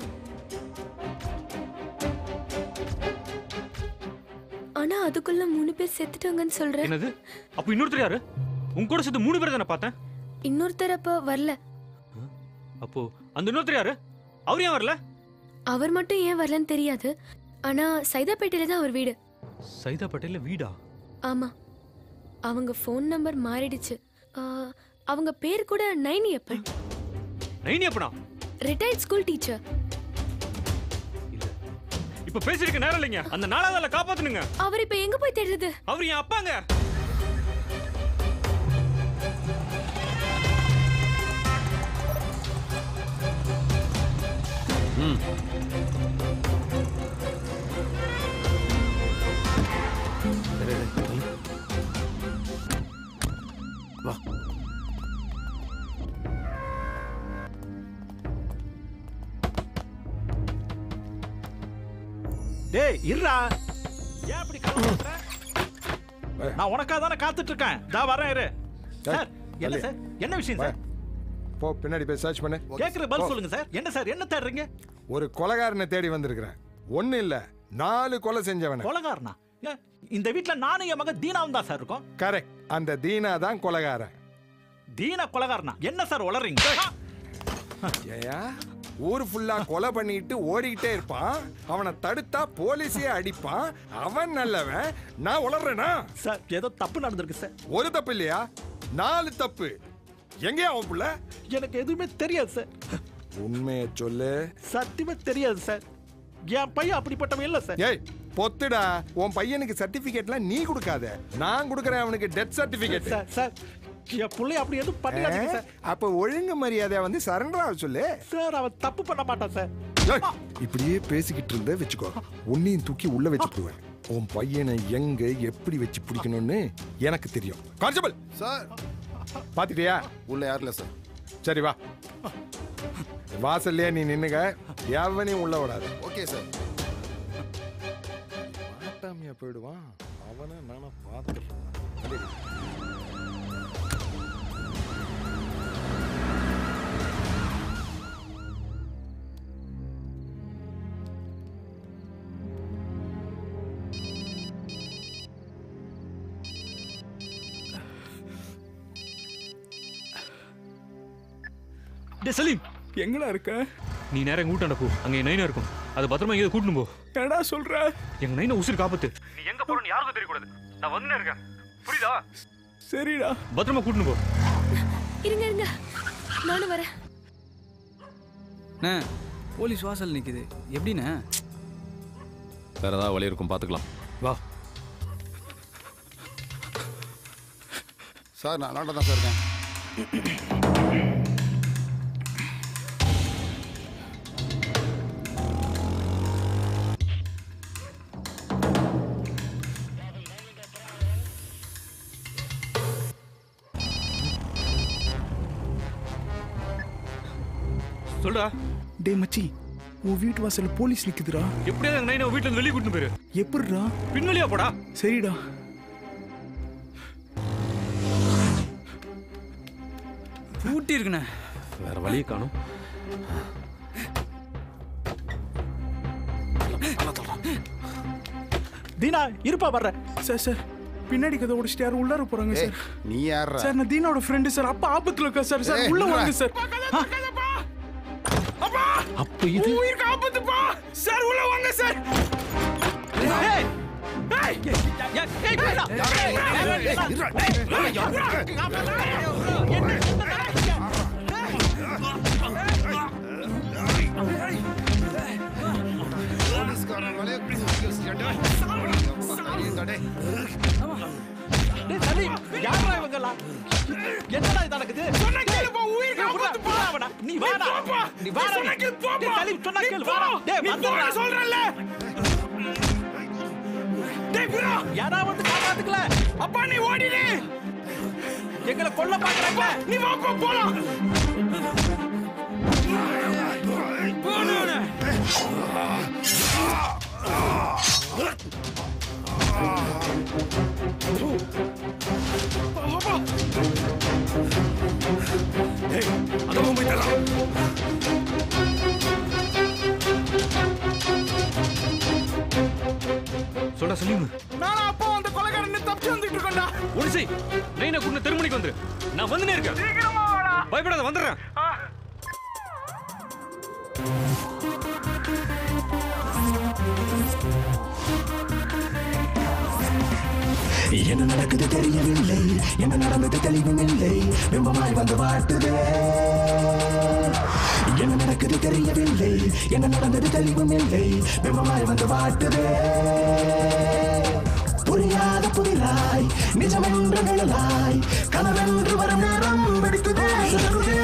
ஆனா அதுக்குள்ள மூணு பேர் செத்துட்டாங்கன்னு சொல்ற என்னது அப்ப இன்னொருத்தர் யாரு உன் கூட சேர்த்து மூணு பேர் தானே பார்த்தேன் இன்னொருத்தர் அப்ப வரல அப்போ அந்த இன்னொருத்தர் யாரு அவர் ஏன் வரல அவர் மட்டும் ஏன் வரலன்னு தெரியாது ஆனா சைதாப்பேட்டையில தான் அவர் வீடு சைதா பட்டேல்ல வீடா ஆமா அவங்க ஃபோன் நம்பர் மாறிடுச்சு ஆ, அவங்க பேர் கூட நைனி அப்பன் நைனி அப்பனா ரிட்டையர்ட் ஸ்கூல் டீச்சர் இப்ப பேசிருக்க நேரம் இல்லைங்க அந்த நாலாவதுல காப்பாத்துனுங்க அவர் இப்ப எங்க போய் தேடுறது அவர் என் அப்பாங்க ம் வா டேய் இருடா ஏன் இப்படி கதவு தட்டுற? நான் உனக்காக தானே காத்துட்டு இருக்கேன் தா வரேன் இரு சார் என்ன சார் என்ன விஷயம் சார் போ பின்னாடி போய் சர்ச் பண்ணு கேக்குற பதில் போ. சொல்லுங்க சார் என்ன சார் என்ன தேடுறீங்க ஒரு கொலகாரனை தேடி வந்திருக்கிறேன் ஒண்ணு இல்ல நாலு கொலை செஞ்சவன கொலகாரனா ஏன், இந்த வீட்ல நானும் என் மகன் தீனாவும் தான் சார் இருக்கோம் கரெக்ட் அந்த தீனா தான் கொலகாரன் தீனா கொலகாரனா என்ன சார் உளறீங்க ஏயா ஊர் ஃபுல்லா கொலை பண்ணிட்டு ஓடிக்கிட்டே இருப்பான் அவனை தடுத்தா போலீஸே அடிப்பான் அவன் நல்லவன் நான் உளறேனா சார் ஏதோ தப்பு நடந்திருக்கு சார் ஒரு தப்பு இல்லையா நாலு தப்பு எங்கேயா அவன் புள்ள எனக்கு எதுவுமே தெரியாது சார் உண்மையை சொல்லு சத்தியமா தெரியாது சார் என் பையன் அப்படிப்பட்டவன் இல்ல சார் ஏய் பொத்துடா உன் பையனுக்கு சர்டிபிகேட்லாம் நீ கொடுக்காத நான் கொடுக்குறேன் அவனுக்கு டெத் சர்டிபிகேட் சார் சார் என் பிள்ளை அப்படி எதுவும் பண்ணிடாதீங்க சார் அப்ப ஒழுங்கு மரியாதை வந்து சரண்டர் ஆக சொல்லு சார் அவன் தப்பு பண்ண மாட்டான் சார் ஏய், இப்படியே பேசிக்கிட்டு இருந்த வச்சுக்கோ உன்னையும் தூக்கி உள்ள வச்சுக்குவேன் உன் பையனை எங்க எப்படி வச்சு பிடிக்கணும்னு எனக்கு தெரியும் கான்ஸ்டபிள் சார் பாத்துட்டியா உள்ள யாரும் இல்லை சார் சரி வா வாசல்லையே நீ நின்னுங்க எவனையும் உள்ள விடாத ஓகே சார் மாட்டாமையா போயிடுவான் அவனை நானா பார்த்துட்டு டே சலீம் எங்கடா இருக்க நீ நேரம் எங்க வீட்டாண்ட போ அங்க என் நைனா இருக்கும் அது பத்திரமா எங்க கூட்டணும் போ என்னடா சொல்ற எங்க நைனை உசுர் காப்பாத்து நீ எங்க போறன்னு யாருக்கும் தெரியக்கூடாது நான் வந்து இருக்கேன் புரியுதா சரிடா பத்திரமா கூட்டணும் போ இருங்க இருங்க நானும் வரேன் அண்ணே போலீஸ் வாசல் நிக்குது எப்படிண்ணே வேற ஏதாவது வழி இருக்கும் பார்த்துக்கலாம் வா சார் நான் நாட்டை தான் சார் இருக்கேன் சொல்றா டேய் மச்சி உன் வீட்டு வாசல்ல போலீஸ் நிக்குதுடா எப்படியாவது எங்க நைனை வீட்டுல இருந்து வெளியே கூட்டணும் போயிரு எப்படிடா பின்வழியா போடா சரிடா பூட்டி இருக்குண்ணே வேற வழியை காணும் தீனா இருப்பா வர்றேன் சார் சார் பின்னாடி கதை உடைச்சிட்டு யாரும் உள்ளார போறாங்க சார் நீ யாரா சார் நான் தீனாவோட ஃப்ரெண்டு சார் அப்பா ஆபத்துல இருக்கா சார் சார் ஏய், உள்ள நில்றா. வாங்க சார் அப்பா அப்ப இது உயிருக்கு ஆபத்துப்பா சார் உள்ள வாங்க சார் ஏய் ஏய் ஏய் ஏய் வேணாம். ஏய், ஏய், ஏய், டேய், சலீம், யார்றா இவங்கெல்லாம்? என்னடா இது நடக்குது? விட்றா, நீ வாடா. நீ வாடா நீ. டேய், சலீம், சொன்னா கேளு, வாடா. டேய், வந்துடுறா. யாரா வந்து காப்பாத்துக்கல அப்பா நீ ஓடிடு எங்களை கொல்ல பாக்குறாங்க நீ வாப்பா போலாம் அதுவும் போய் தரலாம் சொல்டா சலீம் நானும் அப்பா அந்த கொலைகாரன் தப்பிச்சு வந்துட்டு இருக்கேன்டா ஒன்று செய் நைனா குண்டு தெருமணிக்கு வந்துரு நான் வந்துனே இருக்கேன் பயப்படாத வந்துடுறேன் என்ன நடக்குது தெரியவில்லை என்ன நடந்தது தெளிவும் இல்லை பிம்பமாய் வந்து வாட்டுதே என்ன நடக்குது தெரியவில்லை என்ன நடந்தது தெளிவும் இல்லை பிம்பமாய் வந்து வாட்டுதே புரியாத புதிராய் நிஜமென்று நிழலாய் கனவென்று வரும் நேரம் வெடிக்குதே சுடருதே.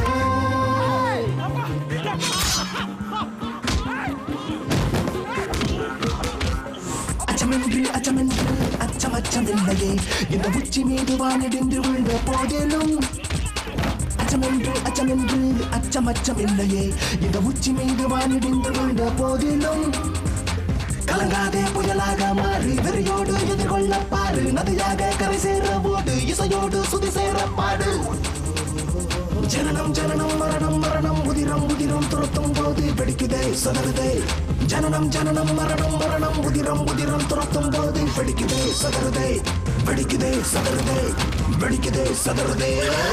அச்சமென்று அச்சமென்று அச்சம் அச்சமில்லையே இந்த உச்சி மீது வானிடிந்து விழுந்த போதிலும் அச்சமென்று அச்சமென்று அச்சம் அச்சமில்லையே இந்த உச்சி மீது வானிடிந்து விழுந்த போதிலும் கலங்காதே புயலாக மாறி வெறியோடு எதிர்கொள்ள பாரு நதியாக கரை சேர ஓடு இசையோடு சுதி சேர பாடு ஜனனம் ஜனனம் மரணம் மரணம் உதிரம் உதிரம் துரத்தும் போது வெடிக்குதே சதறுதே ஜனனம் ஜனனம் மரணம் மரணம் உதிரம் உதிரம் துரத்தும் போது வெடிக்குதே சதறுதே வெடிக்குதே சதறுதே வெடிக்குதே சதறுதே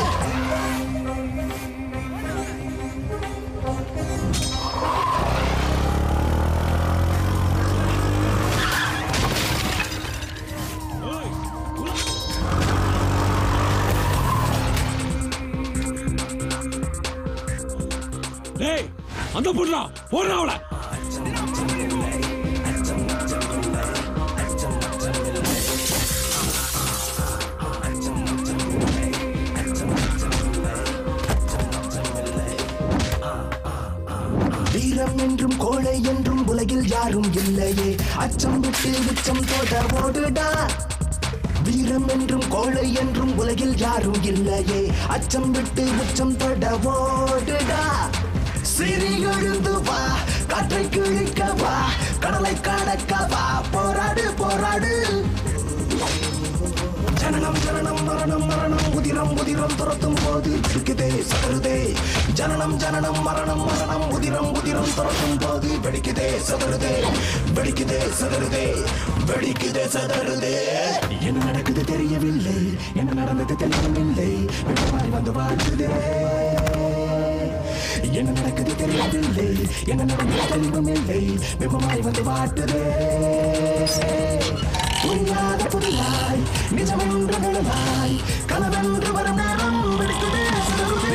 டேய் அந்த பொண்ணா போடுறா அவளை வீரம் என்றும் கோழை என்றும் உலகில் யாரும் இல்லையே அச்சம் விட்டு உச்சம் தோட ஓடுடா வீரம் என்றும் கோழை என்றும் உலகில் யாரும் இல்லையே அச்சம் விட்டு உச்சம் தொட ஓடுடா சிறி எழுந்து வா காற்றை கிழிக்க வா கடலை கடக்க வா போராடு போராடு ஜனனம் ஜனனம் மரணம் மரணம் உதிரம் உதிரம் துரத்தும் போது வெடிக்குதே சதறுதே ஜனனம் ஜனனம் மரணம் மரணம் உதிரம் உதிரம் துரத்தும் போது வெடிக்குதே சதறுதே வெடிக்குதே சதறுதே வெடிக்குதே சதறுதே என்ன நடக்குது தெரியவில்லை என்ன நடந்தது தெரியவில்லை வெப்பமாய் வந்து வாழ்த்துதே என்ன நடக்குது தெரியவில்லை என்ன நடந்தது தெளிவும் இல்லை வெப்பமாய் வந்து வாட்டுதே புரியாத புதியாய் நிஜமென்று நிழலாய் கனவென்று வரும் நேரம் வெடிக்குதே சிதறுதே.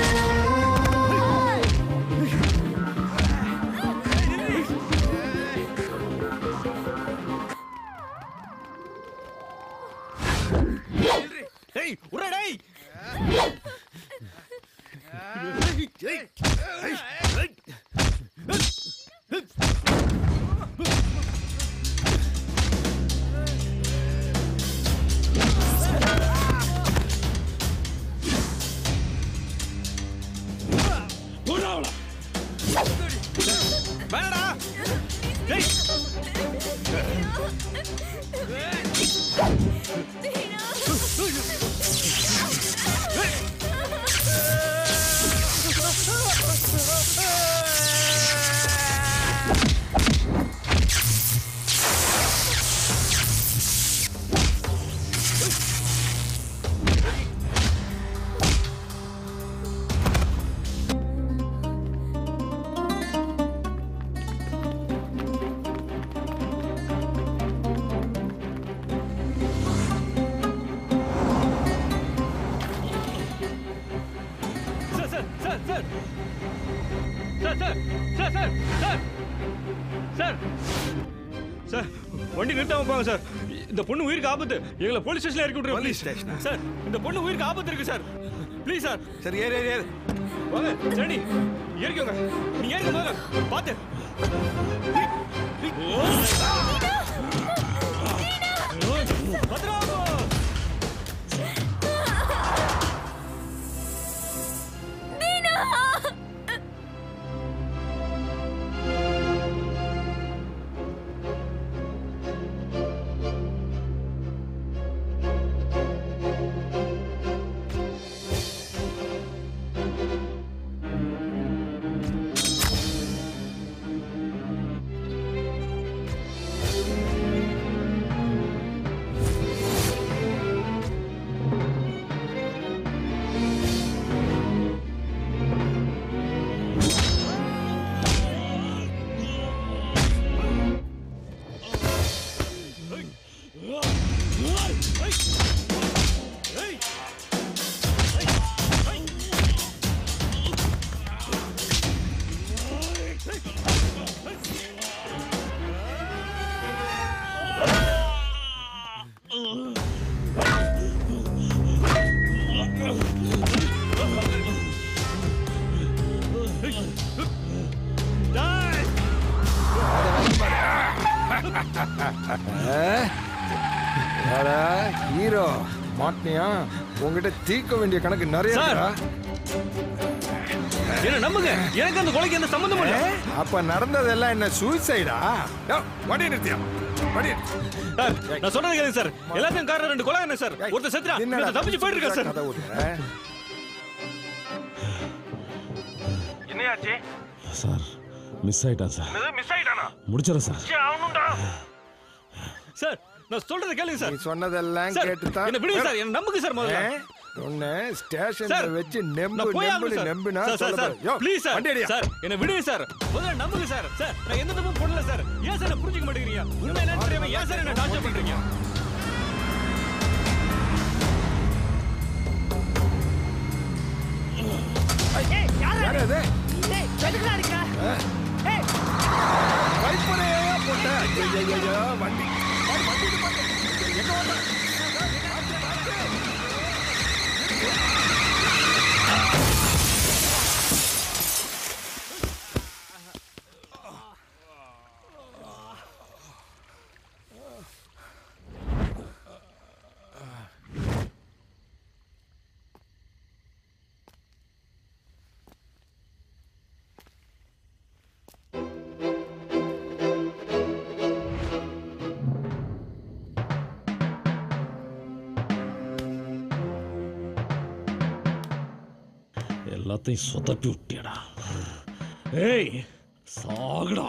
டேய் உர்றா டேய் போடுறா அவளை வேணடா டேய் ஏய் சார் சார் சார் சார் வண்டி நிறுத்தாம போங்க சார் இந்த பொண்ணு உயிருக்கு ஆபத்து எங்களை போலீஸ் ஸ்டேஷன்ல இறக்கி விட்டுருங்க Police ப்ளீஸ் station ஆ? சார் இந்த பொண்ணு உயிருக்கு ஆபத்து இருக்கு சார் ப்ளீஸ் சார் சரி ஏறு ஏறு ஏறு வாங்க ஜனனி ஏறிக்கோங்க நீ ஏறிக்க முதல்ல பார்த்து பத்திரமா போ. ஹீரோ மாட்டினியா உங்ககிட்ட தீர்க்க வேண்டிய கணக்கு நிறைய சார். இருக்கா? என்ன நம்புங்க எனக்கு அந்த கொலைக்கு எந்த சம்பந்தமும் இல்ல அப்ப நடந்ததெல்லாம் என்ன சூசைடா வண்டி நிறுத்தியா வண்டி சார் நான் சொல்றது கேளுங்க சார் எல்லாத்தையும் காரணம் ரெண்டு கொலை என்ன சார் ஒருத்தர் செத்துறா இன்னொருத்தர் தப்பிச்சு போயிட்டு இருக்கா சார் கதை விடுற? என்னையாச்சு சார் மிஸ் ஆயிட்டான் சார் என்னது மிஸ் ஆயிட்டானா முடிச்சிடறேன் சார் சே அவனுண்டா சார் நான் சொல்றது கேளுங்க சார் நீ சொன்னதெல்லாம் சார், கேட்டு தான் என்ன விடுங்க சார் என்ன நம்புங்க சார் முதல்ல உன்னை ஸ்டேஷன்ல சார், வச்சு நெம்பு நான் போய் நெம்பு ஆகணும் சார். நெம்புனா சார், சார், சார், சொல்ல please சார். வண்டி அடியா சார், என்னை விடுங்க சார். முதல்ல நம்புங்க சார். சார், நான் எந்த தப்பும் பண்ணல சார். ஏன் சார் என்னை புரிஞ்சுக்க மாட்டேங்கிறீங்க? உண்மை என்னன்னு தெரியாம ஏன் சார் என்னை torture பண்றீங்க? ஏய் யாரா யார் அது? ஏய் எதுக்குடா அடிக்கிற ஏய் வைப்பரையே போட்ட ஐயையையோ, வண்டி வண்டி, வண்டி இது பண்ணு. எங்க வந்த? எல்லாத்தையும் சொதப்பி விட்டியடா ஏய் சாகுடா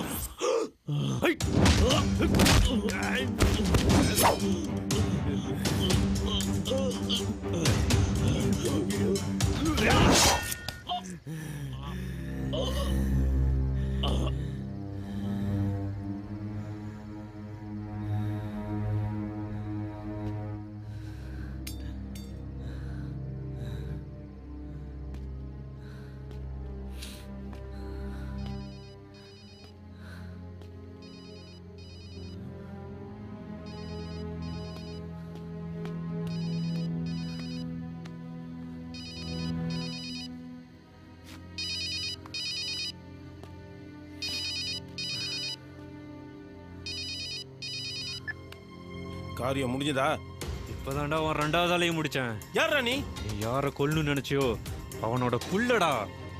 காரியம் முடிஞ்சதா இப்பதான்டா அவன் ரெண்டாவது ஆளையும் முடிச்சேன் யாரா நீ நீ யார கொல்லணும்னு நினைச்சியோ அவனோட புள்ளடா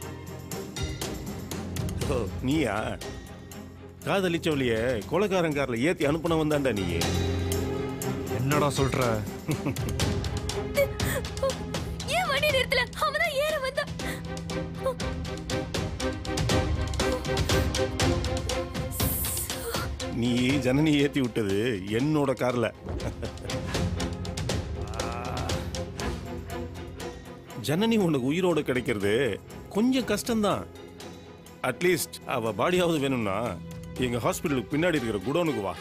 ஓ, நீயா காதலிச்சவளிய கொலைக்காரன் கார்ல ஏத்தி அனுப்புன வந்தாண்டா நீ என்னடா சொல்ற ஏன் வண்டி நிறுத்தல அவதான் ஏற வந்தா நீ ஜனனி ஏத்தி விட்டது என்னோட கார்ல ஜனனி உனக்கு உயிரோட கிடைக்கிறது கொஞ்சம் கஷ்டம்தான் அட்லீஸ்ட் அவ பாடியாவது வேணும்னா எங்க ஹாஸ்பிட்டலுக்கு பின்னாடி இருக்கிற குடோனுக்கு வா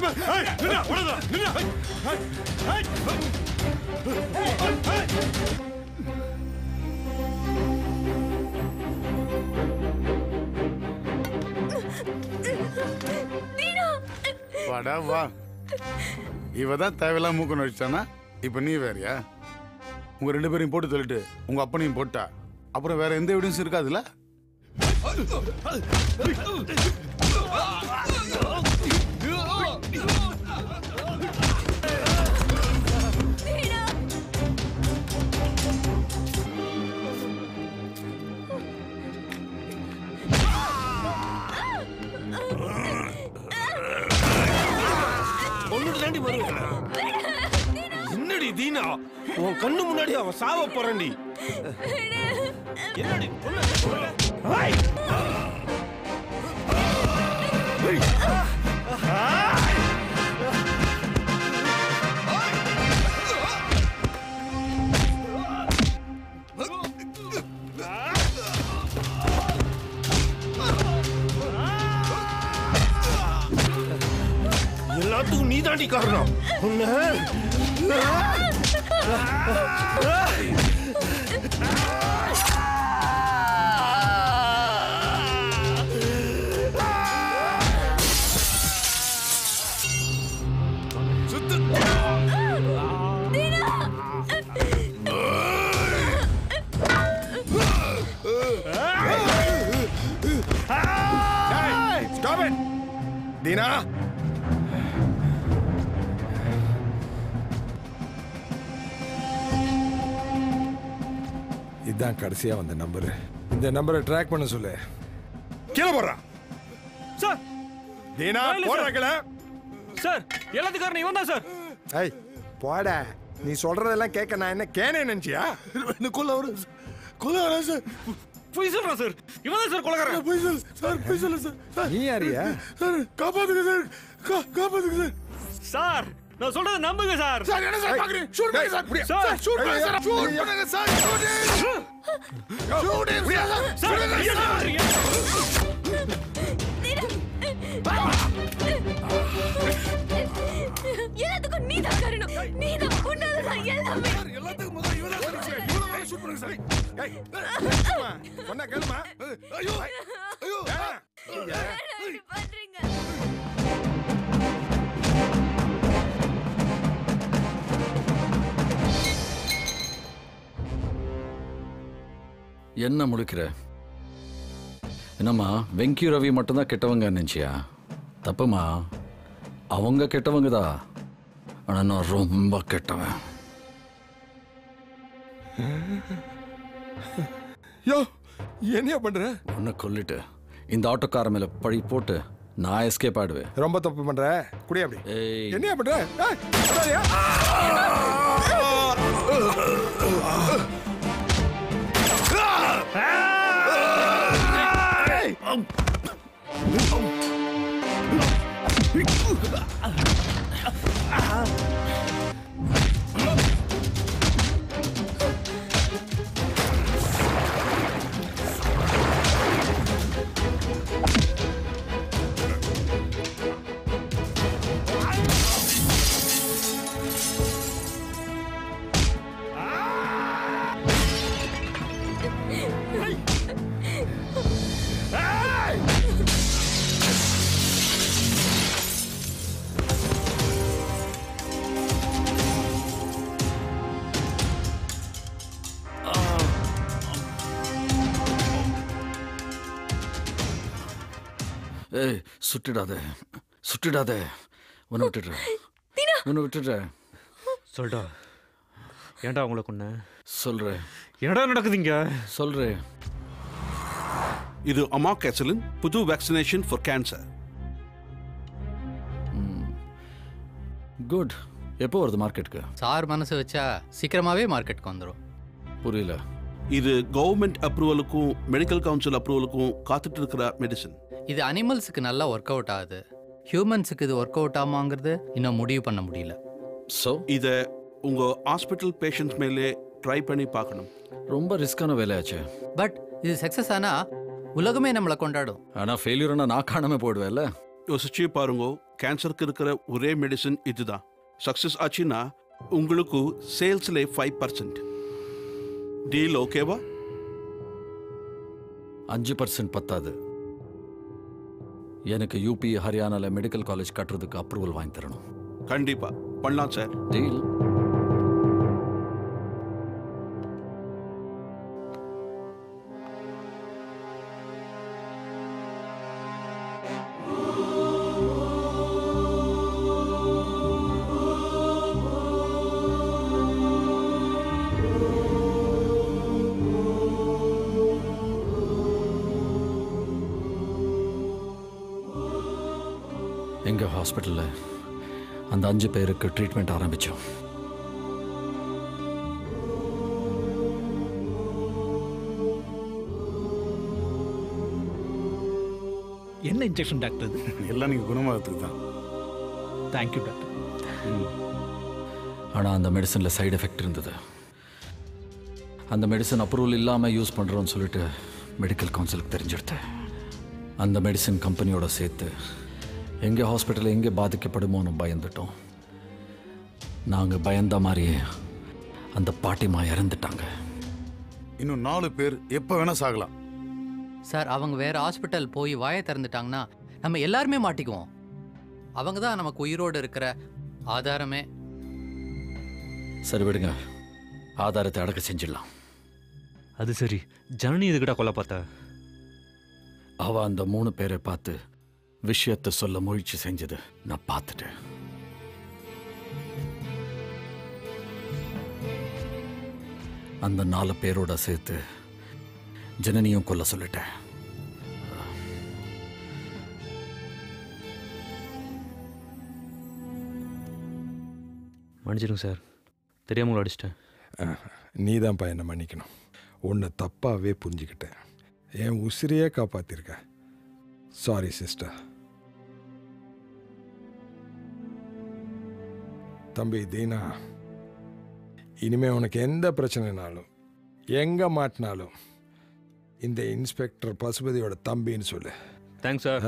வாடா வா இவ தான் தேவையில்லாம மூக்கணும் வச்சிட்டானா இப்போ நீ வேறயா உங்க ரெண்டு பேரையும் போட்டு தள்ளிட்டு உங்க அப்பனையும் போட்டா அப்புறம் வேற எந்த எவிடன்ஸ் இருக்காதுல்ல ஒன்னுட்டு தாண்டி வருவேன் என்னடி தீனா உன் கண்ணு முன்னாடி அவன் சாவ போறான்டி என்னடி கொல்ல கொல்ல ஏய்! ஏய்! எல்லாத்துக்கும் நீ தாண்டி காரணம் உன்னை ஸ்டாப் இட் தீனா இதுதான் கடைசியா வந்த நம்பர் இந்த நம்பரை ட்ராக் பண்ண சொல்லு கீழே போடுறா சார் தீனா நான் இல்ல சார். போடுறாங்கள சார் எல்லாத்துக்கும் காரணம் இவன் தான் சார் ஐய் போட நீ சொல்றதெல்லாம் கேட்க நான் என்ன கேனே நினைச்சியா என்ன கொல்ல வரும் கொல்ல வரேன் சார் பொய் சொல்றான் சார் இவன் தான் சார் கொலகாரன் பொய் சொல்லு சார் பொய் சொல்லு சார் சார் நீ யாரியா சார் காப்பாத்துங்க சார் கா- காப்பாத்துங்க சார் சார் நான் சொல்றதை நம்புங்க சார் சார் என்ன சார் பாக்குறீங்க ஷூட் பண்ணுங்க சார் சார் ஷூட் பண்ணுங்க சார் ஷூட் பண்ணுங்க சார் ஷூட் ஷூட் சார் எல்லாத்துக்கும் நீ தான் காரணம் நீ தான் உன்னாலதான் எல்லாமே எல்லாத்துக்கும் முதல்ல இவன் தான் சார் இவனை ஷூட் பண்ணுங்க சார் ஏய் சொன்னா கேளுமா ஐயோ ஐயோ என்ன முழிக்கிற என்னம்மா வெங்கி ரவி மட்டும்தான் கெட்டவங்க நினச்சியா தப்புமா அவங்க கெட்டவங்க தான் ஆனால் நான் ரொம்ப கெட்டவன் யோ என்னையா பண்ற உன்னை கொல்லிட்டு இந்த ஆட்டோக்கார மேல பழி போட்டு நான் எஸ்கேப் ஆயிடுவேன் ரொம்ப தப்பு பண்ற குடி அப்படி ஏய் என்னையா பண்ற ஏய், அதான்யா. ஏய் சுட்டிடாத சுட்டிடாத உன்னை விட்டுடுறேன் உன்னை விட்டுடுறேன் சொல்டா ஏன்டா உங்களை கொன்ன சொல்றேன் என்னடா நடக்குதுங்க சொல்றேன் இது அமாகேசலின் புது வேக்சினேஷன் ஃபார் கேன்சர் குட் எப்போ வருது மார்க்கெட்டுக்கு சார் மனசு வச்சா சீக்கிரமாவே மார்க்கெட்டுக்கு வந்துடும் புரியல இது கவர்மெண்ட் அப்ரூவலுக்கும் மெடிக்கல் கவுன்சில் அப்ரூவலுக்கும் காத்துட்டு இருக்கிற மெடிசன் இது அனிமல்ஸுக்கு நல்லா ஒர்க் அவுட் ஆகுது ஹியூமன்ஸுக்கு இது ஒர்க் அவுட் ஆமாங்கிறது இன்னும் முடிவு பண்ண முடியல ஸோ இதை உங்க ஹாஸ்பிட்டல் பேஷண்ட்ஸ் மேலே ட்ரை பண்ணி பார்க்கணும் ரொம்ப ரிஸ்கான வேலையாச்சு பட் இது சக்ஸஸ் ஆனா உலகமே நம்மளை கொண்டாடும் ஆனால் ஃபெயிலியர்னா நான் காணாம போயிடுவேன்ல யோசிச்சு பாருங்க கேன்சருக்கு இருக்கிற ஒரே மெடிசன் இதுதான் சக்ஸஸ் ஆச்சுன்னா உங்களுக்கு சேல்ஸ்ல ஃபைவ் பர்சன்ட் டீல் ஓகேவா அஞ்சு பர்சன்ட் பத்தாது எனக்கு யூபி ஹரியானால மெடிக்கல் காலேஜ் கட்டுறதுக்கு அப்ரூவல் வாங்கி தரணும் கண்டிப்பா பண்ணலாம் சார் டீல் எங்க ஹாஸ்பிட்டல்ல அந்த அஞ்சு பேருக்கு ட்ரீட்மெண்ட் ஆரம்பிச்சோம் என்ன இன்ஜெக்ஷன் டாக்டர் இது எல்லாம் நீங்கள் குணமாகறதுக்கு தான் தேங்க்யூ டாக்டர் ஆனால் அந்த மெடிசனில் சைடு எஃபெக்ட் இருந்தது அந்த மெடிசன் அப்ரூவல் இல்லாமல் யூஸ் பண்ணுறோன்னு சொல்லிட்டு மெடிக்கல் கவுன்சிலுக்கு தெரிஞ்சிடுது அந்த மெடிசன் கம்பெனியோட சேர்த்து எங்கே ஹாஸ்பிட்டல் எங்கே பாதிக்கப்படுமோன்னு பயந்துட்டோம் நாங்கள் பயந்த மாதிரியே அந்த பாட்டிமா இறந்துட்டாங்க இன்னும் நாலு பேர் எப்போ வேணால் சாகலாம் சார் அவங்க வேற ஹாஸ்பிட்டல் போய் வாயை திறந்துட்டாங்கன்னா நம்ம எல்லாருமே மாட்டிக்குவோம் அவங்க தான் நமக்கு உயிரோடு இருக்கிற ஆதாரமே சரி விடுங்க ஆதாரத்தை அடக்க செஞ்சிடலாம் அது சரி ஜனனி இதுக்கிட்ட கொல்ல பார்த்தா அவ அந்த மூணு பேரை பார்த்து விஷயத்தை சொல்ல முயற்சி செஞ்சது நான் பார்த்துட்டேன் அந்த நாலு பேரோட சேர்த்து ஜனனியும் கொல்ல சொல்லிட்டேன் மன்னிச்சிடுங்க சார் தெரியாம உங்களை அடிச்சிட்டேன் நீ தான்ப்பா என்னை மன்னிக்கணும் உன்னை தப்பாகவே புரிஞ்சுக்கிட்டேன் என் உசிரையே காப்பாற்றிருக்க சாரி சிஸ்டர் தம்பி தீனா இனிமே உனக்கு எந்த பிரச்சனைனாலும் எங்கே மாட்டினாலும் இந்த இன்ஸ்பெக்டர் பசுபதியோட தம்பின்னு சொல்லு thanks sir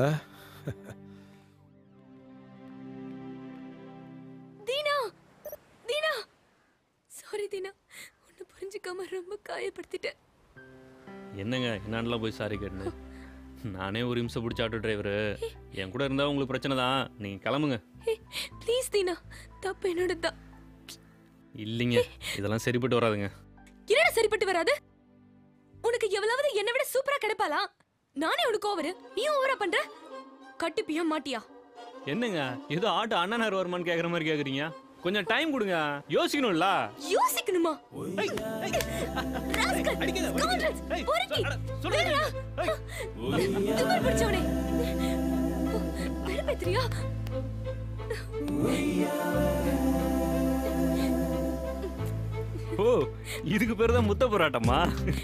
Deena Deena sorry Deena உன்னை புரிஞ்சுக்காம ரொம்ப காயப்படுத்திட்டேன் என்னங்க என்னான்லாம் போய் சாரி கேட்டுன்னு நானே ஒரு நிமிஷம் பிடிச்ச ஆட்டோ டிரைவரு என் கூட இருந்தால் உங்களுக்கு பிரச்சனை தான் நீங்கள் கிளம்புங்க ப்ளீஸ் தீனா தப்பு என்னோட தான் இல்லைங்க இதெல்லாம் சரிப்பட்டு வராதுங்க என்னடா சரிப்பட்டு வராது உனக்கு எவ்வளவு என்னை விட சூப்பரா கிடைப்பாளா நானே உனக்கு ஓவரு நீ ஓவரா பண்ற கட்டுப்பியா மாட்டியா என்னங்க ஏதோ ஆட்டோ அண்ணனார் வருமான்னு கேட்குற மாதிரி கேட்குறீங்க கொஞ்சம் டைம் கொடுங்க யோசிக்கணும்ல யோசிக்கணுமா ராஸ்கல், scoundrels, பொறுக்கி, வேணுடா. திமிரு பிடிச்சவனே. வெறுப்பேத்துறியா? ஓ இதுக்கு பேர் தான் முத்த போராட்டமா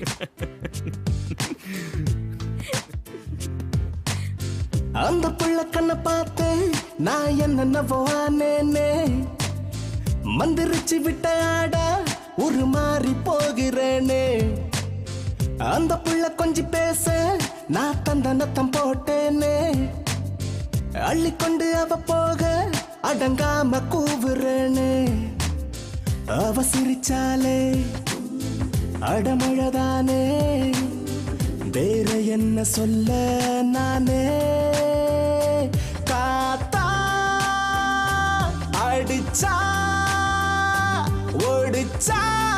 அந்த புள்ள கண்ணை பார்த்து நான் என்னென்னவோ ஆனேனே மந்திரிச்சு விட்ட ஆடா ஒரு மாறி போகிறேனே அந்த புள்ள கொஞ்சி பேச நான் தந்த நத்தம் போட்டேனே அள்ளிக்கொண்டு அவ போக அடங்காம கூவுறேனே அவ சிரிச்சாலே அடமழதானே வேற என்ன சொல்ல நானே காத்தா அடிச்சா ஓடிச்சா